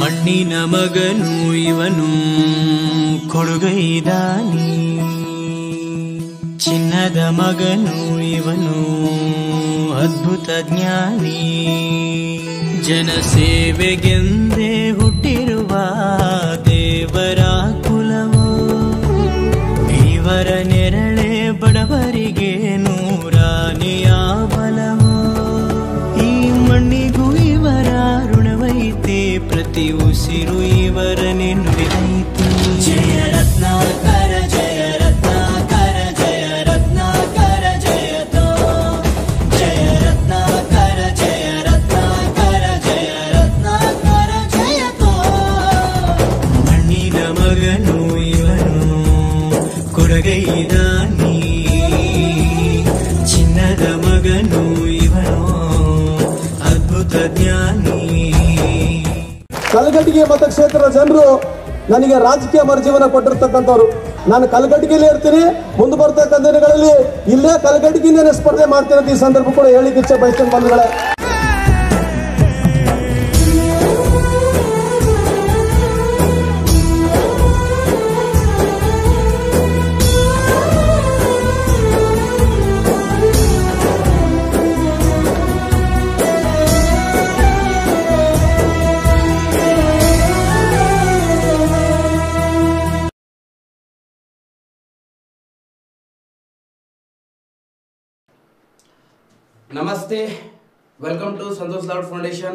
ಮಣ್ಣಿನ ಮಗನು ಇವನು ಕೊಡುಗೈದಾನಿ ಚಿನ್ನದ ಮಗನು ಇವನು ಅದ್ಭುತ ಜ್ಞಾನಿ ಜನಸೇವೆಗೆಂದೇ ಹುಟ್ಟಿರುವ ದೇವರ ಕುಲವು ಇವರ ನೆರಳೆ ಬಡವರಿಗೆ ನೂರಾನೆಯ ಬಲವು ಈ ಮಣ್ಣಿಗೂ ಇವರ ಋಣವೈತೆ ಪ್ರತಿ ಉಸಿರು ಇವರನೆ ನುಡಿದೈತೆ ಜಯ ರತ್ನಾಕರ ಜಯ ರತ್ನಾಕರ ಜಯ ರತ್ನಾಕರ ಜಯತೋ ಜಯ ರತ್ನಾಕರ ಜಯ ರತ್ನಾಕರ ಜಯ ರತ್ನಾಕರ ಜಯತೋ ಮಣ್ಣಿನ ಮಗನು ಇವನು ಕೊಡಗೈದಾನಿ ಚಿನ್ನದ ಮಗನು ಇವನು ಅದ್ಭುತ ಜ್ಞಾನಿ ಕಲಗಟ್ಟಿಗೆ ಮತಕ್ಷೇತ್ರದ ಜನರು ನನಗೆ ರಾಜಕೀಯ ಮರುಜೀವನ ಕೊಟ್ಟಿರ್ತಕ್ಕಂಥವ್ರು ನಾನು ಕಲಗಟ್ಟಿಗೆಯಲ್ಲಿ ಇರ್ತೀನಿ ಮುಂದೆ ಬರ್ತಕ್ಕಂಥ ದಿನಗಳಲ್ಲಿ ಇಲ್ಲೇ ಕಲಗಟ್ಟಿಗೆಯಿಂದನೇ ಸ್ಪರ್ಧೆ ಮಾಡ್ತೀನಿ ಅಂತ ಈ ಸಂದರ್ಭ ಕೂಡ ಹೇಳಿಕ್ಕೆ ಇಚ್ಛೆ ಬಯಸ್ತೇನೆ ಬಂಧುಗಳೇ ನಮಸ್ತೆ welcome to Santosh Lad foundation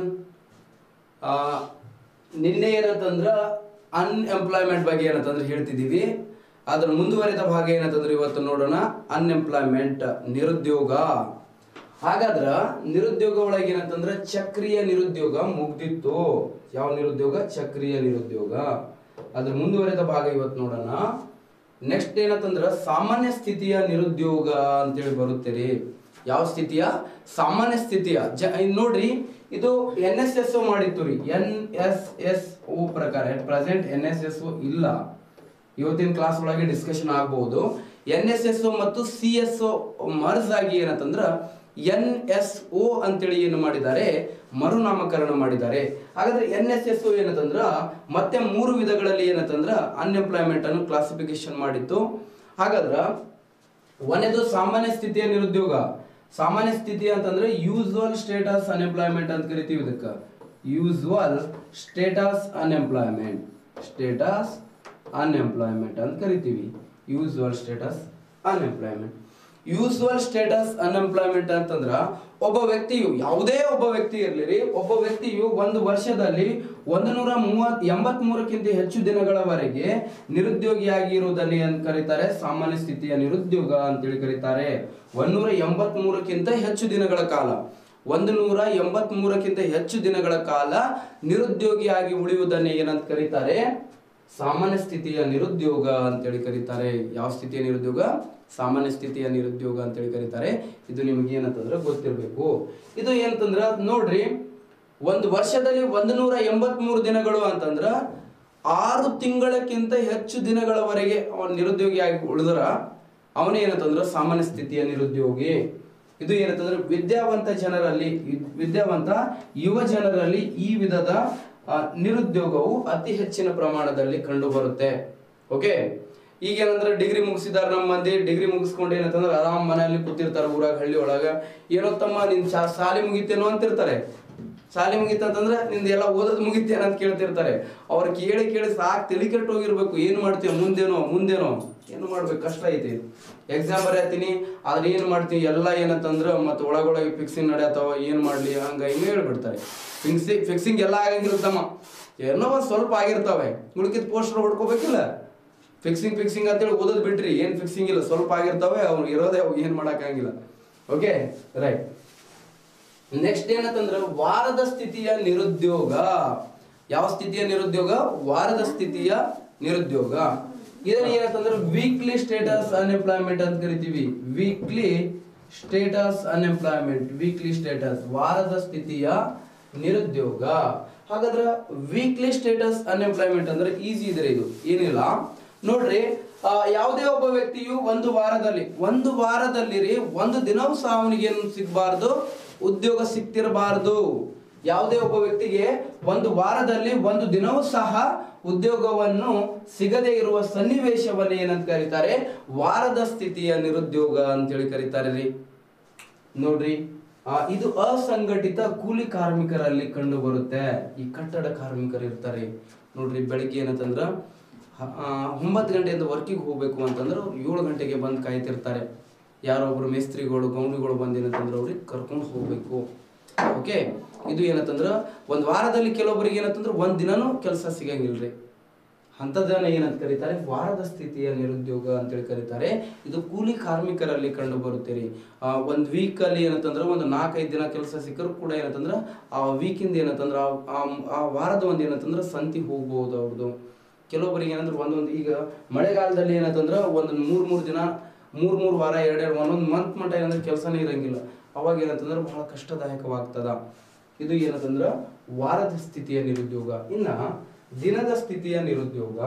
ಆ, ನಿನ್ನೆ ಏನಂತಂದ್ರ ಅನ್ಎಂಪ್ಲಾಯ್ಮೆಂಟ್ ಬಗ್ಗೆ ಏನಂತಂದ್ರೆ ಹೇಳ್ತಿದ್ದೀವಿ ಅದ್ರ ಮುಂದುವರಿದ ಭಾಗ ಏನಂತಂದ್ರೆ ಇವತ್ತು ನೋಡೋಣ ಅನ್ಎಂಪ್ಲಾಯ್ಮೆಂಟ್ ನಿರುದ್ಯೋಗ ಹಾಗಾದ್ರ ನಿರುದ್ಯೋಗ ಒಳಗೆ ಏನಂತಂದ್ರೆ ಚಕ್ರೀಯ ನಿರುದ್ಯೋಗ ಮುಗ್ದಿತ್ತು ಯಾವ ನಿರುದ್ಯೋಗ ಚಕ್ರೀಯ ನಿರುದ್ಯೋಗ ಅದ್ರ ಮುಂದುವರಿದ ಭಾಗ ಇವತ್ತು ನೋಡೋಣ ನೆಕ್ಸ್ಟ್ ಏನಂತಂದ್ರ ಸಾಮಾನ್ಯ ಸ್ಥಿತಿಯ ನಿರುದ್ಯೋಗ ಅಂತೇಳಿ ಬರುತ್ತೀರಿ ಯಾವ ಸ್ಥಿತಿಯ ಸಾಮಾನ್ಯ ಸ್ಥಿತಿಯ ಜ ಇದ್ ನೋಡ್ರಿ ಇದು ಎನ್ ಎಸ್ ಎಸ್ ಮಾಡಿತ್ತು ರೀ ಎನ್ ಎಸ್ ಎಸ್ ಓ ಪ್ರಕಾರ ಪ್ರೆಸೆಂಟ್ ಎನ್ ಎಸ್ ಎಸ್ ಇಲ್ಲ ಇವತ್ತಿನ ಕ್ಲಾಸ್ ಒಳಗೆ ಡಿಸ್ಕಷನ್ ಆಗಬಹುದು ಎನ್ ಎಸ್ ಎಸ್ ಮತ್ತು ಸಿ ಎಸ್ ಮರ್ಜ್ ಆಗಿ ಏನಂತಂದ್ರ ಎನ್ ಎಸ್ ಒ ಅಂತೇಳಿ ಏನು ಮಾಡಿದ್ದಾರೆ ಮರುನಾಮಕರಣ ಮಾಡಿದ್ದಾರೆ ಹಾಗಾದ್ರೆ ಎನ್ ಎಸ್ ಎಸ್ ಏನಂತಂದ್ರ ಮತ್ತೆ ಮೂರು ವಿಧಗಳಲ್ಲಿ ಏನಂತಂದ್ರ ಅನ್ಎಂಪ್ಲಾಯ್ಮೆಂಟ್ ಅನ್ನು ಕ್ಲಾಸಿಫಿಕೇಶನ್ ಮಾಡಿತ್ತು ಹಾಗಾದ್ರ ಒಂದೇದು ಸಾಮಾನ್ಯ ಸ್ಥಿತಿಯ ನಿರುದ್ಯೋಗ ಸಾಮಾನ್ಯ ಸ್ಥಿತಿ ಅಂತಂದ್ರೆ ಯೂಸ್ವಲ್ ಸ್ಟೇಟಸ್ ಅನ್ಎಂಪ್ಲಾಯ್ಮೆಂಟ್ ಅಂತ ಕರಿತೀವಿ ಇದಕ್ಕೆ usual status unemployment status unemployment ಅಂತ ಕರಿತೀವಿ usual status unemployment usual status unemployment ಅಂತಂದ್ರ ಒಬ್ಬ ವ್ಯಕ್ತಿಯು ಯಾವುದೇ ಒಬ್ಬ ವ್ಯಕ್ತಿ ಇರಲಿ ಒಬ್ಬ ವ್ಯಕ್ತಿಯು ಒಂದು ವರ್ಷದಲ್ಲಿ ಒಂದು ನೂರ ಮೂವತ್ ಎಂಬತ್ ಮೂರಕ್ಕಿಂತ ಹೆಚ್ಚು ದಿನಗಳವರೆಗೆ ನಿರುದ್ಯೋಗಿಯಾಗಿ ಇರುವುದನ್ನು ಏನ್ ಕರೀತಾರೆ ಸಾಮಾನ್ಯ ಸ್ಥಿತಿಯ ನಿರುದ್ಯೋಗ ಅಂತೇಳಿ ಕರೀತಾರೆ ಒಂದೂರ ಎಂಬತ್ ಮೂರಕ್ಕಿಂತ ಹೆಚ್ಚು ದಿನಗಳ ಕಾಲ ಒಂದು ನೂರ ಎಂಬತ್ ಮೂರಕ್ಕಿಂತ ಹೆಚ್ಚು ದಿನಗಳ ಕಾಲ ನಿರುದ್ಯೋಗಿಯಾಗಿ ಉಳಿಯುವುದನ್ನು ಏನಂತ ಕರೀತಾರೆ ಸಾಮಾನ್ಯ ಸ್ಥಿತಿಯ ನಿರುದ್ಯೋಗ ಅಂತೇಳಿ ಕರೀತಾರೆ ಯಾವ ಸ್ಥಿತಿಯ ನಿರುದ್ಯೋಗ ಸಾಮಾನ್ಯ ಸ್ಥಿತಿಯ ನಿರುದ್ಯೋಗ ಅಂತೇಳಿ ಕರೀತಾರೆ ಇದು ನಿಮಗೆ ಏನಂತಂದ್ರೆ ಗೊತ್ತಿರಬೇಕು ಇದು ಏನಂತಂದ್ರ ನೋಡ್ರಿ ಒಂದು ವರ್ಷದಲ್ಲಿ ಒಂದು ನೂರ ಎಂಬತ್ ಮೂರು ದಿನಗಳು ಅಂತಂದ್ರ ಆರು ತಿಂಗಳಕ್ಕಿಂತ ಹೆಚ್ಚು ದಿನಗಳವರೆಗೆ ಅವನ ನಿರುದ್ಯೋಗಿಯಾಗಿ ಉಳಿದ್ರ ಅವನೇ ಏನಂತಂದ್ರ ಸಾಮಾನ್ಯ ಸ್ಥಿತಿಯ ನಿರುದ್ಯೋಗಿ ಇದು ಏನಂತಂದ್ರೆ ವಿದ್ಯಾವಂತ ಜನರಲ್ಲಿ ವಿದ್ಯಾವಂತ ಯುವ ಜನರಲ್ಲಿ ಈ ವಿಧದ ಆ, ನಿರುದ್ಯೋಗವು ಅತಿ ಹೆಚ್ಚಿನ ಪ್ರಮಾಣದಲ್ಲಿ ಕಂಡು ಬರುತ್ತೆ ಓಕೆ ಈಗ ಏನಂದ್ರೆ ಡಿಗ್ರಿ ಮುಗಿಸಿದಾರ ನಮ್ಮ ಮಂದಿ ಡಿಗ್ರಿ ಮುಗಿಸ್ಕೊಂಡು ಏನಂತಂದ್ರೆ ಆರಾಮ್ ಮನೆಯಲ್ಲಿ ಕೂತಿರ್ತಾರ ಊರಾಗ ಹಳ್ಳಿ ಒಳಗ ಏನೋ ತಮ್ಮ ನಿನ್ ಶಾ- ಶಾಲೆ ಮುಗಿತೇನೋ ಅಂತಿರ್ತಾರೆ ಶಾಲೆ ಮುಗಿತಂತಂದ್ರೆ ನಿಂದ ಎಲ್ಲ ಓದೋದು ಮುಗಿತೇನ ಅಂತ ಕೇಳ್ತಿರ್ತಾರೆ ಅವ್ರು ಕೇಳಿ ಕೇಳಿ ಸಾಕ್ ತಲೆ ಕೆಟ್ಟು ಹೋಗಿರ್ಬೇಕು ಏನ್ ಮಾಡ್ತೀವಿ ಮುಂದೇನೋ ಮುಂದೇನೋ ಏನು ಮಾಡ್ಬೇಕು ಕಷ್ಟ ಐತಿ ಎಕ್ಸಾಮ್ ಬರೆಯತ್ತೀನಿ ಆದ್ರೆ ಏನ್ ಮಾಡ್ತೀವಿ ಎಲ್ಲ ಏನಂತಂದ್ರ ಮತ್ತೆ ಒಳಗೊಳಗೆ ಫಿಕ್ಸಿಂಗ್ ನಡೆಯತ್ತವ ಏನ್ ಮಾಡ್ಲಿ ಹಂಗ ಹಿಂಗ ಹೇಳ್ಬಿಡ್ತಾರೆ ಫಿಕ್ಸಿಂಗ್ ಫಿಕ್ಸಿಂಗ್ ಎಲ್ಲ ಆಗಂಗಿರುತ್ತಮ್ಮ ಏನೋ ಒಂದ್ ಸ್ವಲ್ಪ ಆಗಿರ್ತಾವೆ ಉಳ್ಕಿದ್ ಪೋಸ್ಟರ್ ಹೊಡ್ಕೋಬೇಕಿಲ್ಲ ಫಿಕ್ಸಿಂಗ್ ಫಿಕ್ಸಿಂಗ್ ಅಂತೇಳಿ ಓದೋದ್ ಬಿಟ್ರಿ ಏನ್ ಫಿಕ್ಸಿಂಗ್ ಇಲ್ಲ ಸ್ವಲ್ಪ ಆಗಿರ್ತಾವೆ ಅವ್ರು ಇರೋದೇ ಅವು ಏನ್ ಮಾಡಕ್ಕಾಗಿಲ್ಲ ಓಕೆ ರೈಟ್ ನೆಕ್ಸ್ಟ್ ಏನಂತಂದ್ರೆ ವಾರದ ಸ್ಥಿತಿಯ ನಿರುದ್ಯೋಗ ಯಾವ ಸ್ಥಿತಿಯ ನಿರುದ್ಯೋಗ ವಾರದ ಸ್ಥಿತಿಯ ನಿರುದ್ಯೋಗ ಇದನ್ನ ಏನಂತಂದ್ರೆ ವೀಕ್ಲಿ ಸ್ಟೇಟಸ್ ಅನ್ಎಂಪ್ಲಾಯ್ಮೆಂಟ್ ಅಂತ ಕರಿತೀವಿ weekly status unemployment weekly status ವಾರದ ಸ್ಥಿತಿಯ ನಿರುದ್ಯೋಗ ಹಾಗಾದ್ರೆ ವೀಕ್ಲಿ ಸ್ಟೇಟಸ್ ಅನ್ಎಂಪ್ಲಾಯ್ಮೆಂಟ್ ಅಂದ್ರೆ ಈಸಿ ಇದ್ರೆ ಇದು ಏನಿಲ್ಲ ನೋಡ್ರಿ ಆ, ಯಾವುದೇ ಒಬ್ಬ ವ್ಯಕ್ತಿಯು ಒಂದು ವಾರದಲ್ಲಿ ಒಂದು ವಾರದಲ್ಲಿ ರೀ ಒಂದು ದಿನವೂ ಸಹ ಅವನಿಗೆ ಏನು ಸಿಗಬಾರ್ದು ಉದ್ಯೋಗ ಸಿಕ್ತಿರಬಾರ್ದು ಯಾವುದೇ ಒಬ್ಬ ವ್ಯಕ್ತಿಗೆ ಒಂದು ವಾರದಲ್ಲಿ ಒಂದು ದಿನವೂ ಸಹ ಉದ್ಯೋಗವನ್ನು ಸಿಗದೇ ಇರುವ ಸನ್ನಿವೇಶವನ್ನು ಏನಂತ ಕರೀತಾರೆ ವಾರದ ಸ್ಥಿತಿಯ ನಿರುದ್ಯೋಗ ಅಂತೇಳಿ ಕರೀತಾರೆ ರೀ ನೋಡ್ರಿ ಆ, ಇದು ಅಸಂಘಟಿತ ಕೂಲಿ ಕಾರ್ಮಿಕರಲ್ಲಿ ಕಂಡು ಬರುತ್ತೆ ಈ ಕಟ್ಟಡ ಕಾರ್ಮಿಕರು ಇರ್ತಾರೆ ನೋಡ್ರಿ ಬೆಳಿಗ್ಗೆ ಏನಂತಂದ್ರ ಹ- ಆ, ಒಂಬತ್ತು ಗಂಟೆಯಿಂದ ವರ್ಕಿಗೆ ಹೋಗ್ಬೇಕು ಅಂತಂದ್ರೆ ಅವ್ರು ಏಳು ಗಂಟೆಗೆ ಬಂದು ಕಾಯ್ತಿರ್ತಾರೆ ಯಾರೋ ಒಬ್ರು ಮೇಸ್ತ್ರಿಗಳು ಗೌಂಡಿಗಳು ಬಂದು ಏನಂತಂದ್ರೆ ಅವ್ರಿಗೆ ಕರ್ಕೊಂಡು ಹೋಗ್ಬೇಕು ಓಕೆ ಇದು ಏನಂತಂದ್ರ ಒಂದ್ ವಾರದಲ್ಲಿ ಕೆಲವೊಬ್ಬರಿಗೆ ಏನಂತಂದ್ರೆ ಒಂದ್ ದಿನನೂ ಕೆಲಸ ಸಿಗಂಗಿಲ್ರಿ ಅಂಥದ್ದನ್ನ ಏನಂತ ಕರೀತಾರೆ ವಾರದ ಸ್ಥಿತಿಯ ನಿರುದ್ಯೋಗ ಅಂತೇಳಿ ಕರೀತಾರೆ ಇದು ಕೂಲಿ ಕಾರ್ಮಿಕರಲ್ಲಿ ಕಂಡು ಬರುತ್ತೆ ರೀ ಆ, ಒಂದ್ ವೀಕ್ ಅಲ್ಲಿ ಏನಂತಂದ್ರೆ ಒಂದು ನಾಲ್ಕೈದು ದಿನ ಕೆಲಸ ಸಿಕ್ಕರು ಕೂಡ ಏನಂತಂದ್ರೆ ಆ ವೀಕಿಂದ ಏನಂತಂದ್ರೆ ಆ- ಆ- ಆ ವಾರದ ಒಂದ್ ಏನಂತಂದ್ರೆ ಸಂತಿ ಹೋಗ್ಬೋದು ಅವ್ರದ್ದು ಕೆಲವೊಬ್ಬರಿಗೆ ಏನಂದ್ರೆ ಒಂದೊಂದು ಈಗ ಮಳೆಗಾಲದಲ್ಲಿ ಏನಂತಂದ್ರೆ ಒಂದು ಮೂರ್ ಮೂರ್ ದಿನ ಮೂರ್ ಮೂರ್ ವಾರ ಎರಡೆರಡು ಒಂದೊಂದು ಮಂತ್ ಮಟ್ಟ ಏನಂದ್ರೆ ಕೆಲಸನೇ ಇರಂಗಿಲ್ಲ ಅವಾಗ ಏನಂತಂದ್ರೆ ಬಹಳ ಕಷ್ಟದಾಯಕವಾಗ್ತದ ಇದು ಏನಂತಂದ್ರ ವಾರದ ಸ್ಥಿತಿಯ ನಿರುದ್ಯೋಗ ಇನ್ನ ದಿನದ ಸ್ಥಿತಿಯ ನಿರುದ್ಯೋಗ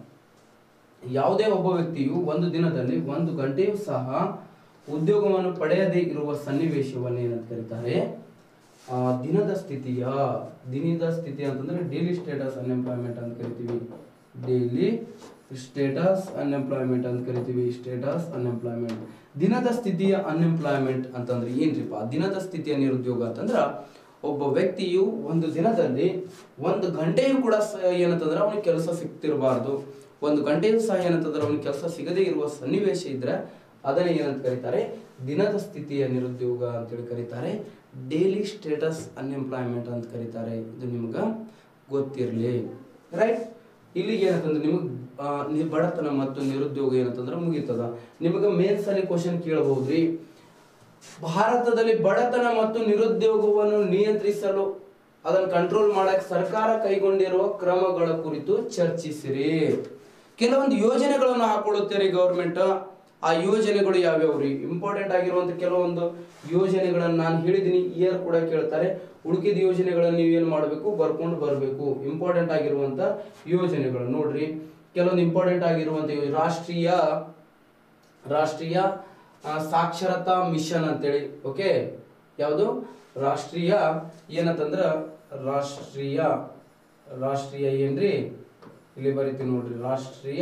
ಯಾವುದೇ ಒಬ್ಬ ವ್ಯಕ್ತಿಯು ಒಂದು ದಿನದಲ್ಲಿ ಒಂದು ಗಂಟೆಯೂ ಸಹ ಉದ್ಯೋಗವನ್ನು ಪಡೆಯದೇ ಇರುವ ಸನ್ನಿವೇಶವನ್ನು ಏನಂತ ಕರೀತಾರೆ ಆ, ದಿನದ ಸ್ಥಿತಿಯ ದಿನದ ಸ್ಥಿತಿ ಅಂತಂದ್ರೆ ಡೈಲಿ ಸ್ಟೇಟಸ್ ಅನ್ಎಂಪ್ಲಾಯ್ಮೆಂಟ್ ಅಂತ ಕರಿತೀವಿ ಡೈಲಿ ಸ್ಟೇಟಸ್ ಅನ್ಎಂಪ್ಲಾಯ್ಮೆಂಟ್ ಅಂತ ಕರಿತೀವಿ ಸ್ಟೇಟಸ್ ಅನ್ಎಂಪ್ಲಾಯ್ಮೆಂಟ್ ದಿನದ ಸ್ಥಿತಿಯ ಅನ್ಎಂಪ್ಲಾಯ್ಮೆಂಟ್ ಅಂತಂದ್ರೆ ಏನ್ರಿಪ್ಪ ದಿನದ ಸ್ಥಿತಿಯ ನಿರುದ್ಯೋಗ ಅಂತಂದ್ರ ಒಬ್ಬ ವ್ಯಕ್ತಿಯು ಒಂದು ದಿನದಲ್ಲಿ ಒಂದು ಗಂಟೆಯೂ ಕೂಡ ಸ- ಏನಂತಂದ್ರೆ ಅವನಿಗೆ ಕೆಲಸ ಸಿಗ್ತಿರಬಾರ್ದು ಒಂದು ಗಂಟೆಯೂ ಸಹ ಏನಂತಂದ್ರೆ ಅವನಿಗೆ ಕೆಲಸ ಸಿಗದೇ ಇರುವ ಸನ್ನಿವೇಶ ಇದ್ರೆ ಅದನ್ನ ಏನಂತ ಕರೀತಾರೆ ದಿನದ ಸ್ಥಿತಿಯ ನಿರುದ್ಯೋಗ ಅಂತೇಳಿ ಕರೀತಾರೆ ಡೈಲಿ ಸ್ಟೇಟಸ್ ಅನ್ಎಂಪ್ಲಾಯ್ಮೆಂಟ್ ಅಂತ ಕರೀತಾರೆ ಇದು ನಿಮ್ಗೆ ಗೊತ್ತಿರಲಿ ರೈಟ್ ಇಲ್ಲಿಗೆ ಏನಂತಂದ್ರೆ ನಿಮಗೆ ನಿ- ಬಡತನ ಮತ್ತು ನಿರುದ್ಯೋಗ ಏನಂತಂದ್ರೆ ಮುಗೀತದ ನಿಮಗೆ ಮೇನ್ಸ್ ಅಲ್ಲಿ ಕ್ವಶನ್ ಕೇಳಬಹುದ್ರಿ ಭಾರತದಲ್ಲಿ ಬಡತನ ಮತ್ತು ನಿರುದ್ಯೋಗವನ್ನು ನಿಯಂತ್ರಿಸಲು ಅದನ್ನು ಕಂಟ್ರೋಲ್ ಮಾಡಕ್ ಸರ್ಕಾರ ಕೈಗೊಂಡಿರುವ ಕ್ರಮಗಳ ಕುರಿತು ಚರ್ಚಿಸಿರಿ ಕೆಲವೊಂದು ಯೋಜನೆಗಳನ್ನು ಹಾಕೊಳ್ಳುತ್ತಾರೆ ಗೌರ್ಮೆಂಟ್ ಆ ಯೋಜನೆಗಳು ಯಾವ್ಯಾವ್ರಿ ಇಂಪಾರ್ಟೆಂಟ್ ಆಗಿರುವಂತ ಕೆಲವೊಂದು ಯೋಜನೆಗಳನ್ನು ನಾನು ಹೇಳಿದೀನಿ ಇಯರ್ ಕೂಡ ಕೇಳ್ತಾರೆ ಉಳಿಕಿದ ಯೋಜನೆಗಳನ್ನು ನೀವೇನ್ ಮಾಡಬೇಕು ಬರ್ಕೊಂಡು ಬರಬೇಕು ಇಂಪಾರ್ಟೆಂಟ್ ಆಗಿರುವಂತ ಯೋಜನೆಗಳು ನೋಡ್ರಿ ಕೆಲವೊಂದು ಇಂಪಾರ್ಟೆಂಟ್ ಆಗಿರುವಂತ ಯೋ- ರಾಷ್ಟ್ರೀಯ ರಾಷ್ಟ್ರೀಯ ಆ, ಸಾಕ್ಷರತಾ ಮಿಷನ್ ಅಂತೇಳಿ ಓಕೆ ಯಾವುದು ರಾಷ್ಟ್ರೀಯ ಏನಂತಂದ್ರ ರಾಷ್ಟ್ರೀಯ ರಾಷ್ಟ್ರೀಯ ಏನ್ರಿ ಇಲ್ಲಿ ಬರೀತೀನಿ ನೋಡ್ರಿ ರಾಷ್ಟ್ರೀಯ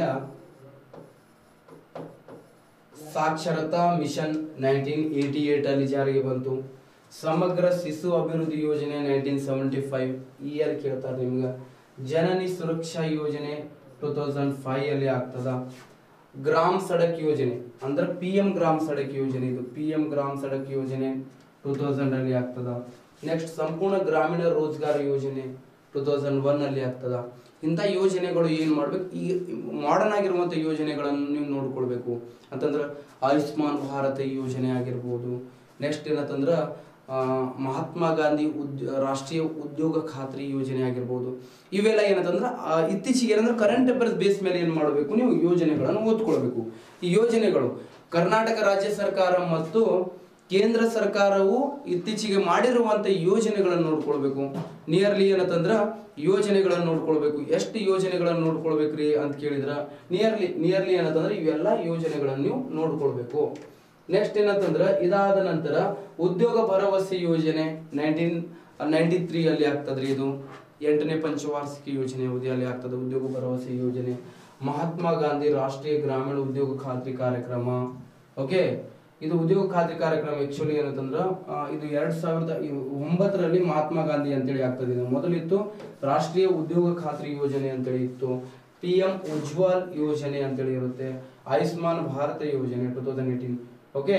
ಸಾಕ್ಷರತಾ ಮಿಷನ್ ನೈನ್ಟೀನ್ ಏಟಿ ಏಟ್ ಅಲ್ಲಿ ಜಾರಿಗೆ ಬಂತು ಸಮಗ್ರ ಶಿಶು ಅಭಿವೃದ್ಧಿ ಯೋಜನೆ ನೈನ್ಟೀನ್ ಸೆವೆಂಟಿ ಫೈವ್ ಇಯರ್ ಕೇಳ್ತಾರೆ ನಿಮ್ಗೆ ಜನನಿ ಸುರಕ್ಷಾ ಯೋಜನೆ ಟೂ ತೌಸಂಡ್ ಫೈವ್ ಅಲ್ಲಿ ಆಗ್ತದ ಗ್ರಾಮ್ ಸಡಕ್ ಯೋಜನೆ ಅಂದ್ರೆ ಪಿ ಎಂ ಗ್ರಾಮ್ ಸಡಕ್ ಯೋಜನೆ ಇದು ಪಿ ಎಂ ಗ್ರಾಮ್ ಸಡಕ್ ಯೋಜನೆ ಟೂ ತೌಸಂಡ್ ಅಲ್ಲಿ ಆಗ್ತದ ನೆಕ್ಸ್ಟ್ ಸಂಪೂರ್ಣ ಗ್ರಾಮೀಣ ರೋಜ್ಗಾರ್ ಯೋಜನೆ ಟೂ ತೌಸಂಡ್ ಒನ್ ಅಲ್ಲಿ ಆಗ್ತದ ಇಂಥ ಯೋಜನೆಗಳು ಏನು ಮಾಡ್ಬೇಕು ಈ ಮಾಡರ್ನ್ ಆಗಿರುವಂಥ ಯೋಜನೆಗಳನ್ನು ನೀವು ನೋಡ್ಕೊಳ್ಬೇಕು ಅಂತಂದ್ರೆ ಆಯುಷ್ಮಾನ್ ಭಾರತ ಯೋಜನೆ ಆಗಿರ್ಬೋದು ನೆಕ್ಸ್ಟ್ ಏನಂತಂದ್ರೆ ಆ, ಮಹಾತ್ಮ ಗಾಂಧಿ ಉದ್ ರಾಷ್ಟ್ರೀಯ ಉದ್ಯೋಗ ಖಾತ್ರಿ ಯೋಜನೆ ಆಗಿರ್ಬೋದು ಇವೆಲ್ಲ ಏನಂತಂದ್ರೆ ಆ, ಇತ್ತೀಚೆಗೆ ಏನಂದ್ರೆ ಕರೆಂಟ್ ಅಫೇರ್ಸ್ ಬೇಸ್ ಮೇಲೆ ಏನು ಮಾಡಬೇಕು ನೀವು ಯೋಜನೆಗಳನ್ನು ಓದ್ಕೊಳ್ಬೇಕು ಈ ಯೋಜನೆಗಳು ಕರ್ನಾಟಕ ರಾಜ್ಯ ಸರ್ಕಾರ ಮತ್ತು ಕೇಂದ್ರ ಸರ್ಕಾರವು ಇತ್ತೀಚೆಗೆ ಮಾಡಿರುವಂತ ಯೋಜನೆಗಳನ್ನು ನೋಡ್ಕೊಳ್ಬೇಕು ನಿಯರ್ಲಿ ಏನಂತಂದ್ರ ಯೋಜನೆಗಳನ್ನು ನೋಡ್ಕೊಳ್ಬೇಕು ಎಷ್ಟು ಯೋಜನೆಗಳನ್ನು ನೋಡ್ಕೊಳ್ಬೇಕ್ರಿ ಅಂತ ಕೇಳಿದ್ರ ನಿಯರ್ಲಿ ನಿಯರ್ಲಿ ಏನಂತಂದ್ರೆ ಇವೆಲ್ಲ ಯೋಜನೆಗಳನ್ನು ನೀವು ನೋಡ್ಕೊಳ್ಬೇಕು ನೆಕ್ಸ್ಟ್ ಏನಂತಂದ್ರ ಇದಾದ ನಂತರ ಉದ್ಯೋಗ ಭರವಸೆ ಯೋಜನೆ ನೈನ್ಟೀನ್ ನೈನ್ಟಿ ತ್ರೀ ಅಲ್ಲಿ ಆಗ್ತದ್ರಿ ಇದು ಎಂಟನೇ ಪಂಚವಾರ್ಷಿಕ ಯೋಜನೆ ಅವಧಿಯಲ್ಲಿ ಆಗ್ತದೆ ಉದ್ಯೋಗ ಭರವಸೆ ಯೋಜನೆ ಮಹಾತ್ಮ ಗಾಂಧಿ ರಾಷ್ಟ್ರೀಯ ಗ್ರಾಮೀಣ ಉದ್ಯೋಗ ಖಾತ್ರಿ ಕಾರ್ಯಕ್ರಮ ಓಕೆ ಇದು ಉದ್ಯೋಗ ಖಾತ್ರಿ ಕಾರ್ಯಕ್ರಮ ಆಕ್ಚುಲಿ ಏನಂತಂದ್ರ ಆ, ಇದು ಎರಡ್ ಸಾವಿರದ ಇ- ಒಂಬತ್ತರಲ್ಲಿ ಮಹಾತ್ಮ ಗಾಂಧಿ ಅಂತೇಳಿ ಆಗ್ತದೆ ಇದು ಮೊದಲಿತ್ತು ರಾಷ್ಟ್ರೀಯ ಉದ್ಯೋಗ ಖಾತ್ರಿ ಯೋಜನೆ ಅಂತೇಳಿ ಇತ್ತು ಪಿ ಎಂ ಉಜ್ವಲ್ ಯೋಜನೆ ಅಂತೇಳಿ ಇರುತ್ತೆ ಆಯುಷ್ಮಾನ್ ಭಾರತ ಯೋಜನೆ two thousand eighteen okay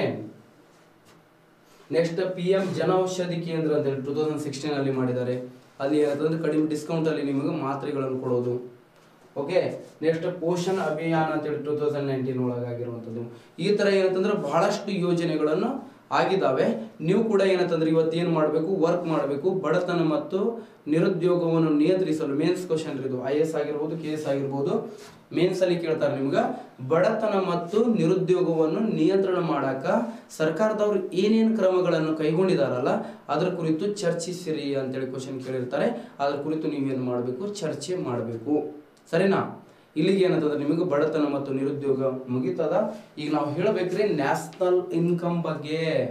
next P M Janaushadhi Kendra ಅಂತೇಳಿ ಟೂ ತೌಸಂಡ್ ಸಿಕ್ಸ್ಟೀನ್ ಅಲ್ಲಿ ಮಾಡಿದ್ದಾರೆ ಅಲ್ಲಿ ಏನಂತಂದ್ರೆ ಕಡಿಮೆ ಡಿಸ್ಕೌಂಟ್ ಅಲ್ಲಿ ನಿಮಗೆ ಮಾತ್ರೆಗಳನ್ನು ಕೊಡೋದು ಓಕೆ ನೆಕ್ಸ್ಟ್ ಪೋಷಣ್ ಅಭಿಯಾನ ಅಂತೇಳಿ ಟೂ ತೌಸಂಡ್ ನೈನ್ಟೀನ್ ಒಳಗಾಗಿರುವಂಥದ್ದು ಈ ತರ ಏನಂತಂದ್ರೆ ಬಹಳಷ್ಟು ಯೋಜನೆಗಳನ್ನು ಆಗಿದ್ದಾವೆ ನೀವು ಕೂಡ ಏನಂತಂದ್ರೆ ಇವತ್ತು ಏನು ಮಾಡಬೇಕು ವರ್ಕ್ ಮಾಡಬೇಕು ಬಡತನ ಮತ್ತು ನಿರುದ್ಯೋಗವನ್ನು ನಿಯಂತ್ರಿಸಲು ಮೇನ್ಸ್ ಕ್ವಶನ್ ಇದು ಐ ಎಸ್ ಆಗಿರ್ಬೋದು ಕೆ ಎಸ್ ಆಗಿರ್ಬೋದು ಮೇನ್ಸ್ ಅಲ್ಲಿ ಕೇಳ್ತಾರೆ ನಿಮ್ಗೆ ಬಡತನ ಮತ್ತು ನಿರುದ್ಯೋಗವನ್ನು ನಿಯಂತ್ರಣ ಮಾಡಾಕ ಸರ್ಕಾರದವರು ಏನೇನು ಕ್ರಮಗಳನ್ನು ಕೈಗೊಂಡಿದಾರಲ್ಲ ಅದರ ಕುರಿತು ಚರ್ಚಿಸಿರಿ ಅಂತೇಳಿ ಕ್ವಶನ್ ಕೇಳಿರ್ತಾರೆ ಅದ್ರ ಕುರಿತು ನೀವೇನು ಮಾಡಬೇಕು ಚರ್ಚೆ ಮಾಡಬೇಕು ಸರಿನಾ ಇಲ್ಲಿಗೆ ಏನಂತಂದ್ರೆ ನಿಮಗೆ ಬಡತನ ಮತ್ತು ನಿರುದ್ಯೋಗ ಮುಗಿತದ ಈಗ ನಾವು ಹೇಳಬೇಕ್ರಿ ನ್ಯಾಷನಲ್ ಇನ್ಕಮ್ ಬಗ್ಗೆ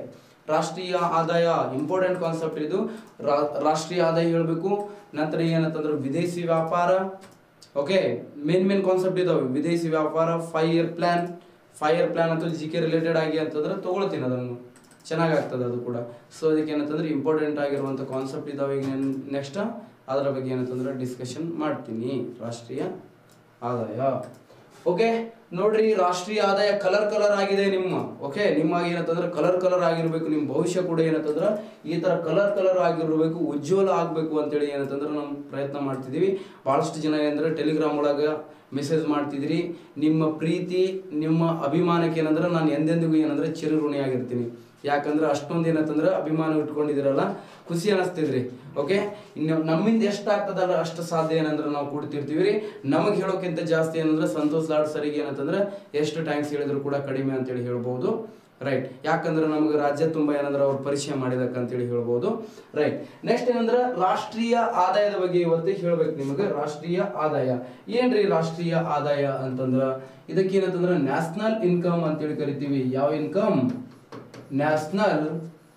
ರಾಷ್ಟ್ರೀಯ ಆದಾಯ ಇಂಪಾರ್ಟೆಂಟ್ ಕಾನ್ಸೆಪ್ಟ್ ಇದು ರಾ- ರಾಷ್ಟ್ರೀಯ ಆದಾಯ ಹೇಳಬೇಕು ನಂತರ ಏನಂತಂದ್ರೆ ವಿದೇಶಿ ವ್ಯಾಪಾರ ಓಕೆ ಮೇನ್ ಮೇನ್ ಕಾನ್ಸೆಪ್ಟ್ ಇದಾವೆ ವಿದೇಶಿ ವ್ಯಾಪಾರ five year plan five year plan ಅಂತ ಜಿ ಕೆ ರಿಲೇಟೆಡ್ ಆಗಿ ಅಂತಂದ್ರೆ ತಗೊಳ್ತೀನಿ ಅದನ್ನು ಚೆನ್ನಾಗಿ ಆಗ್ತದೆ ಅದು ಕೂಡ ಸೊ ಅದಕ್ಕೆ ಏನಂತಂದ್ರೆ ಇಂಪಾರ್ಟೆಂಟ್ ಆಗಿರುವಂಥ ಕಾನ್ಸೆಪ್ಟ್ ಇದಾವೆ ಈಗ ನೆಕ್ಸ್ಟ್ ಅದರ ಬಗ್ಗೆ ಏನಂತಂದ್ರೆ ಡಿಸ್ಕಷನ್ ಮಾಡ್ತೀನಿ ರಾಷ್ಟ್ರೀಯ ಆದಾಯ ಓಕೆ ನೋಡ್ರಿ ರಾಷ್ಟ್ರೀಯ ಆದಾಯ ಕಲರ್ ಕಲರ್ ಆಗಿದೆ ನಿಮ್ಮ ಓಕೆ ನಿಮ್ಮ ಏನಂತಂದ್ರೆ ಕಲರ್ ಕಲರ್ ಆಗಿರ್ಬೇಕು ನಿಮ್ಮ ಭವಿಷ್ಯ ಕೂಡ ಏನಂತಂದ್ರೆ ಈ ತರ ಕಲರ್ ಕಲರ್ ಆಗಿರ್ಬೇಕು ಉಜ್ವಲ ಆಗ್ಬೇಕು ಅಂತೇಳಿ ಏನಂತಂದ್ರೆ ನಾವು ಪ್ರಯತ್ನ ಮಾಡ್ತಿದೀವಿ ಬಹಳಷ್ಟು ಜನ ಏನಂದ್ರೆ ಟೆಲಿಗ್ರಾಮ್ ಒಳಗ ಮೆಸೇಜ್ ಮಾಡ್ತಿದ್ರಿ ನಿಮ್ಮ ಪ್ರೀತಿ ನಿಮ್ಮ ಅಭಿಮಾನಕ್ಕೆ ಏನಂದ್ರೆ ನಾನು ಎಂದೆಂದಿಗೂ ಏನಂದ್ರೆ ಚಿರಋಣಿಯಾಗಿರ್ತೀನಿ ಯಾಕಂದ್ರೆ ಅಷ್ಟೊಂದು ಏನಂತಂದ್ರೆ ಅಭಿಮಾನ ಇಟ್ಕೊಂಡಿದ್ದೀರಲ್ಲ ಖುಷಿ ಅನಿಸ್ತಿದ್ರಿ ಓಕೆ ಇನ್ನು ನಮ್ಮಿಂದ ಎಷ್ಟು ಆಗ್ತದಲ್ಲ ಅಷ್ಟು ಸಾಧ್ಯ ಏನಂದ್ರೆ ನಾವು ಕೊಡ್ತಿರ್ತೀವಿ ರೀ ನಮಗೆ ಹೇಳೋಕ್ಕಿಂತ ಜಾಸ್ತಿ ಏನಂದ್ರೆ ಸಂತೋಷ್ ಲಾಡ್ ಸರಿಗೆ ಏನಂತಂದ್ರೆ ಎಷ್ಟು ಟ್ಯಾಂಕ್ಸ್ ಹೇಳಿದ್ರು ಕೂಡ ಕಡಿಮೆ ಅಂತೇಳಿ ಹೇಳ್ಬೋದು ರೈಟ್ ಯಾಕಂದ್ರೆ ನಮಗೆ ರಾಜ್ಯ ತುಂಬ ಏನಂದ್ರೆ ಅವ್ರು ಪರಿಚಯ ಮಾಡಿದಕ್ಕೆ ಅಂತೇಳಿ ಹೇಳ್ಬೋದು ರೈಟ್ ನೆಕ್ಸ್ಟ್ ಏನಂದ್ರೆ ರಾಷ್ಟ್ರೀಯ ಆದಾಯದ ಬಗ್ಗೆ ಇವತ್ತು ಹೇಳ್ಬೇಕು ನಿಮಗೆ ರಾಷ್ಟ್ರೀಯ ಆದಾಯ ಏನ್ರಿ ರಾಷ್ಟ್ರೀಯ ಆದಾಯ ಅಂತಂದ್ರ ಇದಕ್ಕೆ ಏನಂತಂದ್ರೆ ನ್ಯಾಷನಲ್ ಇನ್ಕಮ್ ಅಂತೇಳಿ ಕರಿತೀವಿ ಯಾವ ಇನ್ಕಮ್ ನ್ಯಾಷನಲ್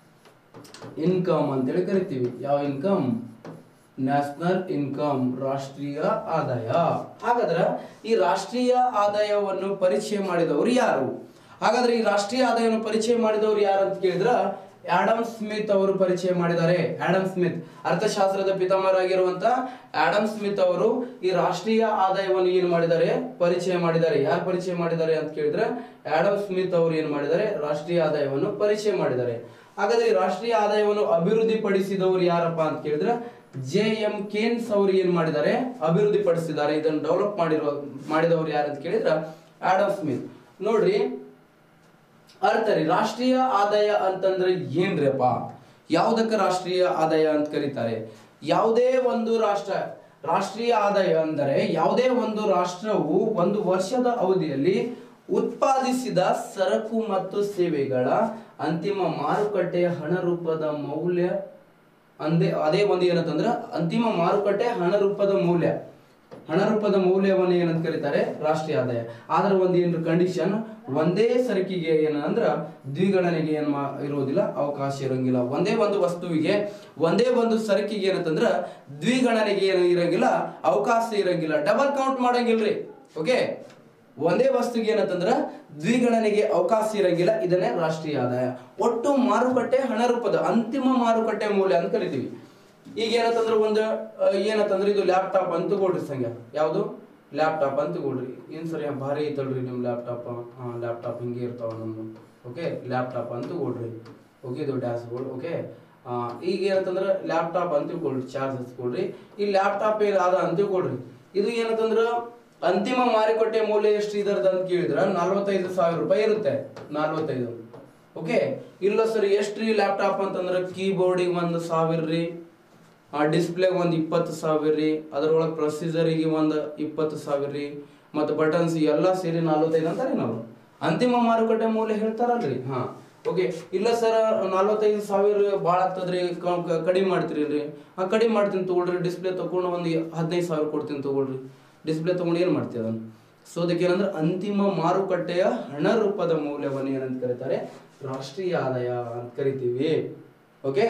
ಇನ್ಕಮ್ ಅಂತೇಳಿ ಕರಿತೀವಿ ಯಾವ ಇನ್ಕಮ್ ನ್ಯಾಷನಲ್ ಇನ್ಕಮ್ ರಾಷ್ಟ್ರೀಯ ಆದಾಯ ಹಾಗಾದ್ರೆ ಈ ರಾಷ್ಟ್ರೀಯ ಆದಾಯವನ್ನು ಪರಿಚಯ ಮಾಡಿದವರು ಯಾರು ಹಾಗಾದ್ರೆ ಈ ರಾಷ್ಟ್ರೀಯ ಆದಾಯವನ್ನು ಪರಿಚಯ ಮಾಡಿದವರು ಯಾರು ಅಂತ ಕೇಳಿದ್ರ ಆಡಮ್ ಸ್ಮಿತ್ ಅವರು ಪರಿಚಯ ಮಾಡಿದ್ದಾರೆ ಆಡಮ್ ಸ್ಮಿತ್ ಅರ್ಥಶಾಸ್ತ್ರದ ಪಿತಾಮಹರಾಗಿರುವಂತ ಆಡಮ್ ಸ್ಮಿತ್ ಅವರು ಈ ರಾಷ್ಟ್ರೀಯ ಆದಾಯವನ್ನು ಏನು ಮಾಡಿದ್ದಾರೆ ಪರಿಚಯ ಮಾಡಿದ್ದಾರೆ ಯಾರು ಪರಿಚಯ ಮಾಡಿದ್ದಾರೆ ಅಂತ ಕೇಳಿದ್ರೆ ಆಡಮ್ ಸ್ಮಿತ್ ಅವರು ಏನು ಮಾಡಿದ್ದಾರೆ ರಾಷ್ಟ್ರೀಯ ಆದಾಯವನ್ನು ಪರಿಚಯ ಮಾಡಿದ್ದಾರೆ ಹಾಗಾದ್ರೆ ಈ ರಾಷ್ಟ್ರೀಯ ಆದಾಯವನ್ನು ಅಭಿವೃದ್ಧಿ ಪಡಿಸಿದವರು ಯಾರಪ್ಪ ಅಂತ ಕೇಳಿದ್ರೆ ಜೆ ಎಂ ಕೇನ್ಸ್ ಅವರು ಏನ್ ಮಾಡಿದ್ದಾರೆ ಅಭಿವೃದ್ಧಿ ಪಡಿಸಿದ್ದಾರೆ ಇದನ್ನು ಡೆವಲಪ್ ಮಾಡಿರೋ ಮಾಡಿದವರು ಯಾರು ಅಂತ ಕೇಳಿದ್ರೆ ಆಡಮ್ ಸ್ಮಿತ್ ನೋಡ್ರಿ ಅರ್ಥ ರೀ ರಾಷ್ಟ್ರೀಯ ಆದಾಯ ಅಂತಂದ್ರೆ ಏನ್ರಿಪ್ಪ ಯಾವುದಕ್ಕೆ ರಾಷ್ಟ್ರೀಯ ಆದಾಯ ಅಂತ ಕರೀತಾರೆ ಯಾವುದೇ ಒಂದು ರಾಷ್ಟ್ರ ರಾಷ್ಟ್ರೀಯ ಆದಾಯ ಅಂದರೆ ಯಾವುದೇ ಒಂದು ರಾಷ್ಟ್ರವು ಒಂದು ವರ್ಷದ ಅವಧಿಯಲ್ಲಿ ಉತ್ಪಾದಿಸಿದ ಸರಕು ಮತ್ತು ಸೇವೆಗಳ ಅಂತಿಮ ಮಾರುಕಟ್ಟೆಯ ಹಣ ರೂಪದ ಮೌಲ್ಯ ಅಂದೇ ಅದೇ ಒಂದು ಏನಂತಂದ್ರೆ ಅಂತಿಮ ಮಾರುಕಟ್ಟೆ ಹಣ ರೂಪದ ಮೌಲ್ಯ ಹಣ ರೂಪದ ಮೌಲ್ಯವನ್ನು ಏನಂತ ಕರೀತಾರೆ ರಾಷ್ಟ್ರೀಯ ಆದಾಯ ಆದ್ರೆ ಒಂದು ಏನು ಕಂಡೀಷನ್ ಒಂದೇ ಸರಕಿಗೆ ಏನಂದ್ರ ದ್ವಿಗಣನೆಗೆ ಏನ್ ಮಾ- ಇರುವುದಿಲ್ಲ ಅವಕಾಶ ಇರಂಗಿಲ್ಲ ಒಂದೇ ಒಂದು ವಸ್ತುವಿಗೆ ಒಂದೇ ಒಂದು ಸರಕಿಗೆ ಏನಂತಂದ್ರ ದ್ವಿಗಣನೆಗೆ ಏನು ಇರಂಗಿಲ್ಲ ಅವಕಾಶ ಇರಂಗಿಲ್ಲ ಡಬಲ್ ಕೌಂಟ್ ಮಾಡಂಗಿಲ್ರಿ ಓಕೆ ಒಂದೇ ವಸ್ತುಗೆ ಏನಂತಂದ್ರ ದ್ವಿಗಣನೆಗೆ ಅವಕಾಶ ಇರಂಗಿಲ್ಲ ಇದನ್ನೇ ರಾಷ್ಟ್ರೀಯ ಆದಾಯ ಒಟ್ಟು ಮಾರುಕಟ್ಟೆ ಹಣ ರೂಪದ ಅಂತಿಮ ಮಾರುಕಟ್ಟೆ ಮೌಲ್ಯ ಅಂತ ಕರಿತೀವಿ ಈಗ ಏನಂತಂದ್ರೆ ಒಂದು ಆ, ಏನಂತಂದ್ರೆ ಇದು ಲ್ಯಾಪ್ಟಾಪ್ ಅಂತ ತಗೊಳ್ರಿ ಸಂಖ್ಯೆ ಯಾವುದು ಲ್ಯಾಪ್ಟಾಪ್ ಅಂತ ತಗೊಳ್ರಿ ಏನ್ ಸರಿ ಭಾರಿ ಐತಲ್ರಿ ನಿಮ್ ಲ್ಯಾಪ್ಟಾಪ್ ಹಾ ಲ್ಯಾಪ್ಟಾಪ್ ಹಿಂಗೆ ಇರ್ತಾವ ನಮ್ದು ಓಕೆ ಲ್ಯಾಪ್ಟಾಪ್ ಅಂತ ತಗೊಳ್ರಿ ಓಕೆ ಇದು ಡ್ಯಾಶ್ ಬೋರ್ಡ್ ಓಕೆ ಈಗ ಏನಂತಂದ್ರೆ ಲ್ಯಾಪ್ಟಾಪ್ ಅಂತ ತಿಳ್ಕೊಳ್ರಿ ಚಾರ್ಜ್ ಹಚ್ಕೊಳ್ರಿ ಈ ಲ್ಯಾಪ್ಟಾಪ್ ಅದ ಅಂತ ತಿಳ್ಕೊಳ್ರಿ ಇದು ಏನಂತಂದ್ರ ಅಂತಿಮ ಮಾರುಕಟ್ಟೆ ಮೌಲ್ಯ ಎಷ್ಟು ಇದರದ ಅಂತ ಕೇಳಿದ್ರ ನಲ್ವತ್ತೈದು ಸಾವಿರ ರೂಪಾಯಿ ಇರುತ್ತೆ ನಲ್ವತ್ತೈದು ಓಕೆ ಇಲ್ಲ ಸರ್ ಎಷ್ಟು ರೀ ಲ್ಯಾಪ್ಟಾಪ್ ಅಂತಂದ್ರೆ ಕೀಬೋರ್ಡಿಗೆ ಒಂದು ಸಾವಿರ ರೀ ಆ ಡಿಸ್ಪ್ಲೇಗೆ ಒಂದು ಇಪ್ಪತ್ತು ಸಾವಿರ ರೀ ಅದರೊಳಗೆ ಪ್ರೊಸೀಜರಿಗೆ ಒಂದು ಇಪ್ಪತ್ತು ಸಾವಿರ ರೀ ಮತ್ತು ಬಟನ್ಸ್ ಎಲ್ಲ ಸೇರಿ ನಲ್ವತ್ತೈದು ಅಂತಾರೆ ನಾವು ಅಂತಿಮ ಮಾರುಕಟ್ಟೆ ಮೌಲ್ಯ ಹೇಳ್ತಾರಲ್ರಿ ಹಾ ಓಕೆ ಇಲ್ಲ ಸರ್ ನಲ್ವತ್ತೈದು ಸಾವಿರ ಭಾಳ ಆಗ್ತದ್ರಿ ಕ- ಕ- ಕಡಿಮೆ ಮಾಡ್ತೀರಿ ರೀ ಹಾ ಕಡಿಮೆ ಮಾಡ್ತೀನಿ ತಗೊಳ್ರಿ ಡಿಸ್ಪ್ಲೇ ತಗೊಂಡು ಒಂದು ಹದಿನೈದು ಸಾವಿರ ಕೊಡ್ತೀನಿ ತಗೊಳ್ರಿ ಡಿಸ್ಪ್ಲೇ ತಗೊಂಡು ಏನು ಮಾಡ್ತೀವಿ ಅದನ್ನು ಸೊ ಅದಕ್ಕೆ ಏನಂದ್ರೆ ಅಂತಿಮ ಮಾರುಕಟ್ಟೆಯ ಹಣ ರೂಪದ ಮೌಲ್ಯವನ್ನು ಏನಂತ ಕರೀತಾರೆ ರಾಷ್ಟ್ರೀಯ ಆದಾಯ ಅಂತ ಕರಿತೀವಿ ಓಕೆ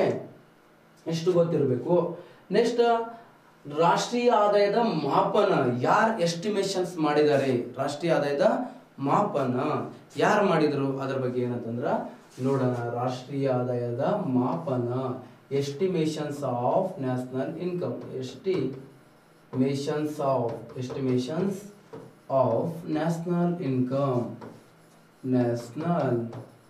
ಎಷ್ಟು ಗೊತ್ತಿರಬೇಕು ನೆಕ್ಸ್ಟ್ ರಾಷ್ಟ್ರೀಯ ಆದಾಯದ ಮಾಪನ ಯಾರು ಎಸ್ಟಿಮೇಷನ್ಸ್ ಮಾಡಿದ್ದಾರೆ ರಾಷ್ಟ್ರೀಯ ಆದಾಯದ ಮಾಪನ ಯಾರು ಮಾಡಿದ್ರು ಅದ್ರ ಬಗ್ಗೆ ಏನಂತಂದ್ರ ನೋಡೋಣ ರಾಷ್ಟ್ರೀಯ ಆದಾಯದ ಮಾಪನ estimations of national income estimations of estimations of national income national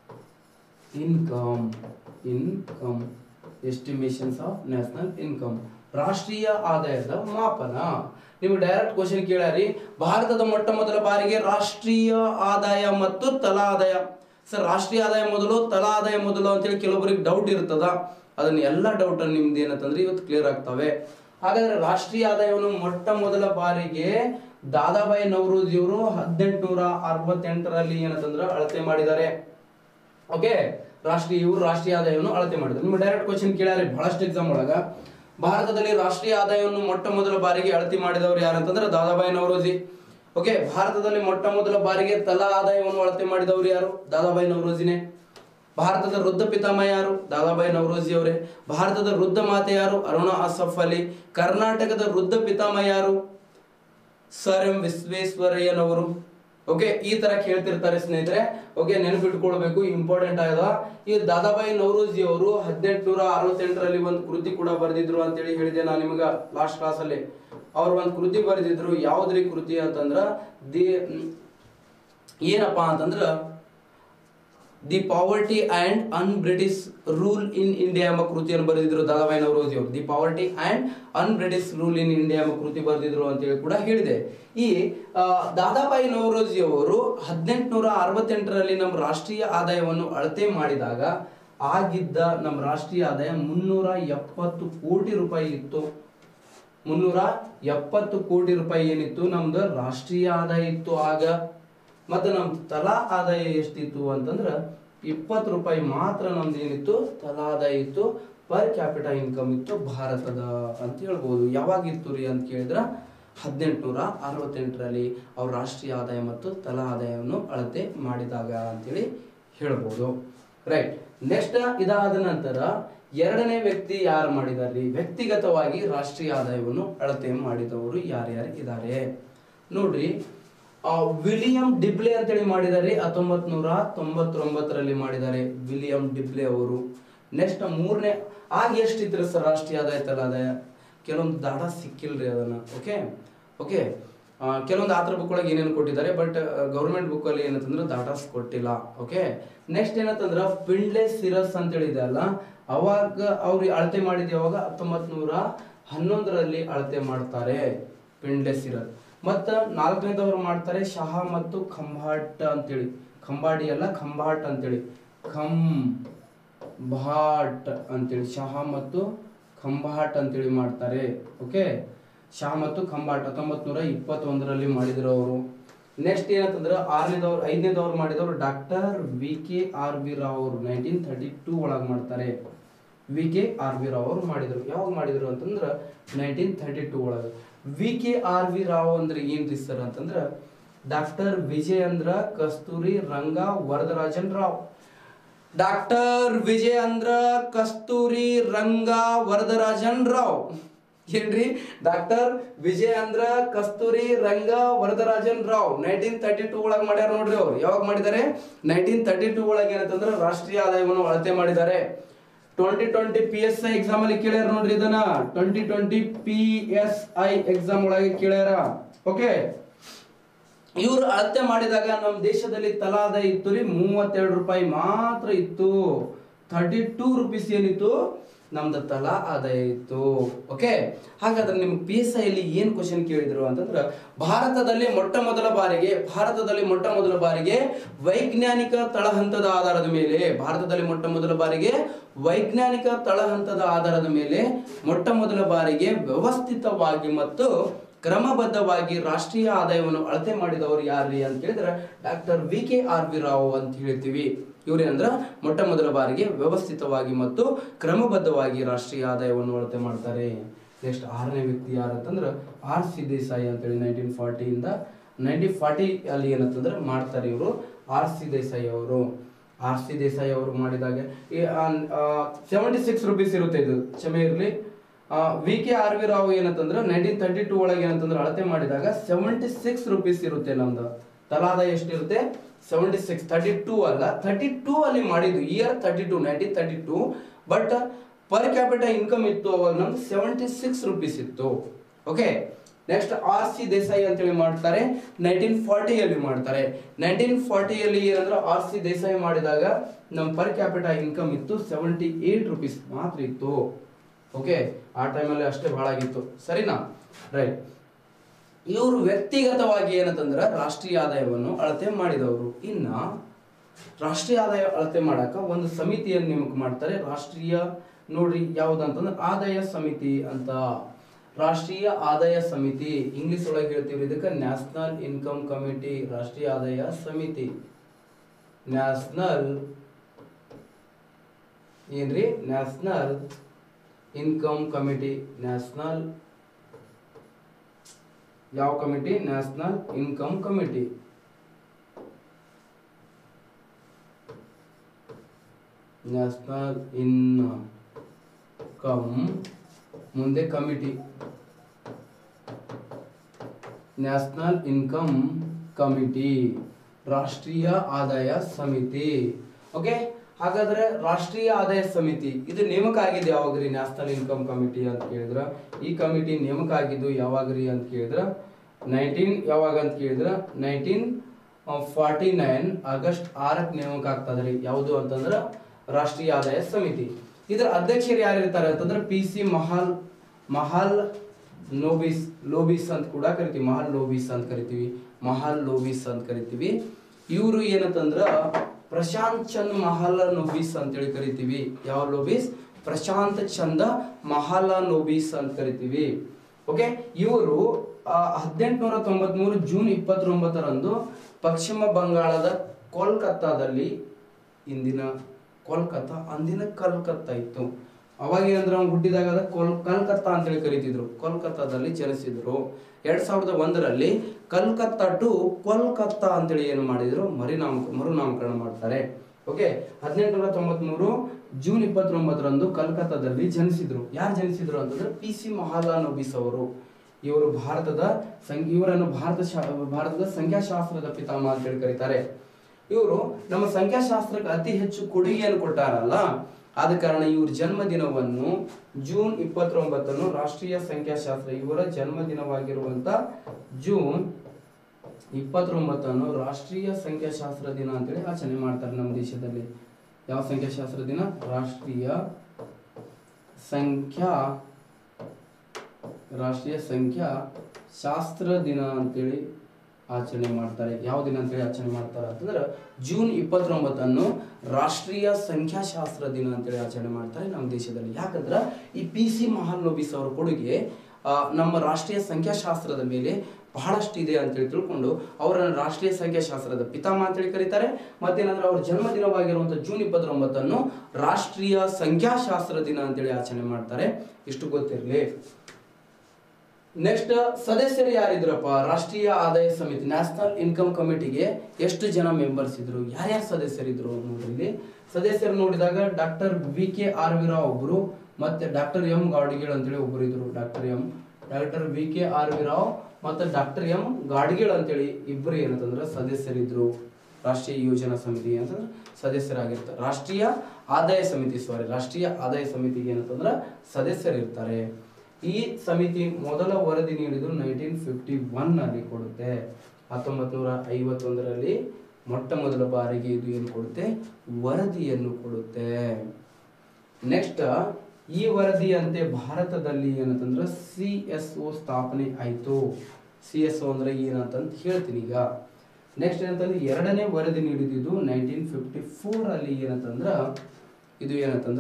income income estimations of national income ರಾಷ್ಟ್ರೀಯ ಆದಾಯದ ಮಾಪನ ನಿಮ್ಗೆ ಡೈರೆಕ್ಟ್ ಕ್ವಶನ್ ಕೇಳ್ಯಾರಿ ಭಾರತದ ಮೊಟ್ಟ ಮೊದಲ ಬಾರಿಗೆ ರಾಷ್ಟ್ರೀಯ ಆದಾಯ ಮತ್ತು ತಲಾ ಆದಾಯ ಸರ್ ರಾಷ್ಟ್ರೀಯ ಆದಾಯ ಮೊದಲು ತಲಾ ಆದಾಯ ಮೊದಲು ಅಂತೇಳಿ ಕೆಲವೊಬ್ಬರಿಗೆ ಡೌಟ್ ಇರ್ತದ ಅದನ್ನ ಎಲ್ಲ ಡೌಟ್ ನಿಮ್ದು ಏನಂತಂದ್ರೆ ಇವತ್ತು ಕ್ಲಿಯರ್ ಆಗ್ತವೆ ಹಾಗಾದ್ರೆ ರಾಷ್ಟ್ರೀಯ ಆದಾಯವನ್ನು ಮೊಟ್ಟ ಮೊದಲ ಬಾರಿಗೆ ದಾದಾಬಾಯಿ ನವರೋಜಿಯವರು ಹದಿನೆಂಟುನೂರ ಅರವತ್ತೆಂಟರಲ್ಲಿ ಏನಂತಂದ್ರೆ ಅಳತೆ ಮಾಡಿದ್ದಾರೆ ಓಕೆ ರಾಷ್ಟ್ರೀಯ ಇವರು ರಾಷ್ಟ್ರೀಯ ಆದಾಯವನ್ನು ಅಳತೆ ಮಾಡಿದ್ರು ನಿಮ್ಮ ಡೈರೆಕ್ಟ್ ಕ್ವಶನ್ ಕೇಳ್ಯಾರಿ ಬಹಳಷ್ಟು ಎಕ್ಸಾಮ್ ಒಳಗ ಭಾರತದಲ್ಲಿ ರಾಷ್ಟ್ರೀಯ ಆದಾಯವನ್ನು ಮೊಟ್ಟ ಮೊದಲ ಬಾರಿಗೆ ಅಳತೆ ಮಾಡಿದವರು ಯಾರಂತಂದ್ರೆ ದಾದಾಬಾಯಿ ನವರೋಜಿ ಓಕೆ ಭಾರತದಲ್ಲಿ ಮೊಟ್ಟ ಮೊದಲ ಬಾರಿಗೆ ತಲಾ ಆದಾಯವನ್ನು ಅಳತೆ ಮಾಡಿದವರು ಯಾರು ದಾದಾಬಾಯಿ ನವರೋಜಿನೇ ಭಾರತದ ವೃದ್ಧ ಪಿತಾಮಹ ಯಾರು ದಾದಾಬಾಯಿ ನವರೋಜಿ ಅವರೇ ಭಾರತದ ವೃದ್ಧ ಮಾತೆ ಯಾರು ಅರುಣಾ ಅಸಫ್ ಅಲಿ ಕರ್ನಾಟಕದ ವೃದ್ಧ ಪಿತಾಮಹ ಯಾರು ಸರ್ ಎಂ ವಿಶ್ವೇಶ್ವರಯ್ಯನವರು ಓಕೆ ಈ ತರ ಕೇಳ್ತಿರ್ತಾರೆ ಸ್ನೇಹಿತರೆ ಓಕೆ ನೆನಪಿಟ್ಕೊಳ್ಬೇಕು ಇಂಪಾರ್ಟೆಂಟ್ ಆದ ಈ ದಾದಾಬಾಯಿ ನವರೋಜಿ ಅವರು ಹದಿನೆಂಟುನೂರ ಅರವತ್ತೆಂಟರಲ್ಲಿ ಒಂದು ಕೃತಿ ಕೂಡ ಬರೆದಿದ್ರು ಅಂತೇಳಿ ಹೇಳಿದೆ ನಾನು ನಿಮಗ ಲಾಸ್ಟ್ ಕ್ಲಾಸ್ ಅಲ್ಲಿ ಅವ್ರು ಒಂದು ಕೃತಿ ಬರೆದಿದ್ರು ಯಾವ್ದ್ರಿ ಕೃತಿ ಅಂತಂದ್ರ ದಿ ಏನಪ್ಪಾ ಅಂತಂದ್ರ the poverty and un British rule in India ಎಂಬ ಕೃತಿಯನ್ನು ಬರೆದಿದ್ರು ದಾದಾಬಾಯಿ ನವರೋಜಿ ಅವರು the poverty and un British rule in India ಎಂಬ ಕೃತಿ ಬರೆದಿದ್ರು ಅಂತೇಳಿ ಕೂಡ ಹೇಳಿದೆ ಈ ಆ, ದಾದಾಬಾಯಿ ನವರೋಜಿ ಅವರು ಹದಿನೆಂಟುನೂರ ಅರವತ್ತೆಂಟರಲ್ಲಿ ನಮ್ಮ ರಾಷ್ಟ್ರೀಯ ಆದಾಯವನ್ನು ಅಳತೆ ಮಾಡಿದಾಗ ಆಗಿದ್ದ ನಮ್ಮ ರಾಷ್ಟ್ರೀಯ ಆದಾಯ ಮುನ್ನೂರ ಎಪ್ಪತ್ತು ಕೋಟಿ ರೂಪಾಯಿ ಇತ್ತು ಮುನ್ನೂರ ಎಪ್ಪತ್ತು ಕೋಟಿ ರೂಪಾಯಿ ಏನಿತ್ತು ನಮ್ದು ರಾಷ್ಟ್ರೀಯ ಆದಾಯ ಇತ್ತು ಆಗ ಮತ್ತೆ ನಮ್ ತಲಾ ಆದಾಯ ಎಷ್ಟಿತ್ತು ಅಂತಂದ್ರ ಇಪ್ಪತ್ತು ರೂಪಾಯಿ ಮಾತ್ರ ನಮ್ದು ಏನಿತ್ತು ತಲಾ ಆದಾಯ ಇತ್ತು ಪರ್ ಕ್ಯಾಪಿಟಲ್ ಇನ್ಕಮ್ ಇತ್ತು ಭಾರತದ ಅಂತ ಹೇಳ್ಬೋದು ಯಾವಾಗಿತ್ತು ರೀ ಅಂತ ಕೇಳಿದ್ರ ಹದಿನೆಂಟುನೂರ ಅರವತ್ತೆಂಟರಲ್ಲಿ ಅವ್ರ ರಾಷ್ಟ್ರೀಯ ಆದಾಯ ಮತ್ತು ತಲಾ ಆದಾಯವನ್ನು ಅಳತೆ ಮಾಡಿದಾಗ ಅಂತೇಳಿ ಹೇಳ್ಬೋದು ರೈಟ್ ನೆಕ್ಸ್ಟ್ ಇದಾದ ನಂತರ ಎರಡನೇ ವ್ಯಕ್ತಿ ಯಾರು ಮಾಡಿದಾರ್ರಿ ವ್ಯಕ್ತಿಗತವಾಗಿ ರಾಷ್ಟ್ರೀಯ ಆದಾಯವನ್ನು ಅಳತೆ ಮಾಡಿದವರು ಯಾರ್ಯಾರು ಇದ್ದಾರೆ ನೋಡ್ರಿ ಆ, ವಿಲಿಯಂ ಡಿಬ್ಲೆ ಅಂತೇಳಿ ಮಾಡಿದ್ದಾರೆ ಹತ್ತೊಂಬತ್ ನೂರ ತೊಂಬತ್ತೊಂಬತ್ತರಲ್ಲಿ ಮಾಡಿದ್ದಾರೆ ವಿಲಿಯಂ ಡಿಬ್ಲೆ ಅವರು ನೆಕ್ಸ್ಟ್ ಮೂರನೇ ಆಗ ಎಷ್ಟಿತ್ತು ಸರ್ ರಾಷ್ಟ್ರೀಯ ಆದಾಯ ತಲಾ ಆದಾಯ ಕೆಲವೊಂದು ದಾಡ ಸಿಕ್ಕಿಲ್ರಿ ಅದನ್ನ ಓಕೆ ಓಕೆ ಕೆಲವೊಂದು ಆತರ ಬುಕ್ ಒಳಗೆ ಏನೇನು ಕೊಟ್ಟಿದ್ದಾರೆ ಬಟ್ ಗೌರ್ಮೆಂಟ್ ಬುಕ್ ಅಲ್ಲಿ ಏನಂತಂದ್ರೆ ಡಾಟಾಸ್ ಕೊಟ್ಟಿಲ್ಲ ಓಕೆ ನೆಕ್ಸ್ಟ್ ಏನಂತಂದ್ರ ಪಿಂಡ್ಲೆ ಸಿರಸ್ ಅಂತೇಳಿ ಇದೆ ಅಲ್ಲ ಅವಾಗ ಅವ್ರು ಅಳತೆ ಮಾಡಿದ ಯಾವಾಗ ಹತ್ತೊಂಬತ್ ನೂರ ಹನ್ನೊಂದರಲ್ಲಿ ಅಳತೆ ಮಾಡ್ತಾರೆ ಪಿಂಡ್ಲೆ ಸಿರಸ್ ಮತ್ತ ನಾಲ್ಕನೇದವ್ರು ಮಾಡ್ತಾರೆ ಶಹ ಮತ್ತು ಖಂಬಾಟ್ ಅಂತೇಳಿ ಖಂಬಾಡಿ ಅಲ್ಲ ಖಂಬಾಟ್ ಅಂತೇಳಿ ಖಂ ಭಾಟ್ ಅಂತೇಳಿ ಶಹ ಮತ್ತು ಖಂಬಾಟ್ ಅಂತೇಳಿ ಮಾಡ್ತಾರೆ ಓಕೆ ಶಹ ಮತ್ತು ಖಂಬಾಟ್ ಹತ್ತೊಂಬತ್ ನೂರ ಇಪ್ಪತ್ತೊಂದರಲ್ಲಿ ಮಾಡಿದ್ರು ಅವರು ನೆಕ್ಸ್ಟ್ ಏನಂತಂದ್ರೆ ಆರನೇದವ್ರು ಐದನೇದವ್ರು ಮಾಡಿದವರು doctor V K R V Rao ಅವರು ನೈನ್ಟೀನ್ ಥರ್ಟಿ ಟೂ ಒಳಗೆ ಮಾಡ್ತಾರೆ V K R V Rao ಅವರು ಮಾಡಿದ್ರು ಯಾವಾಗ ಮಾಡಿದ್ರು ಅಂತಂದ್ರ ನೈನ್ಟೀನ್ ಥರ್ಟಿ ಟೂ ಒಳಗೆ V K R V Rao ಅಂದ್ರೆ ಏನ್ರಿ ಸರ್ ಅಂತಂದ್ರ ಡಾಕ್ಟರ್ ವಿಜಯೇಂದ್ರ ಕಸ್ತೂರಿ ರಂಗ ವರದರಾಜನ್ ರಾವ್ ಡಾಕ್ಟರ್ ವಿಜಯೇಂದ್ರ ಕಸ್ತೂರಿ ರಂಗ ವರದರಾಜನ್ ರಾವ್ ಏನ್ರಿ doctor Vijayendra Kasturi Ranga Varadarajan Rao nineteen thirty two ಒಳಗೆ ಮಾಡ್ಯಾರ ನೋಡ್ರಿ ಅವ್ರು ಯಾವಾಗ ಮಾಡಿದ್ದಾರೆ ನೈನ್ಟೀನ್ ತರ್ಟಿ ಟೂ ಒಳಗೆ ಏನಂತಂದ್ರೆ ರಾಷ್ಟ್ರೀಯ ಆದಾಯವನ್ನು ಅಳತೆ ಮಾಡಿದ್ದಾರೆ twenty twenty P S I exam ಅಲ್ಲಿ ಕೇಳ್ಯಾರ ನೋಡ್ರಿ ಇದನ್ನ twenty twenty P S I exam ಒಳಗೆ ಕೇಳ್ಯಾರ ಓಕೆ ಇವ್ರು ಅಳತೆ ಮಾಡಿದಾಗ ನಮ್ಮ ದೇಶದಲ್ಲಿ ತಲಾ ಆದಾಯ ಇತ್ತು ರೀ ಮೂವತ್ತೆರಡು ರೂಪಾಯಿ ಮಾತ್ರ ಇತ್ತು ಥರ್ಟಿ ಟೂ ರುಪೀಸ್ ಏನಿತ್ತು ನಮ್ದು ತಲಾ ಆದಾಯ ಇತ್ತು ಓಕೆ ಹಾಗಾದ್ರೆ ನಿಮ್ಗೆ ಪಿ ಎಸ್ ಐಲಿ ಏನ್ ಕ್ವಶನ್ ಕೇಳಿದ್ರು ಅಂತಂದ್ರೆ ಭಾರತದಲ್ಲಿ ಮೊಟ್ಟ ಮೊದಲ ಬಾರಿಗೆ ಭಾರತದಲ್ಲಿ ಮೊಟ್ಟ ಮೊದಲ ಬಾರಿಗೆ ವೈಜ್ಞಾನಿಕ ತಳಹಂತದ ಆಧಾರದ ಮೇಲೆ ಭಾರತದಲ್ಲಿ ಮೊಟ್ಟ ಮೊದಲ ಬಾರಿಗೆ ವೈಜ್ಞಾನಿಕ ತಳಹಂತದ ಆಧಾರದ ಮೇಲೆ ಮೊಟ್ಟ ಮೊದಲ ಬಾರಿಗೆ ವ್ಯವಸ್ಥಿತವಾಗಿ ಮತ್ತು ಕ್ರಮಬದ್ಧವಾಗಿ ರಾಷ್ಟ್ರೀಯ ಆದಾಯವನ್ನು ಅಳತೆ ಮಾಡಿದವರು ಯಾರ್ರಿ ಅಂತ ಹೇಳಿದ್ರೆ doctor V K R V Rao ಅಂತ ಹೇಳ್ತೀವಿ ಇವ್ರೇನಂದ್ರ ಮೊಟ್ಟ ಮೊದಲ ಬಾರಿಗೆ ವ್ಯವಸ್ಥಿತವಾಗಿ ಮತ್ತು ಕ್ರಮಬದ್ಧವಾಗಿ ರಾಷ್ಟ್ರೀಯ ಆದಾಯವನ್ನು ಅಳತೆ ಮಾಡ್ತಾರೆ ನೆಕ್ಸ್ಟ್ ಆರನೇ ವ್ಯಕ್ತಿ ಯಾರು ಅಂತಂದ್ರೆ ಆರ್ ಸಿ ದೇಸಾಯಿ ಅಂತೇಳಿ ನೈನ್ಟೀನ್ ಫಾರ್ಟಿಯಿಂದ ನೈನ್ಟೀನ್ ಫಾರ್ಟಿ ಅಲ್ಲಿ ಏನಂತಂದ್ರೆ ಮಾಡ್ತಾರೆ ಇವರು ಆರ್ ಸಿ ದೇಸಾಯಿ ಅವರು ಆರ್ ಸಿ ದೇಸಾಯಿ ಅವರು ಮಾಡಿದಾಗ ಸೆವೆಂಟಿ ಸಿಕ್ಸ್ ರುಪೀಸ್ ಇರುತ್ತೆ ಇದು ಕ್ಷಮೆ ಇರಲಿ V K R V Rao ಏನಂತಂದ್ರೆ ನೈನ್ಟೀನ್ ತರ್ಟಿ ಟೂ ಒಳಗೆ ಏನಂತಂದ್ರೆ ಅಳತೆ ಮಾಡಿದಾಗ ಸೆವೆಂಟಿ ಸಿಕ್ಸ್ ರುಪೀಸ್ ಇರುತ್ತೆ ನಮ್ದು ತಲಾದಾಯ ಎಷ್ಟಿರುತ್ತೆ ಸೆವೆಂಟಿ ಸಿಕ್ಸ್ ತರ್ಟಿ ಟೂ ಅಲ್ಲ ತರ್ಟಿ ಟೂ ಅಲ್ಲಿ ಮಾಡಿದ್ದು year thirty two nineteen thirty two but per capital income ಇತ್ತು ಅವಾಗ ನಮ್ದು ಸೆವೆಂಟಿ ಸಿಕ್ಸ್ ರುಪೀಸ್ ಇತ್ತು okay next R C Desai ಅಂತೇಳಿ ಮಾಡ್ತಾರೆ ನೈನ್ಟೀನ್ ಫಾರ್ಟಿಯಲ್ಲಿ ಮಾಡ್ತಾರೆ ನೈನ್ಟೀನ್ ಫಾರ್ಟಿಯಲ್ಲಿ ಏನಂದ್ರೆ ಆರ್ ಸಿ ದೇಸಾಯಿ ಮಾಡಿದಾಗ ನಮ್ಮ ಪರ್ ಕ್ಯಾಪಿಟಲ್ ಇನ್ಕಮ್ ಇತ್ತು ಸೆವೆಂಟಿ ಏಟ್ ರುಪೀಸ್ ಮಾತ್ರ ಇತ್ತು ಓಕೆ ಆ ಟೈಮಲ್ಲಿ ಅಷ್ಟೇ ಬಹಳ ಆಗಿತ್ತು ಸರಿನಾ ರೈಟ್ ಇವರು ವ್ಯಕ್ತಿಗತವಾಗಿ ಏನಂತಂದ್ರೆ ರಾಷ್ಟ್ರೀಯ ಆದಾಯವನ್ನು ಅಳತೆ ಮಾಡಿದವರು ಇನ್ನ ರಾಷ್ಟ್ರೀಯ ಆದಾಯ ಅಳತೆ ಮಾಡಕ ಒಂದು ಸಮಿತಿಯನ್ನು ನೇಮಕ ಮಾಡ್ತಾರೆ ರಾಷ್ಟ್ರೀಯ ನೋಡ್ರಿ ಯಾವ್ದಂತಂದ್ರೆ ಆದಾಯ ಸಮಿತಿ ಅಂತ ರಾಷ್ಟ್ರೀಯ ಆದಾಯ ಸಮಿತಿ ಇಂಗ್ಲಿಷ್ ಒಳಗೆ ಹೇಳ್ತೀವಿ ಇದಕ್ಕೆ ನ್ಯಾಷನಲ್ ಇನ್ಕಮ್ ಕಮಿಟಿ ರಾಷ್ಟ್ರೀಯ ಆದಾಯ ಸಮಿತಿ ನ್ಯಾಷನಲ್ ಏನ್ರಿ ನ್ಯಾಷನಲ್ ಇನ್ಕಮ್ ಕಮಿಟಿ ನ್ಯಾಷನಲ್ ಯಾವ committee national income committee national income ಮುಂದೆ ಕಮಿಟಿ ನ್ಯಾಷನಲ್ ಇನ್ಕಮ್ ಕಮಿಟಿ ರಾಷ್ಟ್ರೀಯ ಆದಾಯ ಸಮಿತಿ ಓಕೆ ಹಾಗಾದ್ರೆ ರಾಷ್ಟ್ರೀಯ ಆದಾಯ ಸಮಿತಿ ಇದು ನೇಮಕ ಆಗಿದೆ ಯಾವಾಗ್ರಿ ನ್ಯಾಷನಲ್ ಇನ್ಕಮ್ ಕಮಿಟಿ ಅಂತ ಕೇಳಿದ್ರ ಈ ಕಮಿಟಿ ನೇಮಕ ಆಗಿದ್ದು ಯಾವಾಗ್ರಿ ಅಂತ ಕೇಳಿದ್ರ ನೈನ್ಟೀನ್ ಯಾವಾಗ ಅಂತ ಕೇಳಿದ್ರ ನೈನ್ಟೀನ್ ಫಾರ್ಟಿ ನೈನ್ ಆಗಸ್ಟ್ ಆರಕ್ಕೆ ನೇಮಕ ಆಗ್ತದ್ರಿ ಯಾವುದು ಅಂತಂದ್ರ ರಾಷ್ಟ್ರೀಯ ಆದಾಯ ಸಮಿತಿ ಇದರ ಅಧ್ಯಕ್ಷರು ಯಾರಿರ್ತಾರೆ ಅಂತಂದ್ರೆ ಪಿ ಸಿ ಮಹಾಲ್ ಮಹಾಲ್ ಲೋಬಿಸ್ ಲೋಬಿಸ್ ಅಂತ ಕೂಡ ಕರಿತೀವಿ ಮಹಾಲ್ ಲೋಬಿಸ್ ಅಂತ ಕರಿತೀವಿ ಮಹಾಲ್ ಲೋಬಿಸ್ ಅಂತ ಕರಿತೀವಿ ಇವರು ಏನಂತಂದ್ರ ಪ್ರಶಾಂತ್ ಚಂದ್ ಮಹಾಲ ನೋಬಿಸ್ ಅಂತೇಳಿ ಕರಿತೀವಿ ಯಾವ ಲೋಬಿಸ್ ಪ್ರಶಾಂತ್ ಚಂದ ಮಹಾಲ ನೋಬಿಸ್ ಅಂತ ಕರಿತೀವಿ ಓಕೆ ಇವರು ಹದಿನೆಂಟುನೂರ ತೊಂಬತ್ಮೂರು ಜೂನ್ ಇಪ್ಪತ್ತೊಂಬತ್ತರಂದು ಪಶ್ಚಿಮ ಬಂಗಾಳದ ಕೋಲ್ಕತ್ತಾದಲ್ಲಿ ಇಂದಿನ ಕೋಲ್ಕತ್ತಾ ಅಂದಿನ ಕಲ್ಕತ್ತಾ ಇತ್ತು ಅವಾಗ ಏನಂದ್ರೆ ಅವ್ನು ಹುಟ್ಟಿದಾಗ ಅದ ಕೋಲ್ ಕಲ್ಕತ್ತಾ ಅಂತೇಳಿ ಕರಿತಿದ್ರು ಕೋಲ್ಕತ್ತಾದಲ್ಲಿ ಜನಿಸಿದ್ರು ಎರಡ್ ಸಾವಿರದ ಒಂದರಲ್ಲಿ ಕಲ್ಕತ್ತಾ ಟು ಕೋಲ್ಕತ್ತಾ ಅಂತೇಳಿ ಏನು ಮಾಡಿದ್ರು ಮರಿನಾಮ ಮರುನಾಮಕರಣ ಮಾಡ್ತಾರೆ ಓಕೆ ಹದಿನೆಂಟುನೂರ ತೊಂಬತ್ಮೂರು ಜೂನ್ ಇಪ್ಪತ್ತೊಂಬತ್ತರಂದು ಕಲ್ಕತ್ತಾದಲ್ಲಿ ಜನಿಸಿದ್ರು ಯಾರು ಜನಿಸಿದ್ರು ಅಂತಂದ್ರೆ ಪಿ ಸಿ ಮಹಾಲಾನೋಬಿಸ್ ಅವರು ಇವರು ಭಾರತದ ಸಂ- ಇವರನ್ನು ಭಾರತ ಶಾ- ಭಾರತದ ಸಂಖ್ಯಾಶಾಸ್ತ್ರದ ಪಿತಾಮಹ ಅಂತೇಳಿ ಕರೀತಾರೆ ಇವರು ನಮ್ಮ ಸಂಖ್ಯಾಶಾಸ್ತ್ರಕ್ಕೆ ಅತಿ ಹೆಚ್ಚು ಕೊಡುಗೆಯನ್ನು ಕೊಟ್ಟಾರಲ್ಲ ಆದ ಕಾರಣ ಇವ್ರ ಜನ್ಮದಿನವನ್ನು ಜೂನ್ ಇಪ್ಪತ್ತೊಂಬತ್ತನ್ನು ರಾಷ್ಟ್ರೀಯ ಸಂಖ್ಯಾಶಾಸ್ತ್ರ ಇವರ ಜನ್ಮದಿನವಾಗಿರುವಂತ ಜೂನ್ ಇಪ್ಪತ್ತೊಂಬತ್ತನ್ನು ರಾಷ್ಟ್ರೀಯ ಸಂಖ್ಯಾಶಾಸ್ತ್ರ ದಿನ ಅಂತೇಳಿ ಆಚರಣೆ ಮಾಡ್ತಾರೆ ನಮ್ಮ ದೇಶದಲ್ಲಿ ಯಾವ ಸಂಖ್ಯಾಶಾಸ್ತ್ರ ದಿನ ರಾಷ್ಟ್ರೀಯ ಸಂಖ್ಯಾ ರಾಷ್ಟ್ರೀಯ ಸಂಖ್ಯಾ ಶಾಸ್ತ್ರ ದಿನ ಅಂತೇಳಿ ಆಚರಣೆ ಮಾಡ್ತಾರೆ ಯಾವ ದಿನ ಅಂತೇಳಿ ಆಚರಣೆ ಮಾಡ್ತಾರೆ ಅಂತಂದ್ರೆ ಜೂನ್ ಇಪ್ಪತ್ತೊಂಬತ್ತನ್ನು ರಾಷ್ಟ್ರೀಯ ಸಂಖ್ಯಾಶಾಸ್ತ್ರ ದಿನ ಅಂತೇಳಿ ಆಚರಣೆ ಮಾಡ್ತಾರೆ ನಮ್ಮ ದೇಶದಲ್ಲಿ ಯಾಕಂದ್ರೆ ಈ ಪಿ ಸಿ ಮಹಾಲೋಬಿಸ್ ಅವರ ಕೊಡುಗೆ ಆ, ನಮ್ಮ ರಾಷ್ಟ್ರೀಯ ಸಂಖ್ಯಾಶಾಸ್ತ್ರದ ಮೇಲೆ ಬಹಳಷ್ಟು ಇದೆ ಅಂತೇಳಿ ತಿಳ್ಕೊಂಡು ಅವರನ್ನು ರಾಷ್ಟ್ರೀಯ ಸಂಖ್ಯಾಶಾಸ್ತ್ರದ ಪಿತಾಮಹ ಅಂತೇಳಿ ಕರೀತಾರೆ ಮತ್ತೇನಂದ್ರೆ ಅವ್ರ ಜನ್ಮದಿನವಾಗಿರುವಂಥ ಜೂನ್ ಇಪ್ಪತ್ತೊಂಬತ್ತನ್ನು ರಾಷ್ಟ್ರೀಯ ಸಂಖ್ಯಾಶಾಸ್ತ್ರ ದಿನ ಅಂತೇಳಿ ಆಚರಣೆ ಮಾಡ್ತಾರೆ ಇಷ್ಟು ಗೊತ್ತಿರಲಿ ನೆಕ್ಸ್ಟ್ ಸದಸ್ಯರು ಯಾರಿದ್ರಪ್ಪ ರಾಷ್ಟ್ರೀಯ ಆದಾಯ ಸಮಿತಿ ನ್ಯಾಷನಲ್ ಇನ್ಕಮ್ ಕಮಿಟಿಗೆ ಎಷ್ಟು ಜನ ಮೆಂಬರ್ಸ್ ಇದ್ರು ಯಾರ್ಯಾರು ಸದಸ್ಯರಿದ್ರು ನೋಡ್ರಿ ಇಲ್ಲಿ ಸದಸ್ಯರು ನೋಡಿದಾಗ doctor V K R V Rao ಒಬ್ರು ಮತ್ತೆ ಡಾಕ್ಟರ್ ಎಂ ಗಾಡ್ಗೀಳ್ ಅಂತೇಳಿ ಒಬ್ರು ಇದ್ರು doctor M doctor V K R V Rao ಮತ್ತೆ ಡಾಕ್ಟರ್ ಎಂ ಗಾಡ್ಗೀಳ್ ಅಂತೇಳಿ ಇಬ್ರು ಏನಂತಂದ್ರೆ ಸದಸ್ಯರಿದ್ರು ರಾಷ್ಟ್ರೀಯ ಯೋಜನಾ ಸಮಿತಿ ಅಂತಂದ್ರೆ ಸದಸ್ಯರಾಗಿರ್ತಾರೆ ರಾಷ್ಟ್ರೀಯ ಆದಾಯ ಸಮಿತಿ ಸಾರಿ ರಾಷ್ಟ್ರೀಯ ಆದಾಯ ಸಮಿತಿಗೆ ಏನಂತಂದ್ರೆ ಸದಸ್ಯರಿರ್ತಾರೆ ಈ ಸಮಿತಿ ಮೊದಲ ವರದಿ ನೀಡಿದ್ದು ನೈನ್ಟೀನ್ ಫಿಫ್ಟಿ ಒನ್ ಅಲ್ಲಿ ಕೊಡುತ್ತೆ ಹತ್ತೊಂಬತ್ತು ನೂರ ಐವತ್ತೊಂದರಲ್ಲಿ ಮೊಟ್ಟ ಮೊದಲ ಬಾರಿಗೆ ಇದು ಏನು ಕೊಡುತ್ತೆ ವರದಿಯನ್ನು ಕೊಡುತ್ತೆ ನೆಕ್ಸ್ಟ್ ಈ ವರದಿಯಂತೆ ಭಾರತದಲ್ಲಿ ಏನಂತಂದ್ರೆ ಸಿ ಎಸ್ ಒ ಸ್ಥಾಪನೆ ಆಯಿತು ಸಿ ಎಸ್ ಒ ಅಂದ್ರೆ ಏನಂತಂತ ಹೇಳ್ತೀನಿ ಈಗ ನೆಕ್ಸ್ಟ್ ಏನಂತಂದ್ರೆ ಎರಡನೇ ವರದಿ ನೀಡಿದ್ದು ನೈನ್ಟೀನ್ ಫಿಫ್ಟಿ ಫೋರ್ ಅಲ್ಲಿ ಏನಂತಂದ್ರ ಇದು ಏನಂತಂದ್ರ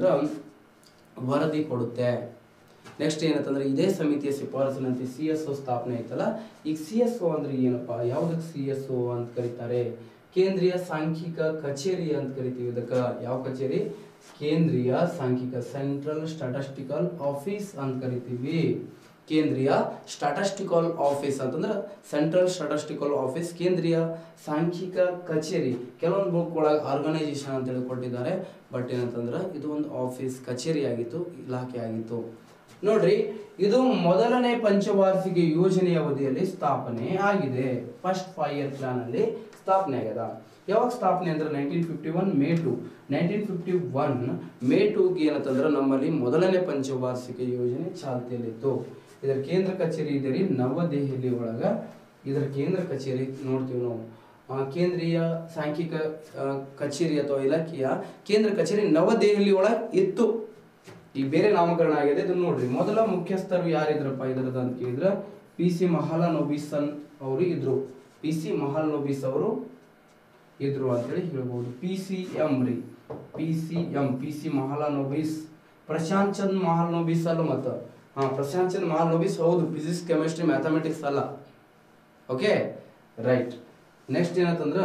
ವರದಿ ಕೊಡುತ್ತೆ ನೆಕ್ಸ್ಟ್ ಏನಂತಂದ್ರೆ ಇದೇ ಸಮಿತಿಯ ಶಿಫಾರಸಿನಂತೆ ಸಿ ಎಸ್ ಒ ಸ್ಥಾಪನೆ ಆಯ್ತಲ್ಲ ಈಗ ಸಿ ಎಸ್ ಒ ಅಂದ್ರೆ ಏನಪ್ಪಾ ಯಾವ್ದಕ್ಕೆ ಸಿ ಎಸ್ ಒ ಅಂತ ಕರೀತಾರೆ ಕೇಂದ್ರೀಯ ಸಾಂಖ್ಯಿಕ ಕಚೇರಿ ಅಂತ ಕರಿತೀವಿ ಇದಕ್ಕೆ ಯಾವ ಕಚೇರಿ ಕೇಂದ್ರೀಯ ಸಾಂಖ್ಯಿಕ ಸೆಂಟ್ರಲ್ ಸ್ಟಾಟಿಸ್ಟಿಕಲ್ ಆಫೀಸ್ ಅಂತ ಕರಿತೀವಿ ಕೇಂದ್ರೀಯ ಸ್ಟಾಟಿಸ್ಟಿಕಲ್ ಆಫೀಸ್ ಅಂತಂದ್ರೆ ಸೆಂಟ್ರಲ್ ಸ್ಟಾಟಿಸ್ಟಿಕಲ್ ಆಫೀಸ್ ಕೇಂದ್ರೀಯ ಸಾಂಖ್ಯಿಕ ಕಚೇರಿ ಕೆಲವೊಂದು ಬುಕ್ ಒಳಗೆ ಆರ್ಗನೈಸೇಷನ್ ಅಂತೇಳಿ ಕೊಟ್ಟಿದ್ದಾರೆ ಬಟ್ ಏನಂತಂದ್ರೆ ಇದು ಒಂದು ಆಫೀಸ್ ಕಚೇರಿ ಆಗಿತ್ತು ಇಲಾಖೆ ಆಗಿತ್ತು ನೋಡ್ರಿ ಇದು ಮೊದಲನೇ ಪಂಚವಾರ್ಷಿಕ ಯೋಜನೆಯ ಅವಧಿಯಲ್ಲಿ ಸ್ಥಾಪನೆ ಆಗಿದೆ ಫಸ್ಟ್ ಫೈವ್ ಇಯರ್ ಪ್ಲಾನ್ ಅಲ್ಲಿ ಸ್ಥಾಪನೆ ಆಗ್ಯದ ಯಾವಾಗ ಸ್ಥಾಪನೆ ಅಂದ್ರೆ nineteen fifty one May two nineteen fifty one May ಟೂಗೆ ಏನಂತಂದ್ರೆ ನಮ್ಮಲ್ಲಿ ಮೊದಲನೇ ಪಂಚವಾರ್ಷಿಕ ಯೋಜನೆ ಚಾಲ್ತಿಯಲ್ಲಿತ್ತು ಇದರ ಕೇಂದ್ರ ಕಚೇರಿ ಇದೆ ರೀ ನವದೆಹಲಿ ಒಳಗ ಇದರ ಕೇಂದ್ರ ಕಚೇರಿ ನೋಡ್ತೀವಿ ನಾವು ಆ, ಕೇಂದ್ರೀಯ ಸಾಂಖ್ಯಿಕ ಆ, ಕಚೇರಿ ಅಥವಾ ಇಲಾಖೆಯ ಕೇಂದ್ರ ಕಚೇರಿ ನವದೆಹಲಿ ಒಳಗೆ ಇತ್ತು ಈಗ ಬೇರೆ ನಾಮಕರಣ ಆಗಿದೆ ಇದನ್ನ ನೋಡ್ರಿ ಮೊದಲ ಮುಖ್ಯಸ್ಥರು ಯಾರಿದ್ರಪ್ಪ ಇದರದ ಅಂತ ಕೇಳಿದ್ರ ಪಿ ಸಿ ಮಹಾಲನೋಬಿಸನ್ ಅವರು ಇದ್ರು ಪಿ ಸಿ ಮಹಾಲನೋಬಿಸ್ ಅವರು ಇದ್ರು ಅಂತೇಳಿ ಹೇಳ್ಬೋದು ಪಿ ಸಿ ಎಂ ರೀ P C M P C Mahalanobis Prashant Chand Mahalanobis ಅಲ್ಲ ಮತ್ತ ಹಾ ಪ್ರಶಾಂತ್ ಚಂದ್ ಮಹಾಲನೋಬಿಸ್ ಹೌದು ಫಿಸಿಕ್ಸ್ ಕೆಮಿಸ್ಟ್ರಿ ಮ್ಯಾಥಮೆಟಿಕ್ಸ್ ಅಲ್ಲ ಓಕೆ ರೈಟ್ ನೆಕ್ಸ್ಟ್ ಏನಂತಂದ್ರ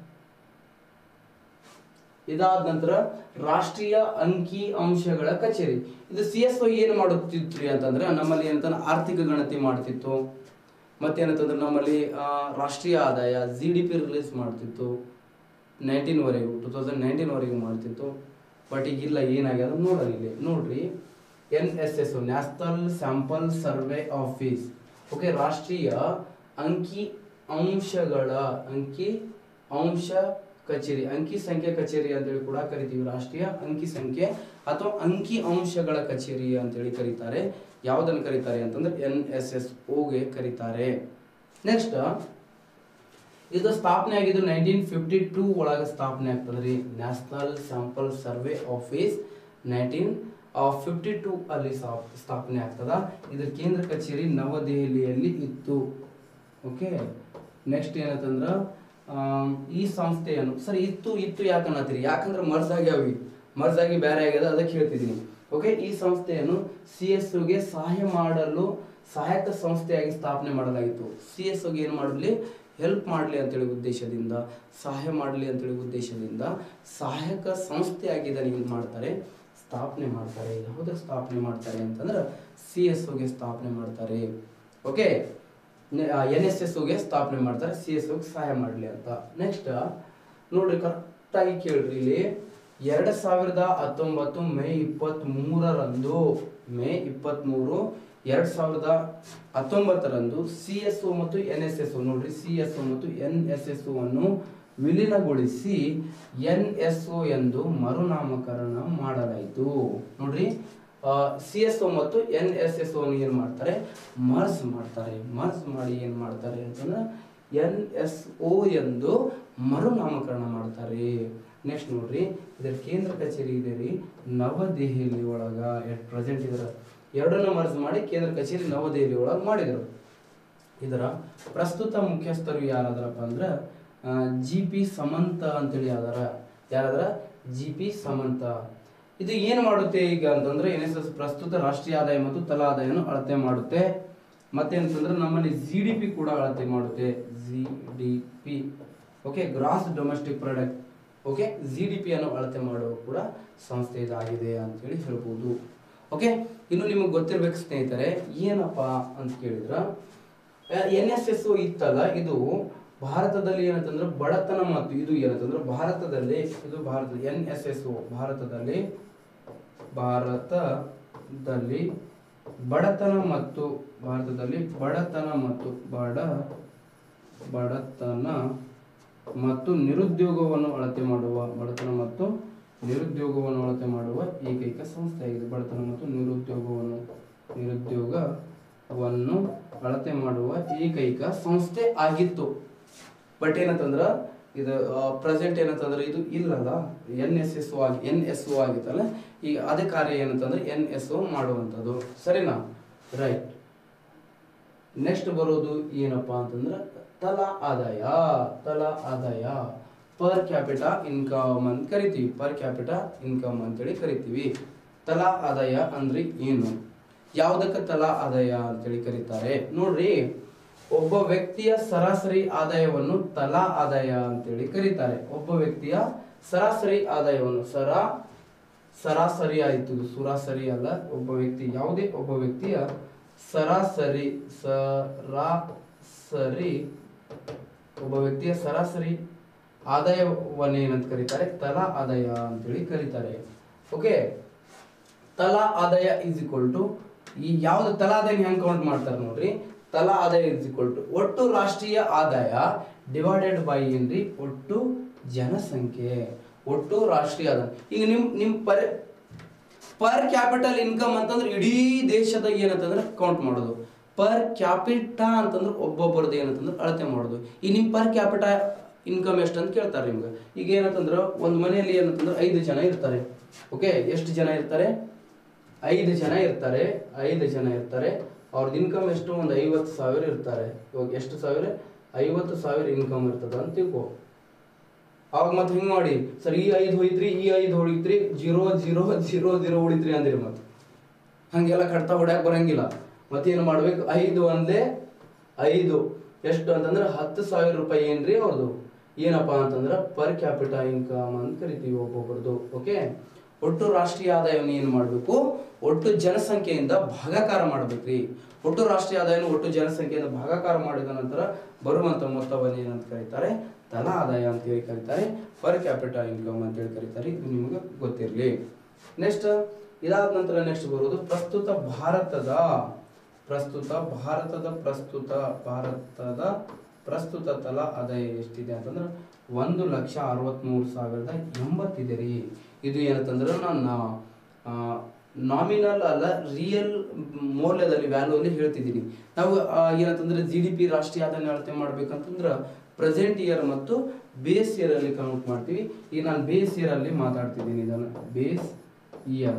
ಇದಾದ ನಂತರ ರಾಷ್ಟ್ರೀಯ ಅಂಕಿ ಅಂಶಗಳ ಕಚೇರಿ ಇದು ಸಿ ಎಸ್ ಒ ಏನು ಮಾಡುತ್ತಿತ್ತು ಅಂತಂದ್ರೆ ನಮ್ಮಲ್ಲಿ ಏನಂತಂದ್ರೆ ಆರ್ಥಿಕ ಗಣತಿ ಮಾಡ್ತಿತ್ತು ಮತ್ತೇನಂತಂದ್ರೆ ನಮ್ಮಲ್ಲಿ ಆ, ರಾಷ್ಟ್ರೀಯ ಆದಾಯ ಜಿ ಡಿ ಪಿ ರಿಲೀಸ್ ಮಾಡ್ತಿತ್ತು ನೈನ್ಟೀನ್ ವರೆಗೂ ಟೂ ತೌಸಂಡ್ ನೈನ್ಟೀನ್ ವರೆಗೂ ಮಾಡ್ತಿತ್ತು ಬಟ್ ಈಗಿಲ್ಲ ಏನಾಗ್ಯದ ನೋಡೋಣ ಇಲ್ಲಿ ನೋಡ್ರಿ N S S national sample survey office okay ರಾಷ್ಟ್ರೀಯ ಅಂಕಿ ಅಂಶಗಳ ಅಂಕಿ ಅಂಶ ಕಚೇರಿ ಅಂಕಿ ಸಂಖ್ಯೆ ಕಚೇರಿ ಅಂತೇಳಿ ಕೂಡ ಕರಿತೀವಿ ರಾಷ್ಟ್ರೀಯ ಅಂಕಿ ಸಂಖ್ಯೆ ಅಥವಾ ಅಂಕಿ ಅಂಶಗಳ ಕಚೇರಿ ಅಂತೇಳಿ ಕರೀತಾರೆ ಯಾವುದನ್ನು ಕರೀತಾರೆ ಅಂತಂದ್ರೆ ಎನ್ ಎಸ್ ಎಸ್ ಓಗೆ ಕರೀತಾರೆ ನೆಕ್ಸ್ಟ್ ಇದು ಸ್ಥಾಪನೆ ಆಗಿದ್ದು ನೈನ್ಟೀನ್ ಫಿಫ್ಟಿ ಟೂ ಒಳಗೆ ಸ್ಥಾಪನೆ ಆಗ್ತದ್ರಿ national sample survey office nineteen fifty two ಅಲ್ಲಿ ಸ್ಥಾಪ್- ಸ್ಥಾಪನೆ ಆಗ್ತದ ಇದ್ರ ಕೇಂದ್ರ ಕಚೇರಿ ನವದೆಹಲಿಯಲ್ಲಿ ಇತ್ತು ಓಕೆ ನೆಕ್ಸ್ಟ್ ಏನಂತಂದ್ರ ಆಮ್, ಈ ಸಂಸ್ಥೆಯನ್ನು ಸರ್ ಇತ್ತು ಇತ್ತು ಯಾಕೆ ಅನ್ನತ್ತೀರಿ ಯಾಕಂದ್ರೆ ಮರ್ಜ್ ಆಗ್ಯಾವಿ ಮರ್ಜ್ ಆಗಿ ಬೇರೆ ಆಗ್ಯದ ಅದಕ್ಕೆ ಹೇಳ್ತಿದ್ದೀನಿ ಓಕೆ ಈ ಸಂಸ್ಥೆಯನ್ನು ಸಿ ಎಸ್ ಗೆ ಸಹಾಯ ಮಾಡಲು ಸಹಾಯಕ ಸಂಸ್ಥೆಯಾಗಿ ಸ್ಥಾಪನೆ ಮಾಡಲಾಗಿತ್ತು ಸಿ ಎಸ್ ಗೆ ಏನು ಮಾಡಲಿ ಹೆಲ್ಪ್ ಮಾಡಲಿ ಅಂತೇಳಿ ಉದ್ದೇಶದಿಂದ ಸಹಾಯ ಮಾಡಲಿ ಅಂತೇಳಿ ಉದ್ದೇಶದಿಂದ ಸಹಾಯಕ ಸಂಸ್ಥೆಯಾಗಿ ಇದನ್ನು ಏನು ಮಾಡ್ತಾರೆ ಸ್ಥಾಪನೆ ಮಾಡ್ತಾರೆ ಯಾವುದಕ್ಕೆ ಸ್ಥಾಪನೆ ಮಾಡ್ತಾರೆ ಅಂತಂದ್ರೆ ಸಿ ಎಸ್ ಗೆ ಸ್ಥಾಪನೆ ಮಾಡ್ತಾರೆ ಓಕೆ ಎನ್ ಎಸ್ ಎಸ್ ಗೆ ಸ್ಥಾಪನೆ ಮಾಡ್ತಾರೆ ಸಿ ಎಸ್ ಸಹಾಯ ಮಾಡಲಿ ಅಂತ ನೆಕ್ಸ್ಟ್ ನೋಡ್ರಿ ಕರೆಕ್ಟಾಗಿ ಕೇಳ್ರಿ ಇಲ್ಲಿ ಎರಡ್ ಸಾವಿರದ ಹತ್ತೊಂಬತ್ತು ಮೇ ಇಪ್ಪತ್ತ್ ಮೂರರಂದು ಮೇ ಇಪ್ಪತ್ತ್ ಮೂರು ಎರಡ್ ಸಾವಿರದ ಹತ್ತೊಂಬತ್ತರಂದು ಸಿ ಎಸ್ ಒ ಮತ್ತು ಎನ್ ಎಸ್ ಎಸ್ ಒ ನೋಡ್ರಿ ಸಿ ಎಸ್ ಒ ಮತ್ತು ಎನ್ ಎಸ್ ಎಸ್ ಅನ್ನು ವಿಲೀನಗೊಳಿಸಿ ಎನ್ ಎಸ್ ಒ ಎಂದು ಮರುನಾಮಕರಣ ಮಾಡಲಾಯಿತು ನೋಡ್ರಿ ಸಿ ಎಸ್ ಒ ಮತ್ತು ಎನ್ ಎಸ್ ಎಸ್ ಒ ಏನ್ ಮಾಡ್ತಾರೆ ಮರ್ಜ್ ಮಾಡ್ತಾರೆ ಮರ್ಜ್ ಮಾಡಿ ಏನ್ ಮಾಡ್ತಾರೆ ಅಂತಂದ್ರೆ ಎನ್ ಎಸ್ ಒ ಎಂದು ಮರುನಾಮಕರಣ ಮಾಡ್ತಾರೆ ನೆಕ್ಸ್ಟ್ ನೋಡ್ರಿ ಇದರ ಕೇಂದ್ರ ಕಚೇರಿ ಇದೆ ರೀ ನವದೆಹಲಿ ಒಳಗ ಎಟ್ ಪ್ರೆಸೆಂಟ್ ಇದರ ಎರಡನ್ನ ಮರ್ಜ್ ಮಾಡಿ ಕೇಂದ್ರ ಕಚೇರಿ ನವದೆಹಲಿ ಒಳಗ ಮಾಡಿದರು ಇದರ ಪ್ರಸ್ತುತ ಮುಖ್ಯಸ್ಥರು ಯಾರಾದ್ರಪ್ಪ ಅಂದ್ರೆ ಜಿ ಪಿ ಸಮಂತ ಅಂತೇಳಿ ಯಾವ್ದಾರ ಯಾರಾದ್ರ ಜಿ ಪಿ ಸಮಂತ ಇದು ಏನು ಮಾಡುತ್ತೆ ಈಗ ಅಂತಂದ್ರೆ ಎನ್ ಎಸ್ ಎಸ್ ಪ್ರಸ್ತುತ ರಾಷ್ಟ್ರೀಯ ಆದಾಯ ಮತ್ತು ತಲಾ ಆದಾಯವನ್ನು ಅಳತೆ ಮಾಡುತ್ತೆ ಮತ್ತೇನಂತಂದ್ರೆ ನಮ್ಮಲ್ಲಿ ಜಿ ಡಿ ಪಿ ಕೂಡ ಅಳತೆ ಮಾಡುತ್ತೆ G D P okay gross domestic product okay G D P ಅನ್ನು ಅಳತೆ ಮಾಡುವ ಕೂಡ ಸಂಸ್ಥೆ ಇದಾಗಿದೆ ಅಂತೇಳಿ ಹೇಳ್ಬೋದು ಓಕೆ ಇನ್ನು ನಿಮಗೆ ಗೊತ್ತಿರ್ಬೇಕು ಸ್ನೇಹಿತರೆ ಏನಪ್ಪ ಅಂತ ಕೇಳಿದ್ರ ಎನ್ ಎಸ್ ಎಸ್ ಇತ್ತಲ್ಲ ಇದು ಭಾರತದಲ್ಲಿ ಏನಂತಂದ್ರೆ ಬಡತನ ಮತ್ತು ಇದು ಏನಂತಂದ್ರೆ ಭಾರತದಲ್ಲಿ ಇದು ಭಾರತ ಎನ್ ಎಸ್ ಎಸ್ ಭಾರತದಲ್ಲಿ ಭಾರತದಲ್ಲಿ ಬಡತನ ಮತ್ತು ಭಾರತದಲ್ಲಿ ಬಡತನ ಮತ್ತು ಬಡ ಬಡತನ ಮತ್ತು ನಿರುದ್ಯೋಗವನ್ನು ಅಳತೆ ಮಾಡುವ ಬಡತನ ಮತ್ತು ನಿರುದ್ಯೋಗವನ್ನು ಅಳತೆ ಮಾಡುವ ಏಕೈಕ ಸಂಸ್ಥೆಯಾಗಿದೆ ಬಡತನ ಮತ್ತು ನಿರುದ್ಯೋಗವನ್ನು ನಿರುದ್ಯೋಗವನ್ನು ಅಳತೆ ಮಾಡುವ ಏಕೈಕ ಸಂಸ್ಥೆ ಆಗಿತ್ತು ಬಟ್ ಏನಂತಂದ್ರ ಇದು ಪ್ರೆಸೆಂಟ್ ಏನಂತಂದ್ರೆ ಇದು ಇಲ್ಲಲ್ಲ ಎನ್ ಎಸ್ ಎಸ್ ಆಗಿ ಎನ್ ಎಸ್ ಒ ಆಗಿತ್ತಲ್ಲ ಈಗ ಅದೇ ಕಾರ್ಯ ಏನಂತಂದ್ರೆ ಎನ್ ಎಸ್ ಒ ಮಾಡುವಂಥದ್ದು ಸರಿನಾ ರೈಟ್ ನೆಕ್ಸ್ಟ್ ಬರೋದು ಏನಪ್ಪಾ ಅಂತಂದ್ರೆ ತಲಾ ಆದಾಯ ತಲಾ ಆದಾಯ ಪರ್ ಕ್ಯಾಪಿಟಾ ಇನ್ಕಮ್ ಅಂತ ಕರಿತೀವಿ ಪರ್ ಕ್ಯಾಪಿಟಾ ಇನ್ಕಮ್ ಅಂತೇಳಿ ಕರಿತೀವಿ ತಲಾ ಆದಾಯ ಅಂದ್ರೆ ಏನು ಯಾವುದಕ್ಕೆ ತಲಾ ಆದಾಯ ಅಂತೇಳಿ ಕರೀತಾರೆ ನೋಡ್ರಿ ಒಬ್ಬ ವ್ಯಕ್ತಿಯ ಸರಾಸರಿ ಆದಾಯವನ್ನು ತಲಾ ಆದಾಯ ಅಂತೇಳಿ ಕರೀತಾರೆ ಒಬ್ಬ ವ್ಯಕ್ತಿಯ ಸರಾಸರಿ ಆದಾಯವನ್ನು ಸರಾ ಸರಾಸರಿ ಆಯ್ತು ಇದು ಸರಾಸರಿ ಅಲ್ಲ ಒಬ್ಬ ವ್ಯಕ್ತಿ ಯಾವುದೇ ಒಬ್ಬ ವ್ಯಕ್ತಿಯ ಸರಾಸರಿ ಸರಾಸರಿ ಒಬ್ಬ ವ್ಯಕ್ತಿಯ ಸರಾಸರಿ ಆದಾಯವನ್ನ ಏನಂತ ಕರೀತಾರೆ ತಲಾ ಆದಾಯ ಅಂತೇಳಿ ಕರೀತಾರೆ ಓಕೆ ತಲಾ ಆದಾಯ ಇಸ್ ಈಕ್ವಲ್ ಟು ಈ ಯಾವ್ದು ತಲಾ ಆದಾಯ ಹೆಂಗ್ ಕೌಂಟ್ ಮಾಡ್ತಾರೆ ನೋಡ್ರಿ ತಲಾ ಆದಾಯ ಇಸ್ ಈಕ್ವಲ್ ಟು ಒಟ್ಟು ರಾಷ್ಟ್ರೀಯ ಆದಾಯ ಡಿವೈಡೆಡ್ ಬೈ ಏನ್ರಿ ಒಟ್ಟು ಜನಸಂಖ್ಯೆ ಒಟ್ಟು ರಾಷ್ಟ್ರೀಯ ಆದಾಯ ಈಗ ನಿಮ್ ನಿಮ್ ಪರ್ ಪರ್ ಕ್ಯಾಪಿಟಲ್ ಇನ್ಕಮ್ ಅಂತಂದ್ರೆ ಇಡೀ ದೇಶದ ಏನಂತಂದ್ರೆ ಕೌಂಟ್ ಮಾಡೋದು ಪರ್ ಕ್ಯಾಪಿಟಾ ಅಂತಂದ್ರೆ ಒಬ್ಬೊಬ್ಬರದ್ದು ಏನಂತಂದ್ರೆ ಅಳತೆ ಮಾಡೋದು ಈ ನಿಮ್ ಪರ್ ಕ್ಯಾಪಿಟಾ ಇನ್ಕಮ್ ಎಷ್ಟು ಅಂತ ಕೇಳ್ತಾರೆ ನಿಮ್ಗೆ ಈಗ ಏನಂತಂದ್ರೆ ಒಂದು ಮನೆಯಲ್ಲಿ ಏನಂತಂದ್ರೆ ಐದು ಜನ ಇರ್ತಾರೆ ಓಕೆ ಎಷ್ಟು ಜನ ಇರ್ತಾರೆ ಐದು ಜನ ಇರ್ತಾರೆ ಐದು ಜನ ಇರ್ತಾರೆ ಅವ್ರದ್ದು ಇನ್ಕಮ್ ಎಷ್ಟು ಒಂದು ಐವತ್ತು ಸಾವಿರ ಇರ್ತಾರೆ ಇವಾಗ ಎಷ್ಟು ಸಾವಿರ ಐವತ್ತು ಸಾವಿರ ಇನ್ಕಮ್ ಇರ್ತದ ಅಂತ ತಿಳ್ಕೊ ಅವಾಗ ಮತ್ತೆ ಹಿಂಗ್ ಮಾಡಿ ಸರ್ ಈ ಐದು ಹೋಯ್ತ್ರಿ ಈ ಐದು ಹೊಡಿತ್ರಿ ಜೀರೋ ಜೀರೋ ಜೀರೋ ಜೀರೋ ಹೊಡಿತ್ರಿ ಅಂದಿರಿ ಮತ್ತೆ ಹಂಗೆಲ್ಲ ಕಟ್ತಾ ಹೊಡ್ಯಾಕ್ ಬರಂಗಿಲ್ಲ ಮತ್ತೇನು ಮಾಡ್ಬೇಕು ಐದು ಒಂದೇ ಐದು ಎಷ್ಟು ಅಂತಂದ್ರೆ ಹತ್ತು ಸಾವಿರ ರೂಪಾಯಿ ಏನ್ರಿ ಅವ್ರದ್ದು ಏನಪ್ಪಾ ಅಂತಂದ್ರೆ ಪರ್ ಕ್ಯಾಪಿಟಾ ಇನ್ಕಮ್ ಅಂತ ಕರಿತೀವಿ ಒಬ್ಬೊಬ್ರದ್ದು ಓಕೆ ಒಟ್ಟು ರಾಷ್ಟ್ರೀಯ ಆದಾಯವನ್ನು ಏನು ಮಾಡಬೇಕು ಒಟ್ಟು ಜನಸಂಖ್ಯೆಯಿಂದ ಭಾಗಾಕಾರ ಮಾಡ್ಬೇಕ್ರಿ ಒಟ್ಟು ರಾಷ್ಟ್ರೀಯ ಆದಾಯವನ್ನು ಒಟ್ಟು ಜನಸಂಖ್ಯೆಯಿಂದ ಭಾಗಾಕಾರ ಮಾಡಿದ ನಂತರ ಬರುವಂತ ಮೊತ್ತವನ್ನು ಏನಂತ ಕರೀತಾರೆ ತಲಾ ಆದಾಯ ಅಂತ ಹೇಳಿ ಕರೀತಾರೆ ಪರ್ ಕ್ಯಾಪಿಟಲ್ ಇನ್ಕಮ್ ಅಂತ ಹೇಳಿ ಕರೀತಾರೆ ಇದು ನಿಮಗೆ ಗೊತ್ತಿರಲಿ ನೆಕ್ಸ್ಟ್ ಇದಾದ ನಂತರ ನೆಕ್ಸ್ಟ್ ಬರುವುದು ಪ್ರಸ್ತುತ ಭಾರತದ ಪ್ರಸ್ತುತ ಭಾರತದ ಪ್ರಸ್ತುತ ಭಾರತದ ಪ್ರಸ್ತುತ ತಲಾ ಆದಾಯ ಎಷ್ಟಿದೆ ಅಂತಂದ್ರೆ ಒಂದು ಲಕ್ಷ ಅರವತ್ತ್ಮೂರು ಸಾವಿರದ ಎಂಬತ್ತಿದೆ ರೀ ಇದು ಏನಂತಂದ್ರೆ ನಾನು ನಾಮಿನಲ್ ಅಲ್ಲ ರಿಯಲ್ ಮೌಲ್ಯದಲ್ಲಿ ವ್ಯಾಲ್ಯೂ ಅಲ್ಲಿ ಹೇಳ್ತಿದ್ದೀನಿ ನಾವು ಆ, ಏನಂತಂದ್ರೆ ಜಿ ಡಿ ಪಿ ರಾಷ್ಟ್ರೀಯ ಆದಾಯ ಅಳತೆ ಮಾಡ್ಬೇಕಂತಂದ್ರೆ ಪ್ರೆಸೆಂಟ್ ಇಯರ್ ಮತ್ತು ಬೇಸ್ ಇಯರ್ ಅಲ್ಲಿ ಕೌಂಟ್ ಮಾಡ್ತೀವಿ ಈಗ ನಾನು ಬೇಸ್ ಇಯರ್ ಅಲ್ಲಿ ಮಾತಾಡ್ತಿದ್ದೀನಿ ಇದನ್ನು ಬೇಸ್ ಇಯರ್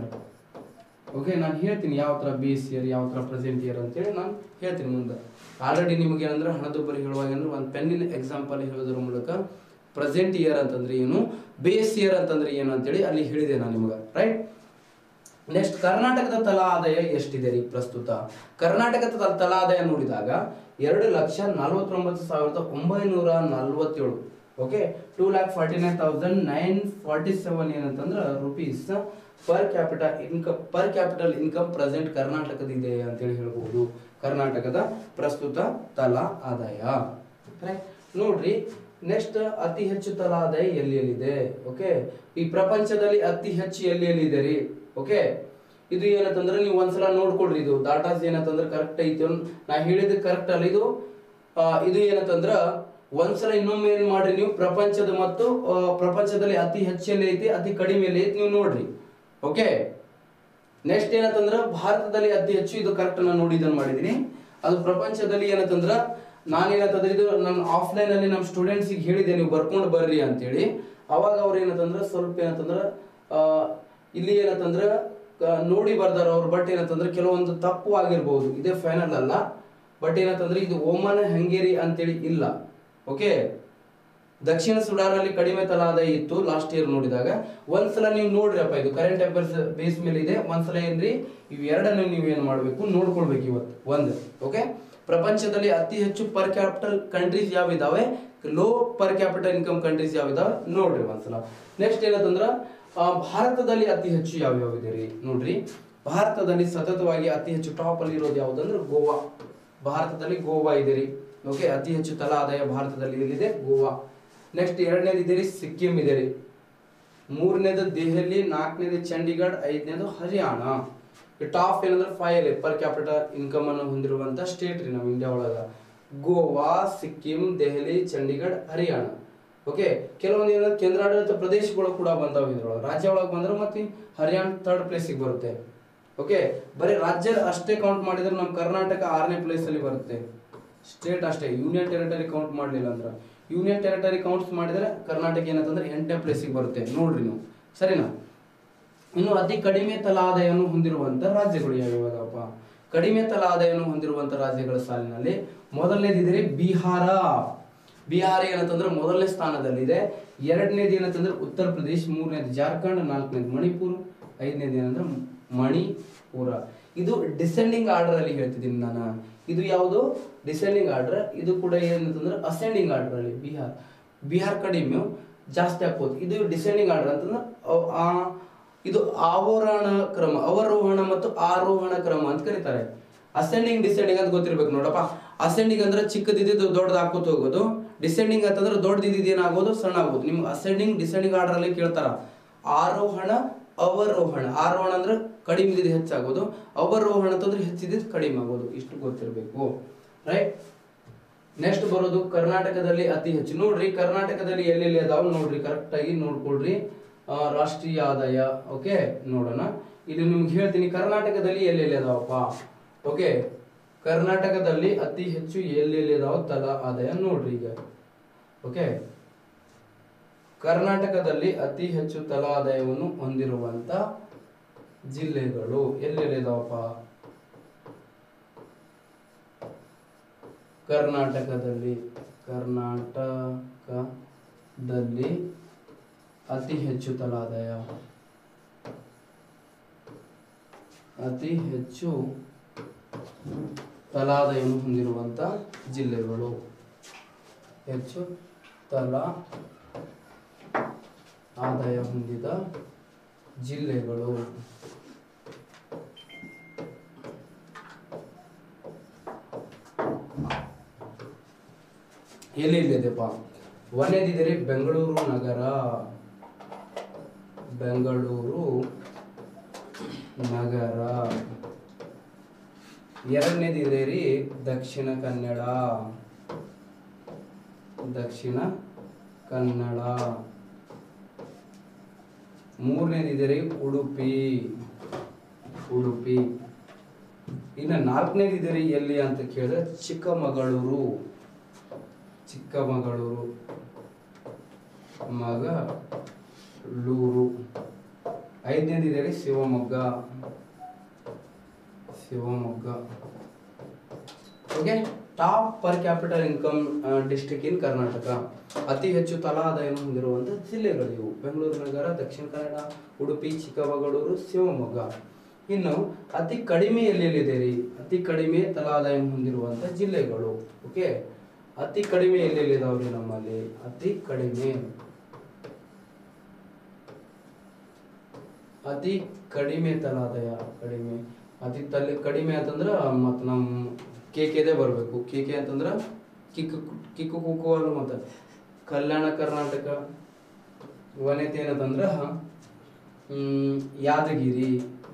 ಓಕೆ ನಾನು ಹೇಳ್ತೀನಿ ಯಾವ ಥರ ಬೇಸ್ ಇಯರ್ ಯಾವ ಥರ ಪ್ರೆಸೆಂಟ್ ಇಯರ್ ಅಂತೇಳಿ ನಾನು ಹೇಳ್ತೀನಿ ಮುಂದೆ ಆಲ್ರೆಡಿ ನಿಮಗೆ ಏನಂದ್ರೆ ಹಣದುಬ್ಬರಿ ಹೇಳುವಾಗ ಅಂದ್ರೆ ಒಂದು ಪೆನ್ನಿನ ಎಕ್ಸಾಂಪಲ್ ಹೇಳೋದ್ರ ಮೂಲಕ ಪ್ರೆಸೆಂಟ್ ಇಯರ್ ಅಂತಂದ್ರೆ ಏನು ಬೇಸ್ ಇಯರ್ ಅಂತಂದ್ರೆ ಏನು ಅಂತೇಳಿ ಅಲ್ಲಿ ಹೇಳಿದೆ ನಾನು ನಿಮಗೆ ರೈಟ್ ನೆಕ್ಸ್ಟ್ ಕರ್ನಾಟಕದ ತಲಾ ಆದಾಯ ಎಷ್ಟಿದೆ ರೀ ಪ್ರಸ್ತುತ ಕರ್ನಾಟಕದ ತ- ತಲಾ ಆದಾಯ ನೋಡಿದಾಗ ಎರಡು ಲಕ್ಷ ನಲವತ್ತೊಂಬತ್ತು ಸಾವಿರದ ಒಂಬೈನೂರ ನಲ್ವತ್ತೇಳು okay two lakh forty nine thousand nine forty seven ಏನಂತಂದ್ರೆ rupees per capital income per capital income present ಕರ್ನಾಟಕದ ಇದೆ ಅಂತೇಳಿ ಹೇಳ್ಬಹುದು ಕರ್ನಾಟಕದ ಪ್ರಸ್ತುತ ತಲಾ ಆದಾಯ Right? ನೋಡ್ರಿ ನೆಕ್ಸ್ಟ್ ಅತಿ ಹೆಚ್ಚು ತಲಾ ಆದಾಯ ಎಲ್ಲಿ ಎಲ್ಲಿದೆ ಓಕೆ ಈ ಪ್ರಪಂಚದಲ್ಲಿ ಅತಿ ಹೆಚ್ಚು ಎಲ್ಲಿ ಎಲ್ಲಿದೆ ರೀ ಓಕೆ ಇದು ಏನಂತಂದ್ರೆ ನೀವು ಒಂದ್ಸಲ ನೋಡ್ಕೊಳ್ರಿ ಇದು ಡಾಟಾಸ್ ಏನಂತಂದ್ರೆ ಕರೆಕ್ಟ್ ಐತಿ ಅನ್- ನಾ ಹೇಳಿದ ಕರೆಕ್ಟ್ ಅಲ್ಲ ಇದು ಆ, ಇದು ಏನಂತಂದ್ರ ಒಂದ್ಸಲ ಇನ್ನೊಮ್ಮೆ ಏನ್ ಮಾಡ್ರಿ ನೀವು ಪ್ರಪಂಚದ ಮತ್ತು ಆ, ಪ್ರಪಂಚದಲ್ಲಿ ಅತಿ ಹೆಚ್ಚು ಎಲ್ಲಿ ಐತಿ ಅತಿ ಕಡಿಮೆ ಎಲ್ಲಿ ಐತಿ ನೀವು ನೋಡ್ರಿ ಓಕೆ ನೆಕ್ಸ್ಟ್ ಏನಂತಂದ್ರ ಭಾರತದಲ್ಲಿ ಅತಿ ಹೆಚ್ಚು ಇದು ಕರೆಕ್ಟ್ ನಾನು ನೋಡಿ ಇದನ್ನ ಮಾಡಿದೀನಿ ಅದು ಪ್ರಪಂಚದಲ್ಲಿ ಏನಂತಂದ್ರ ನಾನೇನಂತಂದ್ರೆ ಇದು ನಾನು ಆಫ್ಲೈನ್ ಅಲ್ಲಿ ನಮ್ಮ ಸ್ಟೂಡೆಂಟ್ಸ್ ಹೇಳಿದೆ ನೀವು ಬರ್ಕೊಂಡು ಬರ್ರಿ ಅಂತೇಳಿ ಅವಾಗ ಅವ್ರು ಏನಂತಂದ್ರ ಸ್ವಲ್ಪ ಏನಂತಂದ್ರ ಆ, ಇಲ್ಲಿ ಏನಂತಂದ್ರ ಆ, ನೋಡಿ ಬರ್ದಾರ ಅವ್ರು ಬಟ್ ಏನಂತಂದ್ರೆ ಕೆಲವೊಂದು ತಪ್ಪು ಆಗಿರ್ಬೋದು ಇದೇ ಫೈನಲ್ ಅಲ್ಲ ಬಟ್ ಏನಂತಂದ್ರೆ ಇದು ಓಮನ್ ಹಂಗೇರಿ ಅಂತೇಳಿ ಇಲ್ಲ ಓಕೆ ದಕ್ಷಿಣ ಸುಡಾನಲ್ಲಿ ಕಡಿಮೆ ತಲಾ ಆದಾಯ ಇತ್ತು ಲಾಸ್ಟ್ ಇಯರ್ ನೋಡಿದಾಗ ಒಂದ್ಸಲ ನೀವು ನೋಡ್ರಿ ಅಪ್ಪ ಇದು ಕರೆಂಟ್ ಅಫೇರ್ಸ್ ಬೇಸ್ ಮೇಲೆ ಇದೆ ಒಂದ್ಸಲ ಏನ್ರಿ ಇವ್ ಎರಡನ್ನು ನೀವು ಏನ್ ಮಾಡ್ಬೇಕು ನೋಡ್ಕೊಳ್ಬೇಕು ಇವತ್ತು ಒಂದು ಓಕೆ ಪ್ರಪಂಚದಲ್ಲಿ ಅತಿ ಹೆಚ್ಚು ಪರ್ ಕ್ಯಾಪಿಟಲ್ ಕಂಟ್ರೀಸ್ ಯಾವ ಇದಾವೆ low per capital income countries ಯಾವ ಇದಾವೆ ನೋಡ್ರಿ ಒಂದ್ಸಲ ನೆಕ್ಸ್ಟ್ ಏನಂತಂದ್ರ ಆ, ಭಾರತದಲ್ಲಿ ಅತಿ ಹೆಚ್ಚು ಯಾವ ಯಾವ ಇದೆ ರೀ ನೋಡ್ರಿ ಭಾರತದಲ್ಲಿ ಸತತವಾಗಿ ಅತಿ ಹೆಚ್ಚು ಟಾಪ್ ಅಲ್ಲಿ ಇರೋದು ಯಾವ್ದಂದ್ರೆ ಗೋವಾ ಭಾರತದಲ್ಲಿ ಗೋವಾ ಇದೆ ರೀ ಓಕೆ ಅತಿ ಹೆಚ್ಚು ತಲಾ ಆದಾಯ ಭಾರತದಲ್ಲಿ ಎಲ್ಲಿದೆ ಗೋವಾ ನೆಕ್ಸ್ಟ್ ಎರಡನೇದು ಇದೆ ರೀ ಸಿಕ್ಕಿಂ ಇದೆ ರೀ ಮೂರನೇದು ದೆಹಲಿ ನಾಲ್ಕನೇದು ಚಂಡೀಗಢ ಐದನೇದು ಹರಿಯಾಣ ಟಾಪ್ ಏನಂದ್ರೆ ಫೈವ್ ಪರ್ ಕ್ಯಾಪಿಟಲ್ ಇನ್ಕಮ್ ಅನ್ನು ಹೊಂದಿರುವಂತ ಸ್ಟೇಟ್ ರೀ ನಮ್ಮ ಇಂಡಿಯಾ ಒಳಗ ಗೋವಾ ಸಿಕ್ಕಿಂ ದೆಹಲಿ ಚಂಡೀಗಢ ಹರಿಯಾಣ ಓಕೆ ಕೆಲವೊಂದು ಏನಂದ್ರೆ ಕೇಂದ್ರಾಡಳಿತ ಪ್ರದೇಶಗಳು ಕೂಡ ಬಂದಾವ ಇದ್ರೊಳಗೆ ರಾಜ್ಯ ಒಳಗೆ ಬಂದ್ರೆ ಮತ್ತೆ ಹರಿಯಾಣ ಥರ್ಡ್ ಪ್ಲೇಸಿಗೆ ಬರುತ್ತೆ ಓಕೆ ಬರೀ ರಾಜ್ಯ ಅಷ್ಟೇ ಕೌಂಟ್ ಮಾಡಿದ್ರೆ ನಮ್ಮ ಕರ್ನಾಟಕ ಆರನೇ ಪ್ಲೇಸ್ ಅಲ್ಲಿ ಬರುತ್ತೆ ಸ್ಟೇಟ್ ಅಷ್ಟೇ ಯೂನಿಯನ್ ಟೆರಿಟರಿ ಕೌಂಟ್ ಮಾಡಲಿಲ್ಲ ಅಂದ್ರೆ ಯೂನಿಯನ್ ಟೆರಿಟರಿ ಕೌಂಟ್ಸ್ ಮಾಡಿದ್ರೆ ಕರ್ನಾಟಕ ಏನಂತಂದ್ರೆ ಎಂಟನೇ ಪ್ಲೇಸಿಗೆ ಬರುತ್ತೆ ನೋಡ್ರಿ ನೀವು ಸರಿನಾ ಇನ್ನು ಅತಿ ಕಡಿಮೆ ತಲಾ ಆದಾಯವನ್ನು ಹೊಂದಿರುವಂತ ರಾಜ್ಯಗಳು ಯಾವ್ಯಾವ ಅದಾವಪ್ಪ ಕಡಿಮೆ ತಲಾ ಆದಾಯವನ್ನು ಹೊಂದಿರುವಂತ ರಾಜ್ಯಗಳ ಸಾಲಿನಲ್ಲಿ ಮೊದಲನೇದಿದೆ ಬಿಹಾರ ಬಿಹಾರ ಏನಂತಂದ್ರೆ ಮೊದಲನೇ ಸ್ಥಾನದಲ್ಲಿದೆ ಎರಡನೇದು ಏನಂತಂದ್ರೆ ಉತ್ತರ ಪ್ರದೇಶ್ ಮೂರನೇದು ಜಾರ್ಖಂಡ್ ನಾಲ್ಕನೇದು ಮಣಿಪುರ್ ಐದನೇದು ಏನಂದ್ರೆ ಮಣಿಪುರ ಇದು ಡಿಸೆಂಡಿಂಗ್ ಆರ್ಡರ್ ಅಲ್ಲಿ ಹೇಳ್ತಿದ್ದೀನಿ ನಾನು ಇದು ಯಾವುದು ಡಿಸೆಂಡಿಂಗ್ ಆರ್ಡರ್ ಇದು ಕೂಡ ಏನಂತಂದ್ರೆ ಅಸೆಂಡಿಂಗ್ ಆರ್ಡರ್ ಅಲ್ಲಿ ಬಿಹಾರ್ ಬಿಹಾರ್ ಕಡಿಮೆ ಜಾಸ್ತಿ ಆಗ್ಬೋದು ಇದು ಡಿಸೆಂಡಿಂಗ್ ಆರ್ಡರ್ ಅಂತಂದ್ರೆ ಅವ್- ಆ ಇದು ಆವರೋಹಣ ಕ್ರಮ ಅವರೋಹಣ ಮತ್ತು ಆರೋಹಣ ಕ್ರಮ ಅಂತ ಕರೀತಾರೆ ಅಸೆಂಡಿಂಗ್ ಡಿಸೆಂಡಿಂಗ್ ಅಂತ ಗೊತ್ತಿರ್ಬೇಕು ನೋಡಪ್ಪ ಅಸೆಂಡಿಂಗ್ ಅಂದ್ರೆ ಚಿಕ್ಕದಿದ್ದು ದೊಡ್ಡದು ಹಾಕೋತ ಹೋಗೋದು ಡಿಸೆಂಡಿಂಗ್ ಅಂತಂದ್ರೆ ದೊಡ್ಡದಿದ್ದು ಏನಾಗೋದು ಸಣ್ಣ ಆಗೋದು ನಿಮ್ಗೆ ಅಸೆಂಡಿಂಗ್ ಡಿಸೆಂಡಿಂಗ್ ಆರ್ಡರ್ ಅಲ್ಲಿ ಕೇಳ್ತಾರ ಆರೋಹಣ ಅವರೋಹಣ ಆರೋಹಣ ಅಂದ್ರೆ ಕಡಿಮೆ ಇದ್ದಿದ್ದು ಹೆಚ್ಚಾಗೋದು ಅವರೋಹಣ ಅಂತಂದ್ರೆ ಹೆಚ್ಚಿದ್ದು ಕಡಿಮೆ ಆಗೋದು ಇಷ್ಟು ಗೊತ್ತಿರಬೇಕು ರೈಟ್ ನೆಕ್ಸ್ಟ್ ಬರೋದು ಕರ್ನಾಟಕದಲ್ಲಿ ಅತಿ ಹೆಚ್ಚು ನೋಡ್ರಿ ಕರ್ನಾಟಕದಲ್ಲಿ ಎಲ್ಲೆಲ್ಲಿ ಅದಾವ ನೋಡ್ರಿ ಕರೆಕ್ಟ್ ಆಗಿ ನೋಡ್ಕೊಳ್ರಿ ಆ, ರಾಷ್ಟ್ರೀಯ ಆದಾಯ ಓಕೆ ನೋಡೋಣ ಇಲ್ಲಿ ನಿಮ್ಗೆ ಹೇಳ್ತೀನಿ ಕರ್ನಾಟಕದಲ್ಲಿ ಎಲ್ಲೆಲ್ಲಿ ಅದಾವಪ್ಪ ಓಕೆ ಕರ್ನಾಟಕದಲ್ಲಿ ಅತಿ ಹೆಚ್ಚು ಎಲ್ಲೆಲ್ಲಿ ಅದಾವ ತಲಾ ಆದಾಯ ನೋಡ್ರಿ ಈಗ ಓಕೆ ಕರ್ನಾಟಕದಲ್ಲಿ ಅತಿ ಹೆಚ್ಚು ತಲಾ ಆದಾಯವನ್ನು ಹೊಂದಿರುವಂತ ಜಿಲ್ಲೆಗಳು ಎಲ್ಲೆಲ್ಲಿ ಇದಾವಪ್ಪ ಕರ್ನಾಟಕದಲ್ಲಿ ಕರ್ನಾಟಕದಲ್ಲಿ ಅತಿ ಹೆಚ್ಚು ತಲಾದಾಯ ಅತಿ ಹೆಚ್ಚು ತಲಾದಾಯವನ್ನು ಹೊಂದಿರುವಂತ ಜಿಲ್ಲೆಗಳು ಹೆಚ್ಚು ತಲಾ ಆದಾಯ ಹೊಂದಿದ ಜಿಲ್ಲೆಗಳು ಎಲ್ಲೆಲ್ಲಿದೆಪ್ಪ ಒಂದನೇದಿದೆ ಬೆಂಗಳೂರು ನಗರ ಬೆಂಗಳೂರು ನಗರ ಎರಡನೇದಿದೆ ರೀ ದಕ್ಷಿಣ ಕನ್ನಡ ದಕ್ಷಿಣ ಕನ್ನಡ ಮೂರನೇದಿದೆ ರೀ ಉಡುಪಿ ಉಡುಪಿ ಇನ್ನು ನಾಲ್ಕನೇದಿದೆ ರೀ ಎಲ್ಲಿ ಅಂತ ಕೇಳಿದ್ರೆ ಚಿಕ್ಕಮಗಳೂರು ಚಿಕ್ಕಮಗಳೂರು ಮಗಳೂರು ಐದನೇದಿದೆ ರೀ Shivamogga Shivamogga okay top per capital income district in Karnataka ಅತಿ ಹೆಚ್ಚು ತಲಾ ಆದಾಯವನ್ನು ಹೊಂದಿರುವಂಥ ಜಿಲ್ಲೆಗಳು ಇವು ಬೆಂಗಳೂರು ನಗರ ದಕ್ಷಿಣ ಕನ್ನಡ ಉಡುಪಿ ಚಿಕ್ಕಮಗಳೂರು ಶಿವಮೊಗ್ಗ ಇನ್ನು ಅತಿ ಕಡಿಮೆ ಎಲ್ಲೆಲ್ಲಿದೆ ರೀ ಅತಿ ಕಡಿಮೆ ತಲಾ ಆದಾಯವನ್ನು ಹೊಂದಿರುವಂಥ ಜಿಲ್ಲೆಗಳು ಓಕೆ ಅತಿ ಕಡಿಮೆ ಎಲ್ಲೆಲ್ಲಿದಾವ್ರಿ ನಮ್ಮಲ್ಲಿ ಅತಿ ಕಡಿಮೆ ಅತಿ ಕಡಿಮೆ ತಲಾದಾಯ ಕಡಿಮೆ ಅತಿ ತಲೆ ಕಡಿಮೆ ಅಂತಂದ್ರ ಮತ್ತು ನಮ್ಮ ಕೆ ಕೆದೇ ಬರಬೇಕು ಕೆ ಕೆ ಅಂತಂದ್ರ ಕಿಕ್ಕು ಕಿಕ್ಕು ಕುಕ್ಕು ಅಲ್ಲ ಮತ್ತು ಕಲ್ಯಾಣ ಕರ್ನಾಟಕ ವನತೆ ಏನಂತಂದ್ರ ಹ್ಮ್, ಯಾದಗಿರಿ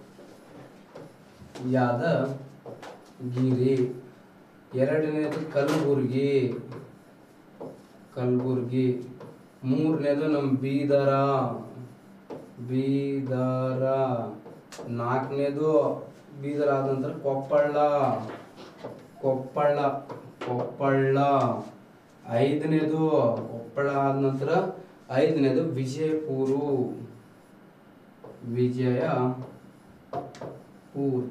ಯಾದಗಿರಿ ಎರಡನೇದು ಕಲಬುರ್ಗಿ ಕಲಬುರ್ಗಿ ಮೂರನೇದು ನಮ್ಮ ಬೀದರ ಬೀದರ ನಾಲ್ಕನೇದು ಬೀದರ್ ಆದ ನಂತರ ಕೊಪ್ಪಳ ಕೊಪ್ಪಳ ಕೊಪ್ಪಳ ಐದನೇದು ಕೊಪ್ಪಳ ಆದ ನಂತರ ಐದನೇದು ವಿಜಯಪುರ ವಿಜಯಪುರ್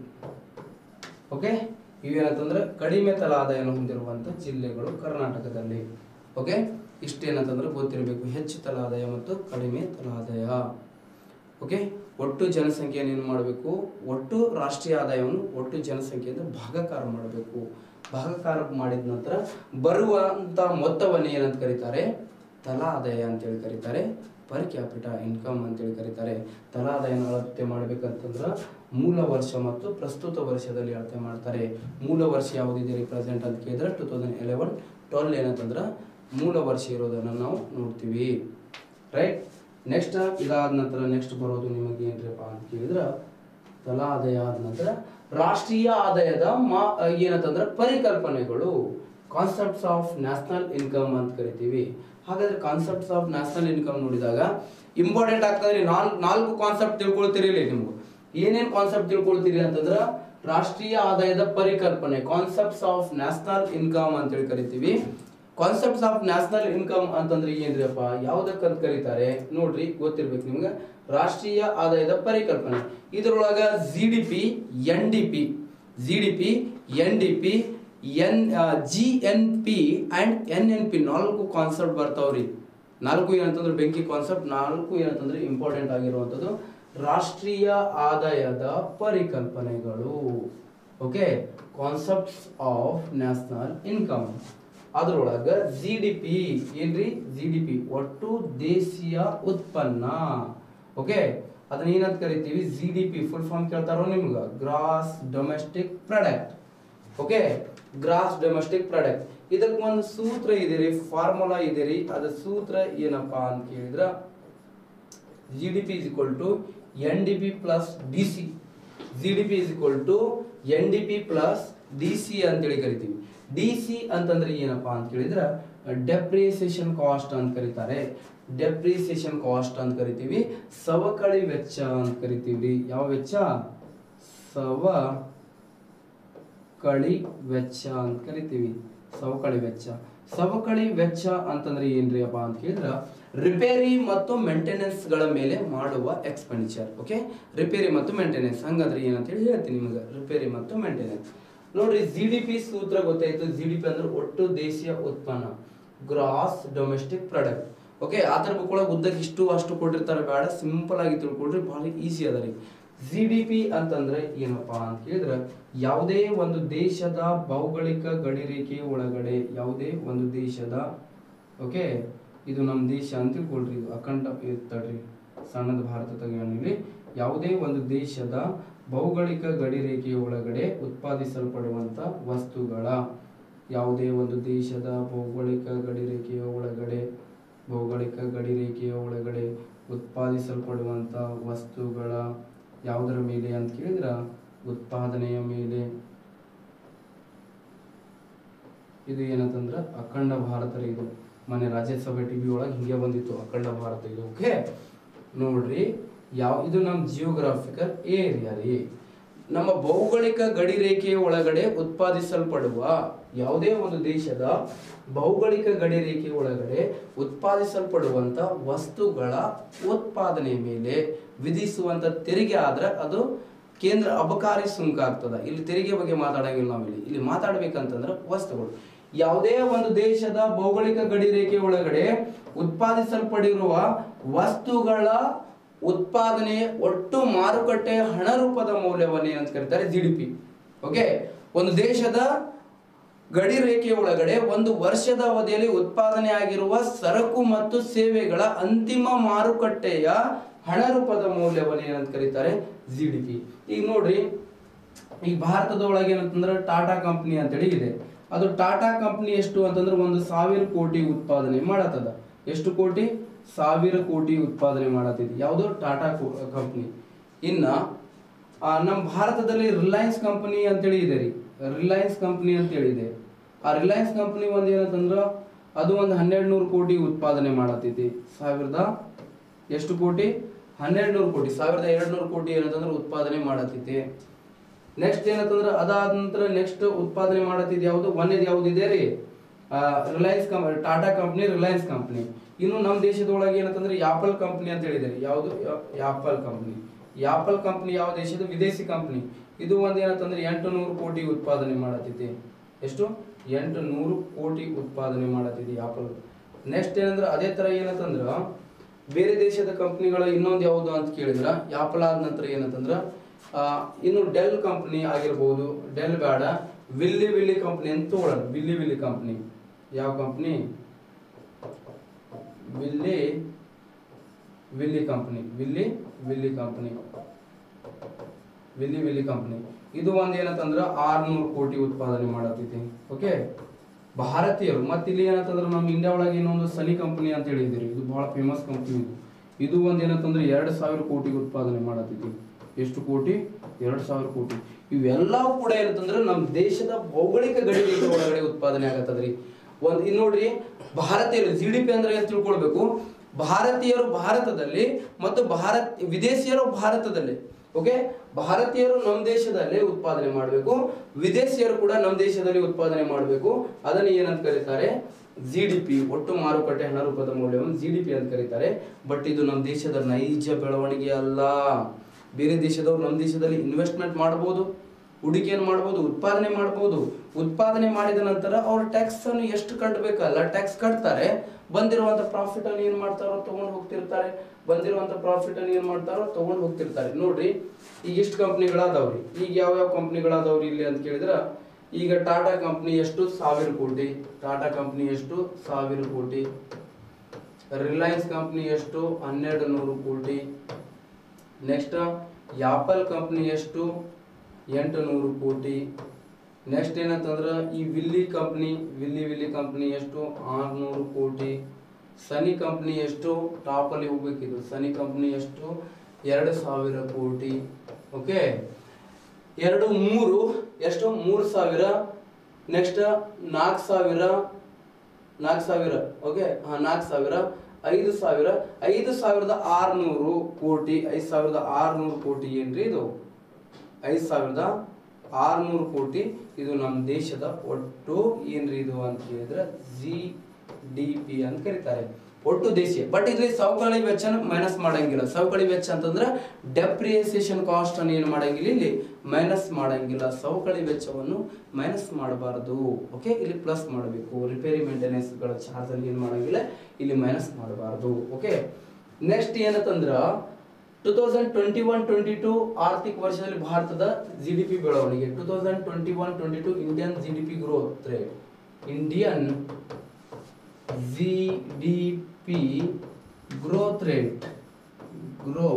ಓಕೆ ಇವೇನಂತಂದ್ರೆ ಕಡಿಮೆ ತಲಾ ಆದಾಯವನ್ನು ಹೊಂದಿರುವಂಥ ಜಿಲ್ಲೆಗಳು ಕರ್ನಾಟಕದಲ್ಲಿ ಓಕೆ ಇಷ್ಟೇನಂತಂದ್ರೆ ಗೊತ್ತಿರಬೇಕು ಹೆಚ್ಚು ತಲಾ ಆದಾಯ ಮತ್ತು ಕಡಿಮೆ ತಲಾ ಆದಾಯ ಓಕೆ ಒಟ್ಟು ಜನಸಂಖ್ಯೆಯನ್ನು ಏನು ಮಾಡಬೇಕು ಒಟ್ಟು ರಾಷ್ಟ್ರೀಯ ಆದಾಯವನ್ನು ಒಟ್ಟು ಜನಸಂಖ್ಯೆಯಿಂದ ಭಾಗಾಕಾರ ಮಾಡಬೇಕು ಭಾಗಾಕಾರ ಮಾಡಿದ ನಂತರ ಬರುವಂತ ಮೊತ್ತವನ್ನು ಏನಂತ ಕರೀತಾರೆ ತಲಾ ಆದಾಯ ಅಂತೇಳಿ ಕರೀತಾರೆ ಪರ್ ಕ್ಯಾಪಿಟ ಇನ್ಕಮ್ ಅಂತೇಳಿ ಕರೀತಾರೆ ತಲಾ ಆದಾಯನ ಅಳತೆ ಮಾಡ್ಬೇಕಂತಂದ್ರ ಮೂಲ ವರ್ಷ ಮತ್ತು ಪ್ರಸ್ತುತ ವರ್ಷದಲ್ಲಿ ಅಳತೆ ಮಾಡ್ತಾರೆ ಮೂಲ ವರ್ಷ ಯಾವುದಿದೆ ರೀ ಪ್ರೆಸೆಂಟ್ ಅಂತ ಕೇಳಿದ್ರೆ ಟೂ ತೌಸಂಡ್ ಎಲೆವೆನ್ ಟ್ವೆಲ್ ಏನಂತಂದ್ರೆ ಮೂಲ ವರ್ಷ ಇರೋದನ್ನು ನಾವು ನೋಡ್ತೀವಿ ರೈಟ್ ನೆಕ್ಸ್ಟ್ ಇದಾದ ನಂತರ ನೆಕ್ಸ್ಟ್ ಬರೋದು ನಿಮಗೆ ಏನ್ರಪ್ಪ ಅಂತ ಕೇಳಿದ್ರೆ ತಲಾ ಆದಾಯ ಆದ ನಂತರ ರಾಷ್ಟ್ರೀಯ ಆದಾಯದ ಮಾ ಏನಂತಂದ್ರೆ ಪರಿಕಲ್ಪನೆಗಳು ಕಾನ್ಸೆಪ್ಟ್ಸ್ ಆಫ್ ನ್ಯಾಷನಲ್ ಇನ್ಕಮ್ ಅಂತ ಕರಿತೀವಿ ಹಾಗಾದ್ರೆ ಕಾನ್ಸೆಪ್ಟ್ಸ್ ಆಫ್ ನ್ಯಾಷನಲ್ ಇನ್ಕಮ್ ನೋಡಿದಾಗ ಇಂಪಾರ್ಟೆಂಟ್ ಆಗ್ತದೆ ನಾಲ್ಕು ನಾಲ್ಕು ಕಾನ್ಸೆಪ್ಟ್ ತಿಳ್ಕೊಳ್ತೀರಿ ಇಲ್ಲಿ ನಿಮ್ಗೆ ಏನೇನ್ ಕಾನ್ಸೆಪ್ಟ್ ತಿಳ್ಕೊಳ್ತೀರಿ ಅಂತಂದ್ರ ರಾಷ್ಟ್ರೀಯ ಆದಾಯದ ಪರಿಕಲ್ಪನೆ ಕಾನ್ಸೆಪ್ಟ್ಸ್ ಆಫ್ ನ್ಯಾಷನಲ್ ಇನ್ಕಮ್ ಅಂತೇಳಿ ಕರಿತೀವಿ ಕಾನ್ಸೆಪ್ಟ್ಸ್ ಆಫ್ ನ್ಯಾಷನಲ್ ಇನ್ಕಮ್ ಅಂತಂದ್ರೆ ಏನ್ರಿಯಪ್ಪ ಯಾವ್ದಕ್ಕಂತ ಕರೀತಾರೆ ನೋಡ್ರಿ ಗೊತ್ತಿರ್ಬೇಕು ನಿಮ್ಗೆ ರಾಷ್ಟ್ರೀಯ ಆದಾಯದ ಪರಿಕಲ್ಪನೆ ಇದ್ರೊಳಗ G D P N D P G D P N D P N G N P and N N P ನಾಲ್ಕು ಕಾನ್ಸೆಪ್ಟ್ ಬರ್ತಾವ್ರಿ ನಾಲ್ಕು ಏನಂತಂದ್ರೆ ಬೆಂಕಿ ಕಾನ್ಸೆಪ್ಟ್ ನಾಲ್ಕು ಏನಂತಂದ್ರೆ ಇಂಪಾರ್ಟೆಂಟ್ ಆಗಿರುವಂಥದ್ದು ರಾಷ್ಟ್ರೀಯ ಆದಾಯದ ಪರಿಕಲ್ಪನೆಗಳು okay concepts of national income ಅದ್ರೊಳಗ ಜಿ ಡಿ ಪಿ ಏನ್ರಿ ಜಿ ಡಿ ಪಿ ಒಟ್ಟು ದೇಶೀಯ ಉತ್ಪನ್ನ ಓಕೆ ಅದನ್ನ ಏನಂತ ಕರಿತೀವಿ G D P full form ಕೇಳ್ತಾರೋ ನಿಮ್ಗೆ gross domestic product okay gross domestic product ಇದಕ್ಕೆ ಒಂದು ಸೂತ್ರ ಇದೆ ರೀ ಫಾರ್ಮುಲಾ ಇದೆ ರೀ ಅದ ಸೂತ್ರ ಏನಪ್ಪಾ ಅಂತ ಕೇಳಿದ್ರ G D P is equal to N D P plus D C G D P is equal to N D P plus D C ಅಂತೇಳಿ ಕರಿತೀವಿ ಡಿ ಸಿ ಅಂತಂದ್ರೆ ಏನಪ್ಪಾ ಅಂತ ಕೇಳಿದ್ರೆ ಡೆಪ್ರಿಸಿಯೇಷನ್ ಕಾಸ್ಟ್ ಅಂತ ಕರೀತಾರೆ ಡೆಪ್ರಿಸಿಯೇಷನ್ ಕಾಸ್ಟ್ ಅಂತ ಕರಿತೀವಿ ಸವಕಳಿ ವೆಚ್ಚ ಅಂತ ಕರಿತೀವಿ ಯಾವ ವೆಚ್ಚ ಸವ ಕಳಿ ವೆಚ್ಚ ಅಂತ ಕರಿತೀವಿ ಸವಕಳಿ ವೆಚ್ಚ ಸವಕಳಿ ವೆಚ್ಚ ಅಂತಂದ್ರೆ ಏನ್ರಿ ಅಪ್ಪ ಅಂತ ಕೇಳಿದ್ರ ರಿಪೇರಿ ಮತ್ತು ಮೇಂಟೆನೆನ್ಸ್ ಗಳ ಮೇಲೆ ಮಾಡುವ ಎಕ್ಸ್ಪೆಂಡಿಚರ್ ಓಕೆ ರಿಪೇರಿ ಮತ್ತು ಮೇಂಟೆನೆನ್ಸ್ ಹಂಗಂದ್ರೆ ಏನಂತ ಹೇಳಿ ಹೇಳ್ತೀನಿ ನಿಮಗೆ ರಿಪೇರಿ ಮತ್ತು ಮೇಂಟೆನೆನ್ಸ್ ನೋಡ್ರಿ ಜಿ ಡಿ ಪಿ ಸೂತ್ರ ಗೊತ್ತಾಯ್ತು ಜಿ ಡಿ ಪಿ ಅಂದ್ರೆ ಒಟ್ಟು ದೇಶೀಯ ಉತ್ಪನ್ನ ಗ್ರಾಸ್ ಡೊಮೆಸ್ಟಿಕ್ ಪ್ರಾಡಕ್ಟ್ ಓಕೆ ಆ ಥರ ಬುಕ್ ಒಳಗೆ ಉದ್ದಕ್ಕೆ ಇಷ್ಟು ಅಷ್ಟು ಕೊಟ್ಟಿರ್ತಾರೆ ಬೇಡ ಸಿಂಪಲ್ ಆಗಿ ತಿಳ್ಕೊಳ್ರಿ ಭಾಳ ಈಸಿ ಅದ ರೀ ಜಿ ಡಿ ಪಿ ಅಂತಂದ್ರೆ ಏನಪ್ಪಾ ಅಂತ ಕೇಳಿದ್ರೆ ಯಾವುದೇ ಒಂದು ದೇಶದ ಭೌಗೋಳಿಕ ಗಡಿರೇಖೆ ಒಳಗಡೆ ಯಾವುದೇ ಒಂದು ದೇಶದ ಓಕೆ ಇದು ನಮ್ಮ ದೇಶ ಅಂತ ತಿಳ್ಕೊಳ್ರಿ ಇದು ಅಖಂಡ ತಡ್ರಿ ಸಣ್ಣದ ಭಾರತ ತೆಗೆಯಲ್ಲಿ ಯಾವುದೇ ಒಂದು ದೇಶದ ಭೌಗೋಳಿಕ ಗಡಿರೇಖೆಯ ಒಳಗಡೆ ಉತ್ಪಾದಿಸಲ್ಪಡುವಂತ ವಸ್ತುಗಳ ಯಾವುದೇ ಒಂದು ದೇಶದ ಭೌಗೋಳಿಕ ಗಡಿರೇಖೆಯ ಒಳಗಡೆ ಭೌಗೋಳಿಕ ಗಡಿರೇಖೆಯ ಒಳಗಡೆ ಉತ್ಪಾದಿಸಲ್ಪಡುವಂಥ ವಸ್ತುಗಳ ಯಾವುದರ ಮೇಲೆ ಅಂತ ಕೇಳಿದ್ರ ಉತ್ಪಾದನೆಯ ಮೇಲೆ ಇದು ಏನಂತಂದ್ರ ಅಖಂಡ ಭಾರತ ರೀ ಇದು ಮೊನ್ನೆ ರಾಜ್ಯಸಭೆ ಟಿವಿ ಒಳಗೆ ಹಿಂಗೆ ಬಂದಿತ್ತು ಅಖಂಡ ಭಾರತ ಇದು ಓಕೆ ನೋಡ್ರಿ ಯಾವ ಇದು ನಮ್ಮ ಜಿಯೋಗ್ರಾಫಿಕಲ್ ಏರಿಯಾ ರೀ ನಮ್ಮ ಭೌಗೋಳಿಕ ಗಡಿ ರೇಖೆಯ ಒಳಗಡೆ ಉತ್ಪಾದಿಸಲ್ಪಡುವ ಯಾವುದೇ ಒಂದು ದೇಶದ ಭೌಗೋಳಿಕ ಗಡಿ ರೇಖೆಯ ಒಳಗಡೆ ಉತ್ಪಾದಿಸಲ್ಪಡುವಂತ ವಸ್ತುಗಳ ಉತ್ಪಾದನೆ ಮೇಲೆ ವಿಧಿಸುವಂತ ತೆರಿಗೆ ಆದ್ರೆ ಅದು ಕೇಂದ್ರ ಅಬಕಾರಿ ಸುಂಕ ಆಗ್ತದ ಇಲ್ಲಿ ತೆರಿಗೆ ಬಗ್ಗೆ ಮಾತಾಡಂಗಿಲ್ಲ ನಾವು ಇಲ್ಲಿ ಇಲ್ಲಿ ಮಾತಾಡ್ಬೇಕಂತಂದ್ರೆ ವಸ್ತುಗಳು ಯಾವುದೇ ಒಂದು ದೇಶದ ಭೌಗೋಳಿಕ ಗಡಿ ರೇಖೆ ಒಳಗಡೆ ಉತ್ಪಾದಿಸಲ್ಪಡಿರುವ ವಸ್ತುಗಳ ಉತ್ಪಾದನೆ ಒಟ್ಟು ಮಾರುಕಟ್ಟೆ ಹಣ ರೂಪದ ಮೌಲ್ಯವನ್ನು ಏನಂತ ಕರೀತಾರೆ ಜಿ ಡಿ ಪಿ ಓಕೆ ಒಂದು ದೇಶದ ಗಡಿ ರೇಖೆಯ ಒಳಗಡೆ ಒಂದು ವರ್ಷದ ಅವಧಿಯಲ್ಲಿ ಉತ್ಪಾದನೆ ಆಗಿರುವ ಸರಕು ಮತ್ತು ಸೇವೆಗಳ ಅಂತಿಮ ಮಾರುಕಟ್ಟೆಯ ಹಣ ರೂಪದ ಮೌಲ್ಯವನ್ನು ಏನಂತ ಕರೀತಾರೆ ಜಿ ಡಿ ಪಿ ಈಗ ನೋಡ್ರಿ ಈಗ ಭಾರತದ ಒಳಗೆ ಏನಂತಂದ್ರೆ ಟಾಟಾ ಕಂಪ್ನಿ ಅಂತೇಳಿ ಇದೆ ಅದು ಟಾಟಾ ಕಂಪ್ನಿ ಎಷ್ಟು ಅಂತಂದ್ರೆ ಒಂದು ಸಾವಿರ ಕೋಟಿ ಉತ್ಪಾದನೆ ಮಾಡತ್ತದ ಎಷ್ಟು ಕೋಟಿ ಸಾವಿರ ಕೋಟಿ ಉತ್ಪಾದನೆ ಮಾಡತ್ತಿದೆ ಯಾವುದು ಟಾಟಾ ಕಂಪ್ನಿ ಇನ್ನ ಆ, ನಮ್ಮ ಭಾರತದಲ್ಲಿ ರಿಲಯನ್ಸ್ ಕಂಪನಿ ಅಂತೇಳಿ ಇದೆ ರೀ ರಿಲಯನ್ಸ್ ಕಂಪನಿ ಅಂತೇಳಿ ಇದೆ ಆ ರಿಲಯನ್ಸ್ ಕಂಪನಿ ಒಂದು ಏನಂತಂದ್ರ ಅದು ಒಂದು ಹನ್ನೆರಡು ನೂರು ಕೋಟಿ ಉತ್ಪಾದನೆ ಮಾಡತೈತಿ ಸಾವಿರದ ಎಷ್ಟು ಕೋಟಿ ಹನ್ನೆರಡು ನೂರು ಕೋಟಿ ಸಾವಿರದ ಎರಡು ನೂರು ಕೋಟಿ ಏನಂತಂದ್ರೆ ಉತ್ಪಾದನೆ ಮಾಡತೈತಿ ನೆಕ್ಸ್ಟ್ ಏನಂತಂದ್ರೆ ಅದಾದ ನಂತರ ನೆಕ್ಸ್ಟ್ ಉತ್ಪಾದನೆ ಮಾಡತ್ತಿದ್ ಯಾವುದು ಒಂದೇದು ಯಾವ್ದು ಇದೆ ರೀ ರಿಲಯನ್ಸ್ ಕಂ ಟಾಟಾ ಕಂಪ್ನಿ ರಿಲಯನ್ಸ್ ಕಂಪ್ನಿ ಇನ್ನು ನಮ್ಮ ದೇಶದೊಳಗೆ ಏನಂತಂದ್ರೆ ಯಾಪಲ್ ಕಂಪ್ನಿ ಅಂತ ಹೇಳಿದ್ದಾರೆ ಯಾವುದು ಯಾಪಲ್ ಕಂಪ್ನಿ ಯಾಪಲ್ ಕಂಪ್ನಿ ಯಾವ ದೇಶದ ವಿದೇಶಿ ಕಂಪ್ನಿ ಇದು ಒಂದು ಏನಂತಂದ್ರೆ ಎಂಟು ನೂರು ಕೋಟಿ ಉತ್ಪಾದನೆ ಮಾಡತೈತಿ ಎಷ್ಟು ಎಂಟು ನೂರು ಕೋಟಿ ಉತ್ಪಾದನೆ ಮಾಡತ್ತಿದೆ ಆಪಲ್ ನೆಕ್ಸ್ಟ್ ಏನಂದ್ರೆ ಅದೇ ತರ ಏನಂತಂದ್ರ ಬೇರೆ ದೇಶದ ಕಂಪ್ನಿಗಳು ಇನ್ನೊಂದು ಯಾವುದು ಅಂತ ಕೇಳಿದ್ರ ಆಪಲ್ ಆದ ನಂತರ ಏನಂತಂದ್ರ ಆ, ಇನ್ನು ಡೆಲ್ ಕಂಪ್ನಿ ಆಗಿರ್ಬೋದು ಡೆಲ್ ಬೇಡ ವಿಲ್ಲಿ ವಿಲ್ಲಿ ಕಂಪ್ನಿ ಅಂತ ತಗೊಳ್ಳೋಣ ವಿಲ್ಲಿ ವಿಲ್ಲಿ ಕಂಪ್ನಿ ಯಾವ ಕಂಪ್ನಿ ವಿಲ್ಲಿ ವಿಲ್ಲಿ ಕಂಪ್ನಿ ವಿಲ್ಲಿ ವಿಲ್ಲಿ ಕಂಪ್ನಿ ವಿಲ್ಲಿ ವಿಲ್ಲಿ ಕಂಪ್ನಿ ಇದು ಒಂದ್ ಏನಂತಂದ್ರ ಆರ್ನೂರು ಕೋಟಿ ಉತ್ಪಾದನೆ ಮಾಡತೈತಿ ಓಕೆ ಭಾರತೀಯರು ಮತ್ತೆ ಇಲ್ಲಿ ಏನಂತಂದ್ರೆ ನಮ್ಮ ಇಂಡಿಯಾ ಒಳಗೆ ಇನ್ನೊಂದು ಸನಿ ಕಂಪನಿ ಅಂತ ಹೇಳಿದಿರಿ ಇದು ಬಹಳ ಫೇಮಸ್ ಕಂಪನಿ ಇದು ಇದು ಒಂದ್ ಏನಂತಂದ್ರೆ ಎರಡು ಸಾವಿರ ಕೋಟಿ ಉತ್ಪಾದನೆ ಮಾಡತೈತಿ ಎಷ್ಟು ಕೋಟಿ ಎರಡು ಸಾವಿರ ಕೋಟಿ ಇವೆಲ್ಲವೂ ಕೂಡ ಏನಂತಂದ್ರೆ ನಮ್ಮ ದೇಶದ ಭೌಗೋಳಿಕ ಗಡಿ ರೇಖೆ ಒಳಗಡೆ ಉತ್ಪಾದನೆ ಆಗತ್ತದ್ರಿ ಒಂದ್ ಇನ್ ನೋಡ್ರಿ ಭಾರತೀಯರು ಜಿ ಡಿ ಪಿ ಅಂದ್ರೆ ಏನ್ ತಿಳ್ಕೊಳ್ಬೇಕು ಭಾರತೀಯರು ಭಾರತದಲ್ಲಿ ಮತ್ತು ಭಾರತ್ ವಿದೇಶಿಯರು ಭಾರತದಲ್ಲಿ ಓಕೆ ಭಾರತೀಯರು ನಮ್ಮ ದೇಶದಲ್ಲಿ ಉತ್ಪಾದನೆ ಮಾಡಬೇಕು ವಿದೇಶಿಯರು ಕೂಡ ನಮ್ಮ ದೇಶದಲ್ಲಿ ಉತ್ಪಾದನೆ ಮಾಡಬೇಕು ಅದನ್ನು ಏನಂತ ಕರೀತಾರೆ ಜಿ ಡಿ ಪಿ ಒಟ್ಟು ಮಾರುಕಟ್ಟೆ ಹಣ ರೂಪದ ಮೌಲ್ಯವನ್ನು ಜಿ ಡಿ ಪಿ ಅಂತ ಕರೀತಾರೆ ಬಟ್ ಇದು ನಮ್ಮ ದೇಶದ ನೈಜ ಬೆಳವಣಿಗೆ ಅಲ್ಲ ಬೇರೆ ದೇಶದವ್ರು ನಮ್ಮ ದೇಶದಲ್ಲಿ ಇನ್ವೆಸ್ಟ್ಮೆಂಟ್ ಮಾಡಬಹುದು ಹೂಡಿಕೆಯನ್ನು ಮಾಡ್ಬೋದು ಉತ್ಪಾದನೆ ಮಾಡ್ಬೋದು ಉತ್ಪಾದನೆ ಮಾಡಿದ ನಂತರ ಅವ್ರ ಟ್ಯಾಕ್ಸ್ ಅನ್ನು ಎಷ್ಟು ಕಟ್ಟಬೇಕಲ್ಲ ಟ್ಯಾಕ್ಸ್ ಕಟ್ತಾರೆ ಬಂದಿರುವಂತ ಪ್ರಾಫಿಟ್ ಅನ್ನು ಏನ್ ಮಾಡ್ತಾರೋ ತಗೊಂಡು ಹೋಗ್ತಿರ್ತಾರೆ ಬಂದಿರುವಂತ ಪ್ರಾಫಿಟ್ ಅನ್ನು ಏನ್ ಮಾಡ್ತಾರೋ ತಗೊಂಡು ಹೋಗ್ತಿರ್ತಾರೆ ನೋಡ್ರಿ ಈಗ ಇಷ್ಟು ಕಂಪ್ನಿಗಳಾದವ್ರಿ ಈಗ ಯಾವ ಯಾವ ಕಂಪ್ನಿಗಳಾದವ್ರಿ ಇಲ್ಲಿ ಅಂತ ಕೇಳಿದ್ರ ಈಗ ಟಾಟಾ ಕಂಪ್ನಿ ಎಷ್ಟು ಸಾವಿರ ಕೋಟಿ ಟಾಟಾ ಕಂಪ್ನಿ ಎಷ್ಟು ಸಾವಿರ ಕೋಟಿ ರಿಲಯನ್ಸ್ ಕಂಪ್ನಿ ಎಷ್ಟು ಹನ್ನೆರಡು ನೂರು ಕೋಟಿ ನೆಕ್ಸ್ಟ್ ಯಾಪಲ್ ಕಂಪ್ನಿ ಎಷ್ಟು ಎಂಟು ನೂರು ಕೋಟಿ ನೆಕ್ಸ್ಟ್ ಏನಂತಂದ್ರೆ ಈ ವಿಲ್ಲಿ ಕಂಪ್ನಿ ವಿಲ್ಲಿ ವಿಲ್ಲಿ ಕಂಪ್ನಿ ಎಷ್ಟು ಆರ್ನೂರು ಕೋಟಿ ಸನಿ ಕಂಪ್ನಿ ಎಷ್ಟು ಟಾಪಲ್ಲಿ ಹೋಗ್ಬೇಕಿದು ಸನಿ ಕಂಪ್ನಿ ಎಷ್ಟು ಎರಡು ಸಾವಿರ ಕೋಟಿ ಓಕೆ ಎರಡು ಮೂರು ಎಷ್ಟು ಮೂರು ಸಾವಿರ ನೆಕ್ಸ್ಟ್ ನಾಲ್ಕು ಸಾವಿರ ನಾಲ್ಕು ಸಾವಿರ ಓಕೆ ಹಾ ನಾಲ್ಕು ಸಾವಿರ ಐದು ಸಾವಿರ ಐದು ಸಾವಿರದ ಆರ್ನೂರು ಕೋಟಿ ಐದು ಸಾವಿರದ ಆರ್ನೂರು ಕೋಟಿ ಏನ್ರಿ ಇದು ಐದು ಸಾವಿರದ ಆರ್ನೂರು ಕೋಟಿ ಇದು ನಮ್ಮ ದೇಶದ ಒಟ್ಟು ಏನ್ರಿ ಇದು ಅಂತ ಹೇಳಿದ್ರೆ ಜಿ ಡಿ ಪಿ ಅಂತ ಕರೀತಾರೆ ಒಟ್ಟು ದೇಶೀಯ ಬಟ್ ಇಲ್ಲಿ ಸವಕಳಿ ವೆಚ್ಚ ಮೈನಸ್ ಮಾಡಂಗಿಲ್ಲ ಸವಕಳಿ ವೆಚ್ಚ ಅಂತಂದ್ರೆ ಡೆಪ್ರಿಯೇಷನ್ ಕಾಸ್ಟ್ ಅನ್ನು ಏನು ಮಾಡಂಗಿಲ್ಲ ಇಲ್ಲಿ ಮೈನಸ್ ಮಾಡಂಗಿಲ್ಲ ಸವಕಳಿ ವೆಚ್ಚವನ್ನು ಮೈನಸ್ ಮಾಡಬಾರದು ಓಕೆ ಇಲ್ಲಿ ಪ್ಲಸ್ ಮಾಡಬೇಕು ರಿಪೇರಿ ಮೇಂಟೆನೆನ್ಸ್ಗಳ ಚಾರ್ಜ್ ಅಲ್ಲಿ ಏನು ಮಾಡಂಗಿಲ್ಲ ಇಲ್ಲಿ ಮೈನಸ್ ಮಾಡಬಾರದು ಓಕೆ ನೆಕ್ಸ್ಟ್ ಏನಂತಂದ್ರ two thousand twenty one twenty two ಆರ್ಥಿಕ ವರ್ಷದಲ್ಲಿ ಭಾರತದ ಜಿ ಡಿ ಪಿ ಬೆಳವಣಿಗೆ two thousand twenty one twenty two Indian G D P growth rate Indian G D P growth rate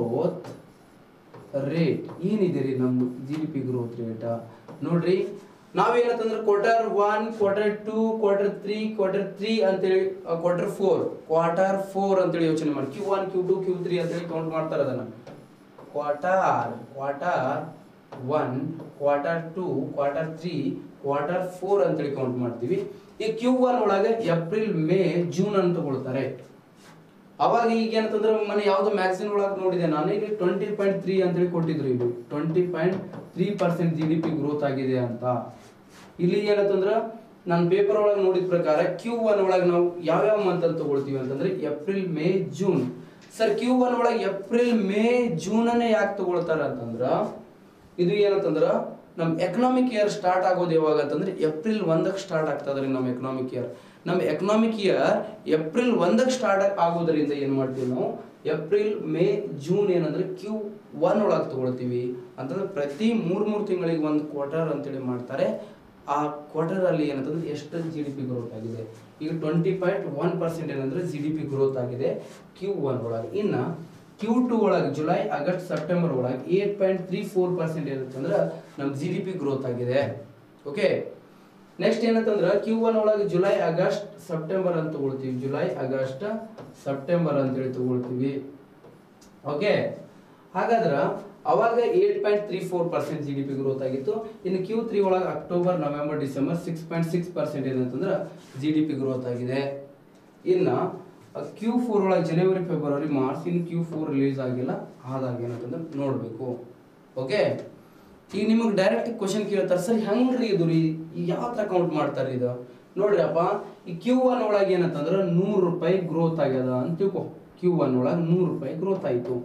growth rate ಏನಿದೆ ರೀ ನಮ್ಮ G D P growth rate ನೋಡ್ರಿ ನಾವೇನಂತಂದ್ರೆ quarter one quarter two quarter three quarter three ಅಂತೇಳಿ quarter four quarter four ಅಂತೇಳಿ ಯೋಚನೆ ಮಾಡಿ Q one Q two Q three ಅಂತೇಳಿ ಕೌಂಟ್ ಮಾಡ್ತಾರೆ ಅದನ್ನ quarter quarter one quarter two quarter three quarter four ಅಂತೇಳಿ ಕೌಂಟ್ ಮಾಡ್ತೀವಿ ಈ ಕ್ಯೂ ಒನ್ ಒಳಗೆ ಏಪ್ರಿಲ್ ಮೇ ಜೂನ್ ಅಂತ ತಗೊಳ್ತಾರೆ ಅವಾಗ ಈಗ ಏನಂತಂದ್ರೆ ಮನೆ ಯಾವ್ದು ಮ್ಯಾಗ್ಝಿನ್ ಒಳಗೆ ನೋಡಿದೆ ನಾನು ಈಗ ಟ್ವೆಂಟಿ ಪಾಯಿಂಟ್ ತ್ರೀ ಅಂತೇಳಿ ಕೊಟ್ಟಿದ್ರು ಇದು twenty point three percent G D P growth ಆಗಿದೆ ಅಂತ ಇಲ್ಲಿ ಏನಂತಂದ್ರೆ ನಾನು ಪೇಪರ್ ಒಳಗೆ ನೋಡಿದ ಪ್ರಕಾರ ಕ್ಯೂ ಒನ್ ಒಳಗೆ ನಾವು ಯಾವ್ಯಾವ ಮಂತ್ ಅಂತ ತಗೊಳ್ತೀವಿ ಅಂತಂದ್ರೆ April May June sir Q one ಒಳಗೆ ಏಪ್ರಿಲ್ ಮೇ ಜೂನ್ ಅನ್ನೇ ಯಾಕೆ ತಗೊಳ್ತಾರ ಅಂತಂದ್ರ ಇದು ಏನಂತಂದ್ರ ನಮ್ ಎಕನಾಮಿಕ್ ಇಯರ್ ಸ್ಟಾರ್ಟ್ ಆಗೋದು ಯಾವಾಗ ಅಂತಂದ್ರೆ ಏಪ್ರಿಲ್ ಒಂದಕ್ಕೆ ಸ್ಟಾರ್ಟ್ ಆಗ್ತದ್ರಿ ನಮ್ಮ ಎಕನಾಮಿಕ್ ಇಯರ್ ನಮ್ಮ ಎಕನಾಮಿಕ್ ಇಯರ್ ಏಪ್ರಿಲ್ ಒಂದಕ್ಕೆ ಸ್ಟಾರ್ಟ್ ಆಗೋದ್ರಿಂದ ಏನ್ ಮಾಡ್ತೀವಿ ನಾವು ಏಪ್ರಿಲ್ ಮೇ ಜೂನ್ ಏನಂದ್ರೆ ಕ್ಯೂ ಒನ್ ಒಳಗೆ ತಗೊಳ್ತೀವಿ ಅಂತಂದ್ರೆ ಪ್ರತಿ ಮೂರ್ ಮೂರು ತಿಂಗಳಿಗೆ ಒಂದು ಕ್ವಾರ್ಟರ್ ಅಂತೇಳಿ ಮಾಡ್ತಾರೆ ಆ ಕ್ವಾರ್ಟರ್ ಅಲ್ಲಿ ಏನಂತಂದ್ರೆ ಎಷ್ಟು ಜಿ ಡಿ ಪಿ ಗ್ರೋತ್ ಆಗಿದೆ ಈಗ ಟ್ವೆಂಟಿ ಪಾಯಿಂಟ್ ಒನ್ ಪರ್ಸೆಂಟ್ ಏನಂದ್ರೆ ಜಿ ಡಿ ಪಿ ಗ್ರೋತ್ ಆಗಿದೆ ಕ್ಯೂ ಒನ್ ಒಳಗೆ ಇನ್ನ ಕ್ಯೂ ಟು ಒಳಗೆ ಜುಲೈ ಆಗಸ್ಟ್ ಸೆಪ್ಟೆಂಬರ್ ಒಳಗೆ eight point three four percent ಏನಂತಂದ್ರೆ ನಮ್ಮ ಜಿ ಡಿ ಪಿ ಗ್ರೋತ್ ಆಗಿದೆ ಓಕೆ ನೆಕ್ಸ್ಟ್ ಏನಂತಂದ್ರೆ ಕ್ಯೂ ಒನ್ ಒಳಗೆ ಜುಲೈ ಆಗಸ್ಟ್ ಸೆಪ್ಟೆಂಬರ್ ಅಂತ ತಗೊಳ್ತೀವಿ ಜುಲೈ ಆಗಸ್ಟ್ ಸೆಪ್ಟೆಂಬರ್ ಅಂತೇಳಿ ತಗೊಳ್ತೀವಿ ಓಕೆ ಹಾಗಾದ್ರೆ ಅವಾಗ eight point three four percent G D P growth ಆಗಿತ್ತು ಇನ್ನು ಕ್ಯೂ ತ್ರೀ ಒಳಗೆ October November December six point six percent ಏನಂತಂದ್ರೆ ಜಿ ಡಿ ಪಿ ಗ್ರೋತ್ ಆಗಿದೆ ಇನ್ನ ಕ್ಯೂ ಫೋರ್ ಒಳಗೆ ಜನವರಿ ಫೆಬ್ರವರಿ ಮಾರ್ಚ್ ಇನ್ನು ಕ್ಯೂ ಫೋರ್ ರಿಲೀಸ್ ಆಗಿಲ್ಲ ಆದಾಗ ಏನಂತಂದ್ರೆ ನೋಡಬೇಕು ಓಕೆ ಈಗ ನಿಮಗೆ ಡೈರೆಕ್ಟ್ ಕ್ವಶನ್ ಕೇಳ್ತಾರೆ ಸರ್ ಹೆಂಗ್ರಿ ಇದು ರೀ ಈಗ ಯಾವ ತರ ಕೌಂಟ್ ಮಾಡ್ತಾರೆ ಇದು ನೋಡ್ರಿ ಅಪ್ಪ ಈ ಕ್ಯೂ ಒನ್ ಒಳಗೆ ಏನಂತಂದ್ರೆ ನೂರು ರೂಪಾಯಿ ಗ್ರೋತ್ ಆಗ್ಯದ ಅಂತ ತಿಳ್ಕೊ ಕ್ಯೂ ಒನ್ ಒಳಗೆ ನೂರು ರೂಪಾಯಿ ಗ್ರೋತ್ ಆಯ್ತು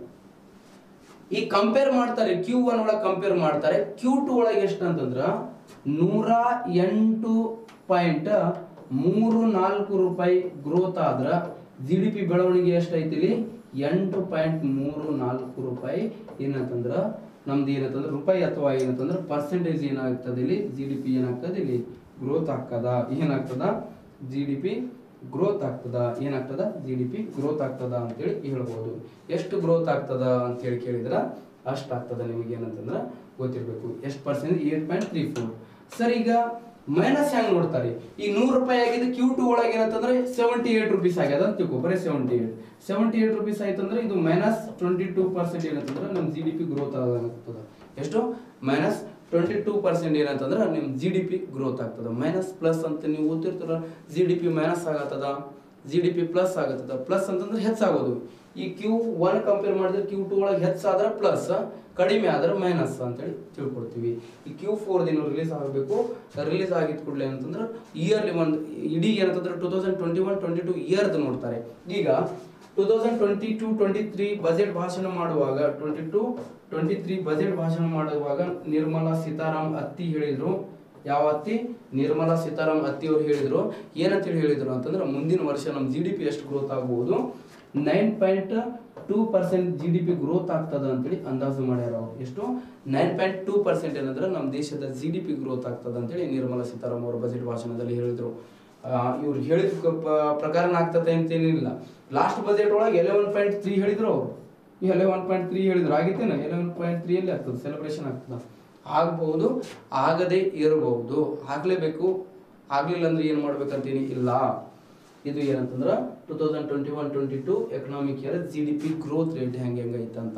ಈ ಕಂಪೇರ್ ಮಾಡ್ತಾರೆ ಕ್ಯೂ ಒನ್ ಒಳಗೆ ಕಂಪೇರ್ ಮಾಡ್ತಾರೆ ಕ್ಯೂ ಟು ಒಳಗೆ ಎಷ್ಟು ಅಂತಂದ್ರ ನೂರ ಎಂಟು ಪಾಯಿಂಟ್ ಮೂರು ನಾಲ್ಕು ರೂಪಾಯಿ ಗ್ರೋತ್ ಆದ್ರ ಜಿ ಡಿ ಪಿ ಬೆಳವಣಿಗೆ ಎಷ್ಟೈತಿ ಇಲ್ಲಿ ಎಂಟು ಪಾಯಿಂಟ್ ಮೂರು ನಾಲ್ಕು ರೂಪಾಯಿ ಏನಂತಂದ್ರ ನಮ್ದು ಏನಂತಂದ್ರೆ ರೂಪಾಯಿ ಅಥವಾ ಏನಂತಂದ್ರೆ ಪರ್ಸೆಂಟೇಜ್ ಏನಾಗ್ತದೆ ಇಲ್ಲಿ ಜಿ ಡಿ ಪಿ ಏನಾಗ್ತದೆ ಇಲ್ಲಿ ಗ್ರೋತ್ ಆಗ್ತದ ಏನಾಗ್ತದ ಜಿ ಡಿ ಪಿ ಗ್ರೋತ್ ಆಗ್ತದ ಏನಾಗ್ತದ ಜಿ ಡಿ ಪಿ ಗ್ರೋತ್ ಆಗ್ತದ ಅಂತೇಳಿ ಹೇಳ್ಬೋದು ಎಷ್ಟು ಗ್ರೋತ್ ಆಗ್ತದ ಅಂತೇಳಿ ಕೇಳಿದ್ರ ಅಷ್ಟು ಆಗ್ತದ ನಿಮಗೆ ಏನಂತಂದ್ರ ಗೊತ್ತಿರ್ಬೇಕು ಎಷ್ಟು percent eight point three four sir ಈಗ ಮೈನಸ್ ಹೆಂಗ್ ನೋಡ್ತಾರೆ ಈ ನೂರು ರೂಪಾಯಿ ಆಗಿದೆ ಕ್ಯೂ ಟು ಒಳಗೆ ಏನಂತಂದ್ರೆ ಸೆವೆಂಟಿ ಏಟ್ ರುಪೀಸ್ ಆಗ್ಯದ ಅಂತ ತಿಳ್ಕೊ ಬರೀ seventy eight seventy eight rupees ಆಯ್ತಂದ್ರೆ ಇದು ಮೈನಸ್ ಟ್ವೆಂಟಿ ಟೂ ಪರ್ಸೆಂಟ್ ಏನಂತಂದ್ರೆ ನಮ್ಮ ಜಿ ಡಿ ಪಿ ಗ್ರೋತ್ ಆಗ್ತದ ಎಷ್ಟು ಮೈನಸ್ ಟ್ವೆಂಟಿ ಟೂ ಪರ್ಸೆಂಟ್ ಏನಂತಂದ್ರೆ ನಿಮ್ ಜಿ ಡಿ ಪಿ ಗ್ರೋತ್ ಆಗ್ತದ ಮೈನಸ್ ಪ್ಲಸ್ ಅಂತ ನೀವು ಓದ್ತಿರ್ತೀರ ಜಿ ಡಿ ಪಿ ಮೈನಸ್ ಆಗತ್ತದ ಜಿ ಡಿ ಪಿ ಪ್ಲಸ್ ಆಗತ್ತದ ಪ್ಲಸ್ ಅಂತಂದ್ರೆ ಹೆಚ್ಚಾಗೋದು ಈ ಕ್ಯೂ ಒನ್ ಕಂಪೇರ್ ಮಾಡಿದ್ರೆ ಕ್ಯೂ ಟು ಒಳಗೆ ಹೆಚ್ಚಾದ್ರೆ ಪ್ಲಸ್ ಕಡಿಮೆ ಆದ್ರೆ ಮೈನಸ್ ಅಂತೇಳಿ ತಿಳ್ಕೊಡ್ತೀವಿ ಈ ಕ್ಯೂ ಫೋರ್ ದಿನ ರಿಲೀಸ್ ಆಗಬೇಕು ರಿಲೀಸ್ ಆಗಿದ್ ಕೂಡಲೇ ಅಂತಂದ್ರೆ ಇಯರ್ಲಿ ಒಂದು ಇಡೀ ಏನಂತಂದ್ರೆ two thousand twenty one twenty two ಇಯರ್ದು ನೋಡ್ತಾರೆ ಈಗ two thousand twenty two twenty three budget ಭಾಷಣ ಮಾಡುವಾಗ twenty two twenty three budget ಭಾಷಣ ಮಾಡುವಾಗ ನಿರ್ಮಲಾ ಸೀತಾರಾಮ್ ಅತ್ತಿ ಹೇಳಿದ್ರು ಯಾವ ಅತ್ತಿ ನಿರ್ಮಲಾ ಸೀತಾರಾಮ್ ಅತ್ತಿ ಅವ್ರು ಹೇಳಿದ್ರು ಏನಂತೇಳಿ ಹೇಳಿದ್ರು ಅಂತಂದ್ರೆ ಮುಂದಿನ ವರ್ಷ ನಮ್ಮ ಜಿ ಡಿ ಪಿ ಎಷ್ಟು ಗ್ರೋತ್ ಆಗ್ಬಹುದು nine point two percent G D P growth ಆಗ್ತದ ಅಂತೇಳಿ ಅಂದಾಜು ಮಾಡ್ಯಾರ ಅವ್ರು ಎಷ್ಟು ನೈನ್ ಪಾಯಿಂಟ್ ಟೂ ಪರ್ಸೆಂಟ್ ಏನಂದ್ರೆ ನಮ್ಮ ದೇಶದ ಜಿ ಡಿ ಪಿ ಗ್ರೋತ್ ಆಗ್ತದ ಅಂತೇಳಿ ನಿರ್ಮಲಾ ಸೀತಾರಾಮ್ ಅವರು ಬಜೆಟ್ ಭಾಷಣದಲ್ಲಿ ಹೇಳಿದ್ರು ಇವ್ರು ಹೇಳಿದ ಕ- ಪ- ಪ್ರಕಾರನ ಆಗ್ತದೆ ಅಂತೇನಿಲ್ಲ ಲಾಸ್ಟ್ ಬಜೆಟ್ ಒಳಗೆ ಎಲೆವೆನ್ ಪಾಯಿಂಟ್ ತ್ರೀ ಹೇಳಿದ್ರು ಅವರು ಎಲೆವೆನ್ ಪಾಯಿಂಟ್ ತ್ರೀ ಹೇಳಿದ್ರು ಆಗಿತ್ತೇನ ಎಲೆವೆನ್ ಪಾಯಿಂಟ್ ತ್ರೀ ಅಲ್ಲಿ ಆಗ್ತದೆ ಸೆಲೆಬ್ರೇಷನ್ ಆಗ್ತದ ಆಗ್ಬಹುದು ಆಗದೆ ಇರಬಹುದು ಆಗ್ಲೇಬೇಕು ಆಗ್ಲಿಲ್ಲ ಅಂದ್ರೆ ಏನ್ ಮಾಡ್ಬೇಕಂತೀನಿ ಇಲ್ಲ ಇದು ಏನಂತಂದ್ರ two thousand twenty one twenty two economic year G D P growth rate ಹೆಂಗೆ ಹೆಂಗೈತಂತ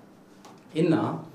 ಇನ್ನ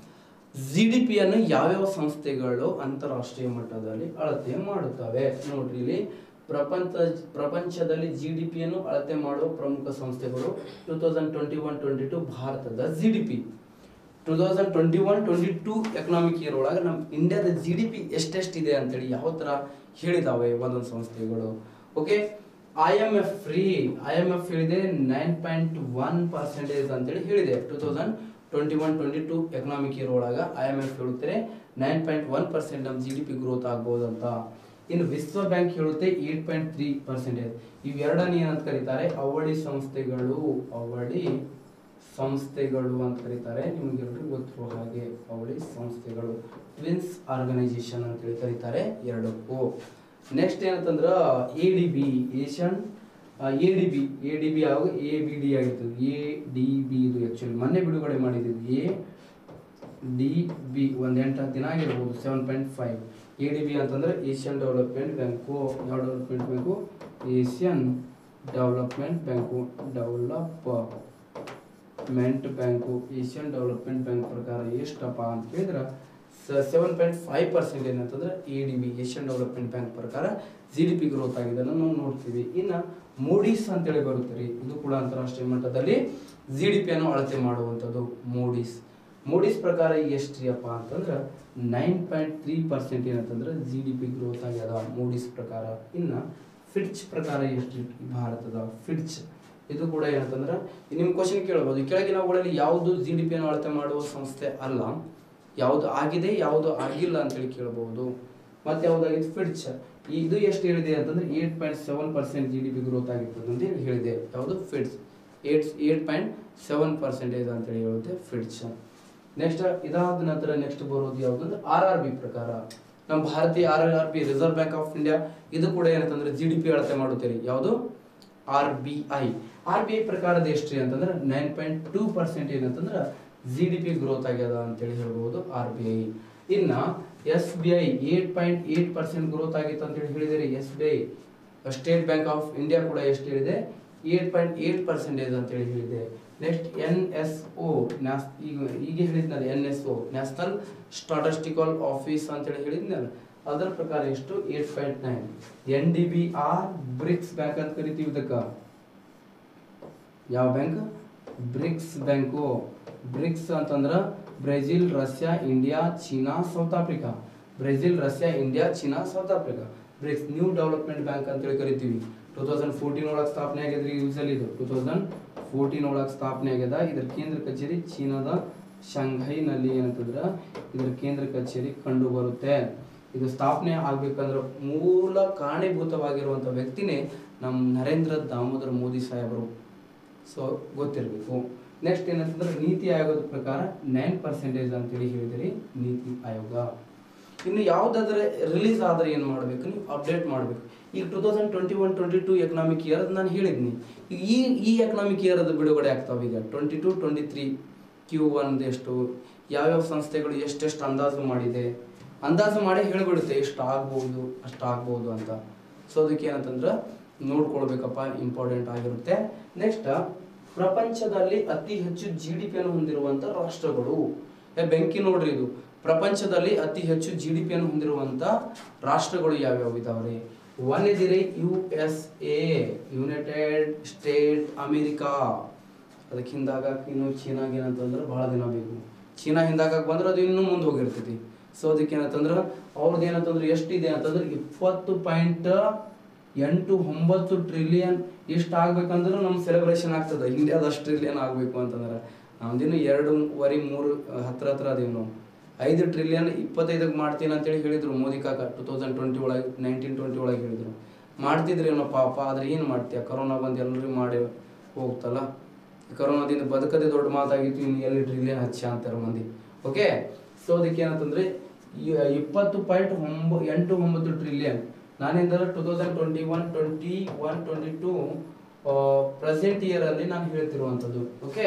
ಜಿ ಡಿ ಪಿಯನ್ನು ಯಾವ್ಯಾವ ಸಂಸ್ಥೆಗಳು ಅಂತಾರಾಷ್ಟ್ರೀಯ ಮಟ್ಟದಲ್ಲಿ ಅಳತೆ ಮಾಡುತ್ತವೆ ನೋಡ್ರಿ ಇಲ್ಲಿ ಪ್ರಪಂಚ ಪ್ರಪಂಚದಲ್ಲಿ ಜಿ ಡಿ ಪಿಯನ್ನು ಅಳತೆ ಮಾಡುವ ಪ್ರಮುಖ ಸಂಸ್ಥೆಗಳು two thousand twenty one twenty two ಭಾರತದ G D P two thousand twenty one twenty two economic year ಒಳಗೆ ನಮ್ಮ ಇಂಡಿಯಾದ ಜಿ ಡಿ ಪಿ ಎಷ್ಟೆಷ್ಟಿದೆ ಅಂತೇಳಿ ಯಾವ ಥರ ಹೇಳಿದಾವೆ ಒಂದೊಂದು ಸಂಸ್ಥೆಗಳು okay I M F free I M F ಹೇಳಿದೆ ನೈನ್ ಪಾಯಿಂಟ್ ಒನ್ ಪರ್ಸೆಂಟೇಜ್ ಅಂತೇಳಿ ಹೇಳಿದೆ two thousand twenty one twenty two economic year ಒಳಗೆ ಐ ಎಮ್ ಎಫ್ ಹೇಳುತ್ತೆ ನೈನ್ ಪಾಯಿಂಟ್ ಒನ್ ಪರ್ಸೆಂಟ್ ನಮ್ಮ ಜಿ ಡಿ ಪಿ ಗ್ರೋತ್ ಆಗ್ಬೋದು ಅಂತ ಇನ್ನು ವಿಶ್ವ ಬ್ಯಾಂಕ್ ಹೇಳುತ್ತೆ ಏಟ್ ಪಾಯಿಂಟ್ ತ್ರೀ ಪರ್ಸೆಂಟೇಜ್ ಇವೆರಡನ್ನ ಏನಂತ ಕರೀತಾರೆ ಅವಳಿ ಸಂಸ್ಥೆಗಳು ಅವಳಿ ಸಂಸ್ಥೆಗಳು ಅಂತ ಕರೀತಾರೆ ನಿಮ್ಗೆಲ್ರಿಗೂ ಗೊತ್ತಿರೋ ಹಾಗೆ ಅವಳಿ ಸಂಸ್ಥೆಗಳು ಟ್ವಿನ್ಸ್ ಆರ್ಗನೈಸೇಷನ್ ಅಂತೇಳಿ ಕರೀತಾರೆ ಎರಡಕ್ಕೂ ನೆಕ್ಸ್ಟ್ ಏನಂತಂದ್ರ A D B Asian A D B A D B ಆವಾಗ ಎ ಬಿ ಡಿ ಆಗಿತ್ತು ಎ ಡಿ ಬಿ ಇದು ಆ್ಯಕ್ಚುಲಿ ಮೊನ್ನೆ ಬಿಡುಗಡೆ ಮಾಡಿದ್ದು ಎ ಡಿ ಬಿ ಒಂದು ಎಂಟು ಹತ್ತು ದಿನ ಆಗಿರ್ಬೋದು seven point five A D B ಅಂತಂದ್ರೆ ಏಷ್ಯನ್ ಡೆವಲಪ್ಮೆಂಟ್ ಬ್ಯಾಂಕು ಯಾವ development bank Asian development bank development bank Asian development bank ಪ್ರಕಾರ ಎಷ್ಟಪ್ಪ ಅಂತ ಹೇಳಿದ್ರೆ ಸೆವೆನ್ ಪಾಯಿಂಟ್ ಫೈವ್ ಪರ್ಸೆಂಟ್ ಏನಂತಂದ್ರೆ A D B Asian development bank ಪ್ರಕಾರ ಜಿ ಡಿ ಪಿ ಗ್ರೋತ್ ಆಗಿದೆ ನಾವು ನೋಡ್ತೀವಿ ಇನ್ನು ಮೋಡೀಸ್ ಅಂತೇಳಿ ಬರುತ್ತೆ ರೀ ಇದು ಕೂಡ ಅಂತಾರಾಷ್ಟ್ರೀಯ ಮಟ್ಟದಲ್ಲಿ ಜಿ ಡಿ ಪಿಯನ್ನು ಅಳತೆ ಮಾಡುವಂಥದ್ದು ಮೋಡೀಸ್ ಮೋಡೀಸ್ ಪ್ರಕಾರ ಎಷ್ಟು ಅಪ್ಪ ಅಂತಂದ್ರೆ ನೈನ್ ಪಾಯಿಂಟ್ ತ್ರೀ ಪರ್ಸೆಂಟ್ ಏನಂತಂದ್ರೆ ಜಿ ಡಿ ಪಿ ಗ್ರೋತ್ ಆಗ್ಯದ ಮೋಡೀಸ್ ಪ್ರಕಾರ ಇನ್ನು ಫಿಡ್ಚ್ ಪ್ರಕಾರ ಎಷ್ಟು ಭಾರತದ ಫಿಡ್ಚ್ ಇದು ಕೂಡ ಏನಂತಂದ್ರೆ ನಿಮ್ಮ ಕ್ವಶನ್ ಕೇಳ್ಬೋದು ಈ ಕೆಳಗಿನವುಗಳಲ್ಲಿ ಯಾವುದು ಜಿ ಡಿ ಪಿಯನ್ನು ಅಳತೆ ಮಾಡುವ ಸಂಸ್ಥೆ ಅಲ್ಲ ಯಾವುದು ಆಗಿದೆ ಯಾವುದು ಆಗಿಲ್ಲ ಅಂತೇಳಿ ಕೇಳಬಹುದು ಮತ್ತೆ ಯಾವುದಾಗಿತ್ತು ಫಿಡ್ಚ್ ಇದು ಎಷ್ಟು ಹೇಳಿದೆ ಅಂತಂದ್ರೆ eight point seven percent G D P growth ಆಗಿರ್ತದೆ ಅಂತ ಹೇಳಿ ಹೇಳಿದೆ ಯಾವುದು Fitch eight eight point seven percentage ಅಂತೇಳಿ ಹೇಳುತ್ತೆ ಫಿಡ್ಚ್ ನೆಕ್ಸ್ಟ್ ಇದಾದ ನಂತರ ನೆಕ್ಸ್ಟ್ ಬರೋದು ಯಾವುದು ಅಂದ್ರೆ ಆರ್ ಆರ್ ಬಿ ಪ್ರಕಾರ ನಮ್ಮ ಭಾರತೀಯ R R B reserve bank of India ಇದು ಕೂಡ ಏನಂತಂದ್ರೆ ಜಿ ಡಿ ಪಿ ಅಳತೆ ಮಾಡುತ್ತೀರಿ ಯಾವುದು R B I R B I ಪ್ರಕಾರದ ಎಷ್ಟು ಅಂತಂದ್ರೆ ನೈನ್ ಪಾಯಿಂಟ್ ಟೂ ಪರ್ಸೆಂಟ್ ಏನಂತಂದ್ರೆ ಜಿ ಡಿ ಪಿ ಗ್ರೋತ್ ಆಗ್ಯದ ಅಂತೇಳಿ ಹೇಳ್ಬೋದು ಆರ್ ಬಿ ಐ ಇನ್ನ S B I eight point eight percent growth ಆಗಿತ್ತು ಅಂತೇಳಿ ಹೇಳಿದರೆ S B I state bank of India ಕೂಡ ಎಷ್ಟು ಹೇಳಿದೆ ಏಟ್ ಪಾಯಿಂಟ್ ಏಟ್ ಪರ್ಸೆಂಟೇಜ್ ಅಂತೇಳಿ ಹೇಳಿದೆ ನೆಕ್ಸ್ಟ್ ಎನ್ ಎಸ್ ಒ ಈಗ ಈಗ ಹೇಳಿದ್ನಲ್ಲ N S O national statistical office ಅಂತೇಳಿ ಹೇಳಿದ್ನಲ್ಲ ಅದರ ಪ್ರಕಾರ ಎಷ್ಟು eight point nine N D B R BRICS bank ಅಂತ ಕರಿತೀವಿ ಇದಕ್ಕೆ ಯಾವ ಬ್ಯಾಂಕ್ ಬ್ರಿಕ್ಸ್ ಬ್ಯಾಂಕು ಬ್ರಿಕ್ಸ್ ಅಂತಂದ್ರ Brazil Russia India China South Africa Brazil Russia India China South Africa BRICS new development bank ಅಂತೇಳಿ ಕರಿತೀವಿ ಟೂ ತೌಸಂಡ್ ಫೋರ್ಟೀನ್ ಒಳಗೆ ಸ್ಥಾಪನೆ ಆಗಿದ್ರಿ ಯೂಸಲ್ಲಿ ಇದು ಟೂ ತೌಸಂಡ್ ಫೋರ್ಟೀನ್ ಒಳಗೆ ಸ್ಥಾಪನೆ ಆಗ್ಯದ ಇದ್ರ ಕೇಂದ್ರ ಕಚೇರಿ ಚೀನಾದ ಶಾಂಘೈನಲ್ಲಿ ಏನಂತಂದ್ರ ಇದ್ರ ಕೇಂದ್ರ ಕಚೇರಿ ಕಂಡು ಬರುತ್ತೆ ಇದು ಸ್ಥಾಪನೆ ಆಗ್ಬೇಕಂದ್ರೆ ಮೂಲ ಕಾರಣೀಭೂತವಾಗಿರುವಂಥ ವ್ಯಕ್ತಿನೇ ನಮ್ಮ ನರೇಂದ್ರ ದಾಮೋದರ ಮೋದಿ ಸಾಹೇಬರು ಸೊ ಗೊತ್ತಿರಬೇಕು ನೆಕ್ಸ್ಟ್ ಏನಂತಂದ್ರೆ ನೀತಿ ಆಯೋಗದ ಪ್ರಕಾರ ನೈನ್ ಪರ್ಸೆಂಟೇಜ್ ಅಂತೇಳಿ ಹೇಳಿದಿರಿ ನೀತಿ ಆಯೋಗ ಇನ್ನು ಯಾವುದಾದ್ರೆ ರಿಲೀಸ್ ಆದ್ರೆ ಏನು ಮಾಡಬೇಕು ನೀವು ಅಪ್ಡೇಟ್ ಮಾಡಬೇಕು ಈಗ two thousand twenty one twenty two economic year ನಾನು ಹೇಳಿದ್ನಿ ಈಗ ಈ ಈ ಎಕನಾಮಿಕ್ ಇಯರ್ ಅದು ಬಿಡುಗಡೆ ಆಗ್ತಾವೆ ಈಗ twenty two twenty three Q one ಎಷ್ಟು ಯಾವ್ಯಾವ ಸಂಸ್ಥೆಗಳು ಎಷ್ಟೆಷ್ಟು ಅಂದಾಜು ಮಾಡಿದೆ ಅಂದಾಜು ಮಾಡಿ ಹೇಳಿಬಿಡುತ್ತೆ ಎಷ್ಟು ಆಗ್ಬೋದು ಅಷ್ಟು ಆಗ್ಬೋದು ಅಂತ ಸೊ ಅದಕ್ಕೆ ಏನಂತಂದ್ರೆ ನೋಡ್ಕೊಳ್ಬೇಕಪ್ಪ ಇಂಪಾರ್ಟೆಂಟ್ ಆಗಿರುತ್ತೆ ನೆಕ್ಸ್ಟ್ ಪ್ರಪಂಚದಲ್ಲಿ ಅತಿ ಹೆಚ್ಚು ಜಿ ಡಿ ಪಿಯನ್ನು ಹೊಂದಿರುವಂತ ರಾಷ್ಟ್ರಗಳು ಏ, ಬೆಂಕಿ ನೋಡ್ರಿ ಇದು ಪ್ರಪಂಚದಲ್ಲಿ ಅತಿ ಹೆಚ್ಚು ಜಿ ಡಿ ಪಿಯನ್ನು ಹೊಂದಿರುವಂತ ರಾಷ್ಟ್ರಗಳು ಯಾವ್ಯಾವ ಇದಾವ್ರಿ ಒಂದಿದೆ U S A United State America ಅದಕ್ಕೆ ಹಿಂದಾಗಕ್ಕೆ ಇನ್ನು ಚೀನಾಗೆ ಏನಂತಂದ್ರೆ ಭಾಳ ದಿನ ಬೇಕು ಚೀನಾ ಹಿಂದಾಗಕ್ಕೆ ಬಂದ್ರೆ ಅದು ಇನ್ನೂ ಮುಂದೆ ಹೋಗಿರ್ತೈತಿ ಸೊ ಅದಕ್ಕೆ ಏನಂತಂದ್ರೆ ಅವ್ರದ್ದು ಏನಂತಂದ್ರೆ ಎಷ್ಟಿದೆ ಅಂತಂದ್ರೆ ಇಪ್ಪತ್ತು ಪಾಯಿಂಟ್ ಎಂಟು ಒಂಬತ್ತು ಟ್ರಿಲಿಯನ್ ಇಷ್ಟು ಆಗ್ಬೇಕಂದ್ರೆ ನಮ್ಮ ಸೆಲೆಬ್ರೇಷನ್ ಆಗ್ತದೆ ಇಂಡಿಯಾದ ಅಷ್ಟು ಟ್ರಿಲಿಯನ್ ಆಗಬೇಕು ಅಂತಂದ್ರೆ ನಮ್ದಿನ್ನು ಎರಡೂವರೆ ಮೂರು ಹತ್ರ ಹತ್ರ ಅದೇವು ನಾವು ಐದು ಟ್ರಿಲಿಯನ್ ಇಪ್ಪತ್ತೈದಕ್ಕೆ ಮಾಡ್ತೀನಿ ಅಂತೇಳಿ ಹೇಳಿದ್ರು ಮೋದಿ ಕಾಕ ಟೂ ತೌಸಂಡ್ ಟ್ವೆಂಟಿ ಒಳಗೆ ನೈನ್ಟೀನ್ ಟ್ವೆಂಟಿ ಒಳಗೆ ಹೇಳಿದ್ರು ಮಾಡ್ತಿದ್ರೇನೋ ಪಾಪ ಆದ್ರೆ ಏನು ಮಾಡ್ತೀಯ ಕರೋನಾ ಬಂದು ಎಲ್ಲರಿಗೂ ಮಾಡಿ ಹೋಗ್ತಲ್ಲ ಕರೋನಾದಿಂದ ಬದುಕದೇ ದೊಡ್ಡ ಮಾತಾಗಿತ್ತು ಇನ್ನು ಎಲ್ಲಿ ಟ್ರಿಲಿಯನ್ ಹಚ್ಚ ಅಂತಾರೆ ಮಂದಿ ಓಕೆ ಸೊ ಅದಕ್ಕೆ ಏನಂತಂದ್ರೆ ಇ- ಇಪ್ಪತ್ತು ಪಾಯಿಂಟ್ ಒಂಬ ಎಂಟು ಒಂಬತ್ತು ಟ್ರಿಲಿಯನ್ ನಾನಿಂದ two thousand twenty one twenty one twenty two present year ಅಲ್ಲಿ ನಾನು ಹೇಳ್ತಿರುವಂಥದ್ದು ಓಕೆ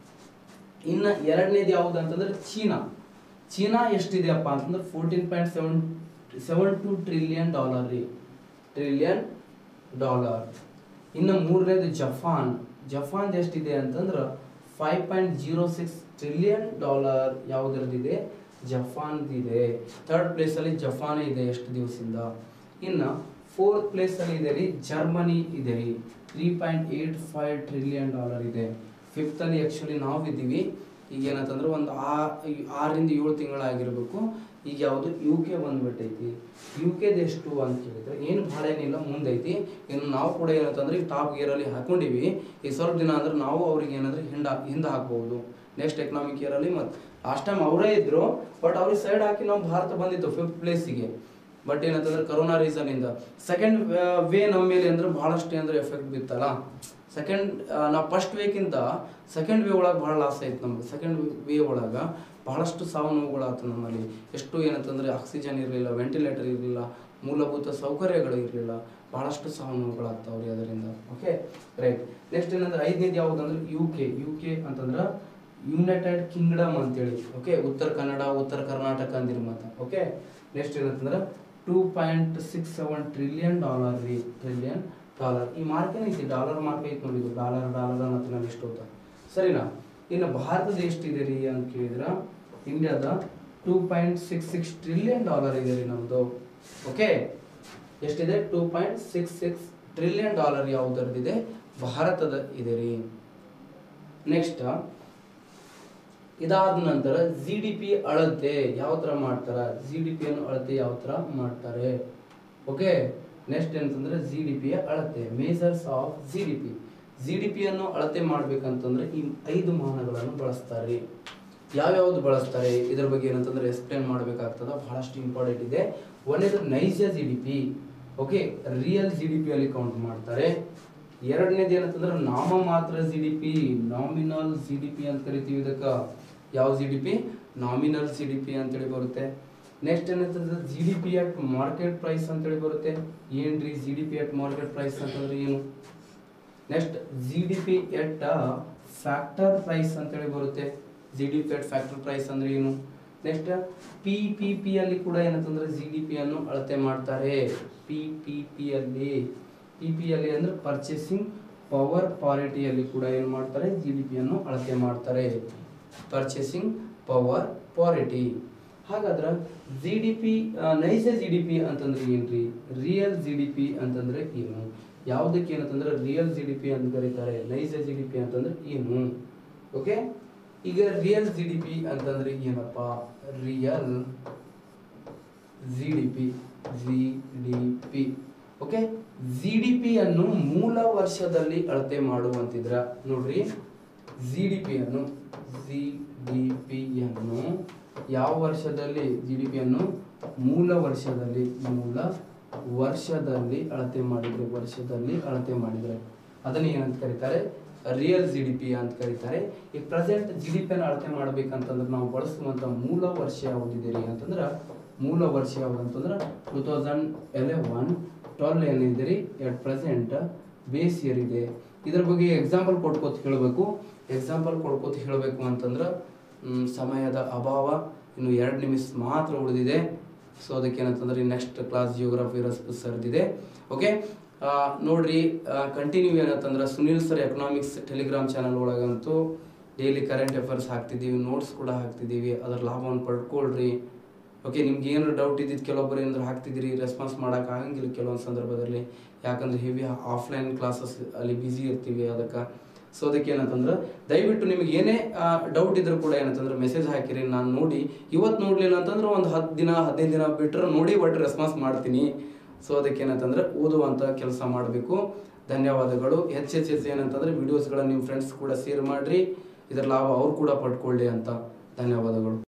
ಇನ್ನು ಎರಡನೇದು ಯಾವುದು ಅಂತಂದ್ರೆ ಚೀನಾ ಚೀನಾ ಎಷ್ಟಿದೆಯಪ್ಪ ಅಂತಂದ್ರೆ fourteen point seven seven two trillion dollar ರೀ ಟ್ರಿಲಿಯನ್ ಡಾಲರ್ ಇನ್ನು ಮೂರನೇದು ಜಪಾನ್ ಜಪಾನ್ ಎಷ್ಟಿದೆ ಅಂತಂದ್ರೆ five point zero six trillion dollar ಯಾವುದ್ರದ್ದಿದೆ ಜಪಾನ್ದಿದೆ ಥರ್ಡ್ ಪ್ಲೇಸಲ್ಲಿ ಜಪಾನ್ ಇದೆ ಎಷ್ಟು ದಿವಸದಿಂದ ಇನ್ನು ಫೋರ್ತ್ ಪ್ಲೇಸಲ್ಲಿ ಇದೆ ರೀ ಜರ್ಮನಿ ಇದೆ ರೀ three point eight five trillion dollar ಇದೆ ಫಿಫ್ತಲ್ಲಿ ಆ್ಯಕ್ಚುಲಿ ನಾವು ಇದ್ದೀವಿ ಈಗ ಏನಂತಂದ್ರೆ ಒಂದು ಆ ಈ ಆರರಿಂದ ಏಳು ತಿಂಗಳಾಗಿರ್ಬೇಕು ಈಗ ಯಾವುದು ಯು ಕೆ ಬಂದ್ಬಿಟ್ಟೈತಿ ಯು ಕೆದು ಎಷ್ಟು ಅಂತ ಕೇಳಿದ್ರೆ ಏನು ಭಾಳ ಏನಿಲ್ಲ ಮುಂದೈತಿ ಇನ್ನು ನಾವು ಕೂಡ ಏನಂತಂದ್ರೆ ಈಗ ಟಾಪ್ ಗೇರಲ್ಲಿ ಹಾಕೊಂಡಿವಿ ಈ ಸ್ವಲ್ಪ ದಿನ ಅಂದ್ರೆ ನಾವು ಅವ್ರಿಗೆ ಏನಂದ್ರೆ ಹಿಂಡ ಹಿಂದೆ ಹಾಕ್ಬೋದು ನೆಕ್ಸ್ಟ್ ಎಕನಾಮಿಕ್ ಇಯರಲ್ಲಿ ಮತ್ತು ಲಾಸ್ಟ್ ಟೈಮ್ ಅವರೇ ಇದ್ರು ಬಟ್ ಅವ್ರಿಗೆ ಸೈಡ್ ಹಾಕಿ ನಾವು ಭಾರತ ಬಂದಿತ್ತು ಫಿಫ್ತ್ ಪ್ಲೇಸಿಗೆ ಬಟ್ ಏನಂತಂದ್ರೆ ಕರೋನಾ ರೀಸನ್ ಇಂದ ಸೆಕೆಂಡ್ ವೇ ನಮ್ಮ ಮೇಲೆ ಅಂದ್ರೆ ಬಹಳಷ್ಟು ಅಂದ್ರೆ ಎಫೆಕ್ಟ್ ಬಿತ್ತಲ್ಲ ಸೆಕೆಂಡ್ ನಾವು ಫಸ್ಟ್ ವೇಕ್ಕಿಂತ ಸೆಕೆಂಡ್ ವೇ ಒಳಗೆ ಭಾಳ ಲಾಸ್ ಆಯ್ತು ನಮ್ಗೆ ಸೆಕೆಂಡ್ ವೇ ಒಳಗೆ ಬಹಳಷ್ಟು ಸಾವು ನೋವುಗಳಾಯ್ತು ನಮ್ಮಲ್ಲಿ ಎಷ್ಟು ಏನಂತಂದ್ರೆ ಆಕ್ಸಿಜನ್ ಇರಲಿಲ್ಲ ವೆಂಟಿಲೇಟರ್ ಇರಲಿಲ್ಲ ಮೂಲಭೂತ ಸೌಕರ್ಯಗಳು ಇರಲಿಲ್ಲ ಬಹಳಷ್ಟು ಸಾವು ನೋವುಗಳಾಗ್ತಾವ್ರಿ ಅದರಿಂದ ಓಕೆ ರೈಟ್ ನೆಕ್ಸ್ಟ್ ಏನಂದ್ರೆ ಐದನೇದು ಯಾವುದಂದ್ರೆ ಯು ಕೆ ಯು ಕೆ ಅಂತಂದ್ರೆ ಯುನೈಟೆಡ್ ಕಿಂಗ್ಡಮ್ ಅಂತೇಳಿ ಓಕೆ ಉತ್ತರ ಕನ್ನಡ ಉತ್ತರ ಕರ್ನಾಟಕ ಅಂದಿರ ಮಾತ ಓಕೆ ನೆಕ್ಸ್ಟ್ ಏನಂತಂದ್ರೆ two point six seven trillion dollar ರೀ ಟ್ರಿಲಿಯನ್ ಡಾಲರ್ ಈ ಮಾರ್ಕ್ ಏನೈತಿ ಡಾಲರ್ ಮಾರ್ಕ್ ಐತಿ ನೋಡಿ ಇದು ಡಾಲರ್ ಡಾಲರ್ ಅನ್ನೋದು ನಾನು ಇಷ್ಟು ಹೋಗ್ತಾ ಸರಿನಾ ಇನ್ನು ಭಾರತದ ಎಷ್ಟಿದೆ ರೀ ಅಂತ ಕೇಳಿದ್ರೆ ಇಂಡಿಯಾದ two point six six trillion dollar ಇದೆ ರೀ ನಮ್ಮದು ಓಕೆ ಎಷ್ಟಿದೆ two point six six trillion dollar ಯಾವುದರದಿದೆ ಭಾರತದ ಇದೆ ರೀ ನೆಕ್ಸ್ಟ್ ಇದಾದ ನಂತರ ಜಿ ಡಿ ಪಿ ಅಳತೆ ಯಾವ ಥರ ಮಾಡ್ತಾರ ಜಿ ಡಿ ಪಿಯನ್ನು ಅಳತೆ ಯಾವ ಥರ ಮಾಡ್ತಾರೆ ಓಕೆ ನೆಕ್ಸ್ಟ್ ಏನಂತಂದ್ರೆ ಜಿ ಡಿ ಪಿಯ ಅಳತೆ measures of G D P G D ಪಿಯನ್ನು ಅಳತೆ ಮಾಡ್ಬೇಕಂತಂದ್ರೆ ಈ ಐದು ಮಾನಗಳನ್ನು ಬಳಸ್ತಾರೆ ಯಾವ್ಯಾವ್ದು ಬಳಸ್ತಾರೆ ಇದ್ರ ಬಗ್ಗೆ ಏನಂತಂದ್ರೆ ಎಕ್ಸ್ಪ್ಲೇನ್ ಮಾಡಬೇಕಾಗ್ತದ ಬಹಳಷ್ಟು ಇಂಪಾರ್ಟೆಂಟ್ ಇದೆ ಒಂದೇದು ನೈಜ G D P okay real G D P ಅಲ್ಲಿ ಕೌಂಟ್ ಮಾಡ್ತಾರೆ ಎರಡನೇದು ಏನಂತಂದ್ರೆ ನಾಮ ಮಾತ್ರ G D P nominal G D P ಅಂತ ಕರಿತೀವಿ ಇದಕ್ಕೆ ಯಾವ G D P nominal G D P ಅಂತೇಳಿ ಬರುತ್ತೆ ನೆಕ್ಸ್ಟ್ ಏನಂತಂದ್ರೆ G D P at market price ಅಂತೇಳಿ ಬರುತ್ತೆ ಏನ್ರಿ G D P at market price ಅಂತಂದ್ರೆ ಏನು next G D P at factor price ಅಂತೇಳಿ ಬರುತ್ತೆ G D P at factor price ಅಂದ್ರೆ ಏನು ನೆಕ್ಸ್ಟ್ ಪಿ ಪಿ ಪಿ ಅಲ್ಲಿ ಕೂಡ ಏನಂತಂದ್ರೆ ಜಿ ಡಿ ಪಿ ಅನ್ನು ಅಳತೆ ಮಾಡ್ತಾರೆ ಪಿ ಪಿ ಪಿ ಅಲ್ಲಿ ಪಿ ಪಿ ಅಲ್ಲಿ ಅಂದ್ರೆ ಪರ್ಚೇಸಿಂಗ್ ಪವರ್ ಪಾರಿಟಿಯಲ್ಲಿ ಕೂಡ ಏನು ಮಾಡ್ತಾರೆ ಜಿ ಡಿ ಪಿ ಅನ್ನು ಅಳತೆ ಮಾಡ್ತಾರೆ ಪರ್ಚೇಸಿಂಗ್ ಪವರ್ ಪಾರಿಟಿ ಹಾಗಾದ್ರೆ ಜಿ ಡಿ ಪಿ ನೈಜ ಜಿ ಡಿ ಪಿ ಅಂತಂದ್ರೆ ಏನ್ರಿ ರಿಯಲ್ ಜಿ ಡಿ ಪಿ ಅಂತಂದ್ರೆ ಏನು ಯಾವುದಕ್ಕೆ ಏನಂತಂದ್ರೆ ರಿಯಲ್ ಜಿ ಡಿ ಪಿ ಅಂತ ಕರೀತಾರೆ ನೈಜ ಜಿ ಡಿ ಪಿ ಅಂತಂದ್ರೆ ಏನು ಓಕೆ ಈಗ ರಿಯಲ್ ಜಿ ಡಿ ಪಿ ಅಂತಂದ್ರೆ ಏನಪ್ಪ real G D P G D P okay G D P ಅನ್ನು ಮೂಲ ವರ್ಷದಲ್ಲಿ ಅಳತೆ ಮಾಡುವಂತಿದ್ರ ನೋಡ್ರಿ ಜಿ ಡಿ ಪಿ ಅನ್ನು ಜಿ ಡಿ ಪಿ ಅನ್ನು ಯಾವ ವರ್ಷದಲ್ಲಿ ಜಿ ಡಿ ಪಿ ಅನ್ನು ಮೂಲ ವರ್ಷದಲ್ಲಿ ಮೂಲ ವರ್ಷದಲ್ಲಿ ಅಳತೆ ಮಾಡಿದ್ರೆ ವರ್ಷದಲ್ಲಿ ಅಳತೆ ಮಾಡಿದ್ರೆ ಅದನ್ನ ಏನಂತ ಕರೀತಾರೆ ರಿಯಲ್ ಜಿ ಡಿ ಪಿ ಅಂತ ಕರೀತಾರೆ ಈ ಪ್ರೆಸೆಂಟ್ ಜಿ ಡಿ ಪಿಯನ್ನು ಅಳತೆ ಮಾಡ್ಬೇಕಂತಂದ್ರೆ ನಾವು ಬಳಸುವಂತ ಮೂಲ ವರ್ಷ ಯಾವುದಿದೆ ರೀ ಅಂತಂದ್ರೆ ಮೂಲ ವರ್ಷ ಯಾವುದು ಅಂತಂದ್ರೆ ಟೂ ತೌಸಂಡ್ ಎಲೆವನ್ ಟ್ವೆಲ್ ಏನಿದೆ ರೀ ಎಟ್ ಪ್ರೆಸೆಂಟ್ ಬೇಸ್ ಇಯರ್ ಇದೆ ಇದ್ರ ಬಗ್ಗೆ ಎಕ್ಸಾಂಪಲ್ ಕೊಟ್ಕೋತ ಹೇಳಬೇಕು ಎಕ್ಸಾಂಪಲ್ ಕೊಡ್ಕೋತ ಹೇಳಬೇಕು ಅಂತಂದ್ರೆ ಮ್, ಸಮಯದ ಅಭಾವ ಇನ್ನು ಎರಡು ನಿಮಿಷ ಮಾತ್ರ ಉಳಿದಿದೆ ಸೊ ಅದಕ್ಕೆ ಏನಂತಂದ್ರೆ ನೆಕ್ಸ್ಟ್ ಕ್ಲಾಸ್ ಜಿಯೋಗ್ರಫಿ ಸರ್ದಿದೆ ಓಕೆ ನೋಡ್ರಿ ಕಂಟಿನ್ಯೂ ಏನಂತಂದ್ರೆ Sunil sir economics telegram channel ಒಳಗಂತೂ ಡೈಲಿ ಕರೆಂಟ್ ಅಫೇರ್ಸ್ ಹಾಕ್ತಿದ್ದೀವಿ ನೋಟ್ಸ್ ಕೂಡ ಹಾಕ್ತಿದ್ದೀವಿ ಅದರ ಲಾಭವನ್ನು ಪಡ್ಕೊಳ್ರಿ ಓಕೆ ನಿಮ್ಗೆ ಏನಾದ್ರು ಡೌಟ್ ಇದ್ದಿದ್ದು ಕೆಲವೊಬ್ಬರು ಏನಾದ್ರು ಹಾಕ್ತಿದ್ದೀರಿ ರೆಸ್ಪಾನ್ಸ್ ಮಾಡೋಕೆ ಆಗಂಗಿಲ್ಲ ಕೆಲವೊಂದು ಸಂದರ್ಭದಲ್ಲಿ ಯಾಕಂದ್ರೆ ಹೆವಿ ಆಫ್ಲೈನ್ ಕ್ಲಾಸಸ್ ಅಲ್ಲಿ ಬ್ಯುಸಿ ಇರ್ತೀವಿ ಅದಕ್ಕೆ ಸೊ ಅದಕ್ಕೆ ಏನಂತಂದ್ರೆ ದಯವಿಟ್ಟು ನಿಮಗೆ ಏನೇ ಡೌಟ್ ಇದ್ರೂ ಕೂಡ ಏನಂತಂದ್ರೆ ಮೆಸೇಜ್ ಹಾಕಿರಿ ನಾನು ನೋಡಿ ಇವತ್ತು ನೋಡಲಿಲ್ಲ ಅಂತಂದ್ರೆ ಒಂದು ಹತ್ತು ದಿನ ಹದಿನೈದು ದಿನ ಬಿಟ್ಟರೆ ನೋಡಿ ಒಟ್ಟು ರೆಸ್ಪಾನ್ಸ್ ಮಾಡ್ತೀನಿ ಸೊ ಅದಕ್ಕೆ ಏನಂತಂದ್ರೆ ಓದುವಂಥ ಕೆಲಸ ಮಾಡಬೇಕು ಧನ್ಯವಾದಗಳು ಹೆಚ್ಚು ಹೆಚ್ಚು ಹೆಚ್ಚು ಏನಂತಂದ್ರೆ ವಿಡಿಯೋಸ್ಗಳನ್ನ ನಿಮ್ಮ ಫ್ರೆಂಡ್ಸ್ ಕೂಡ ಶೇರ್ ಮಾಡಿರಿ ಇದರ ಲಾಭ ಅವ್ರು ಕೂಡ ಪಡ್ಕೊಳ್ಳಿ ಅಂತ ಧನ್ಯವಾದಗಳು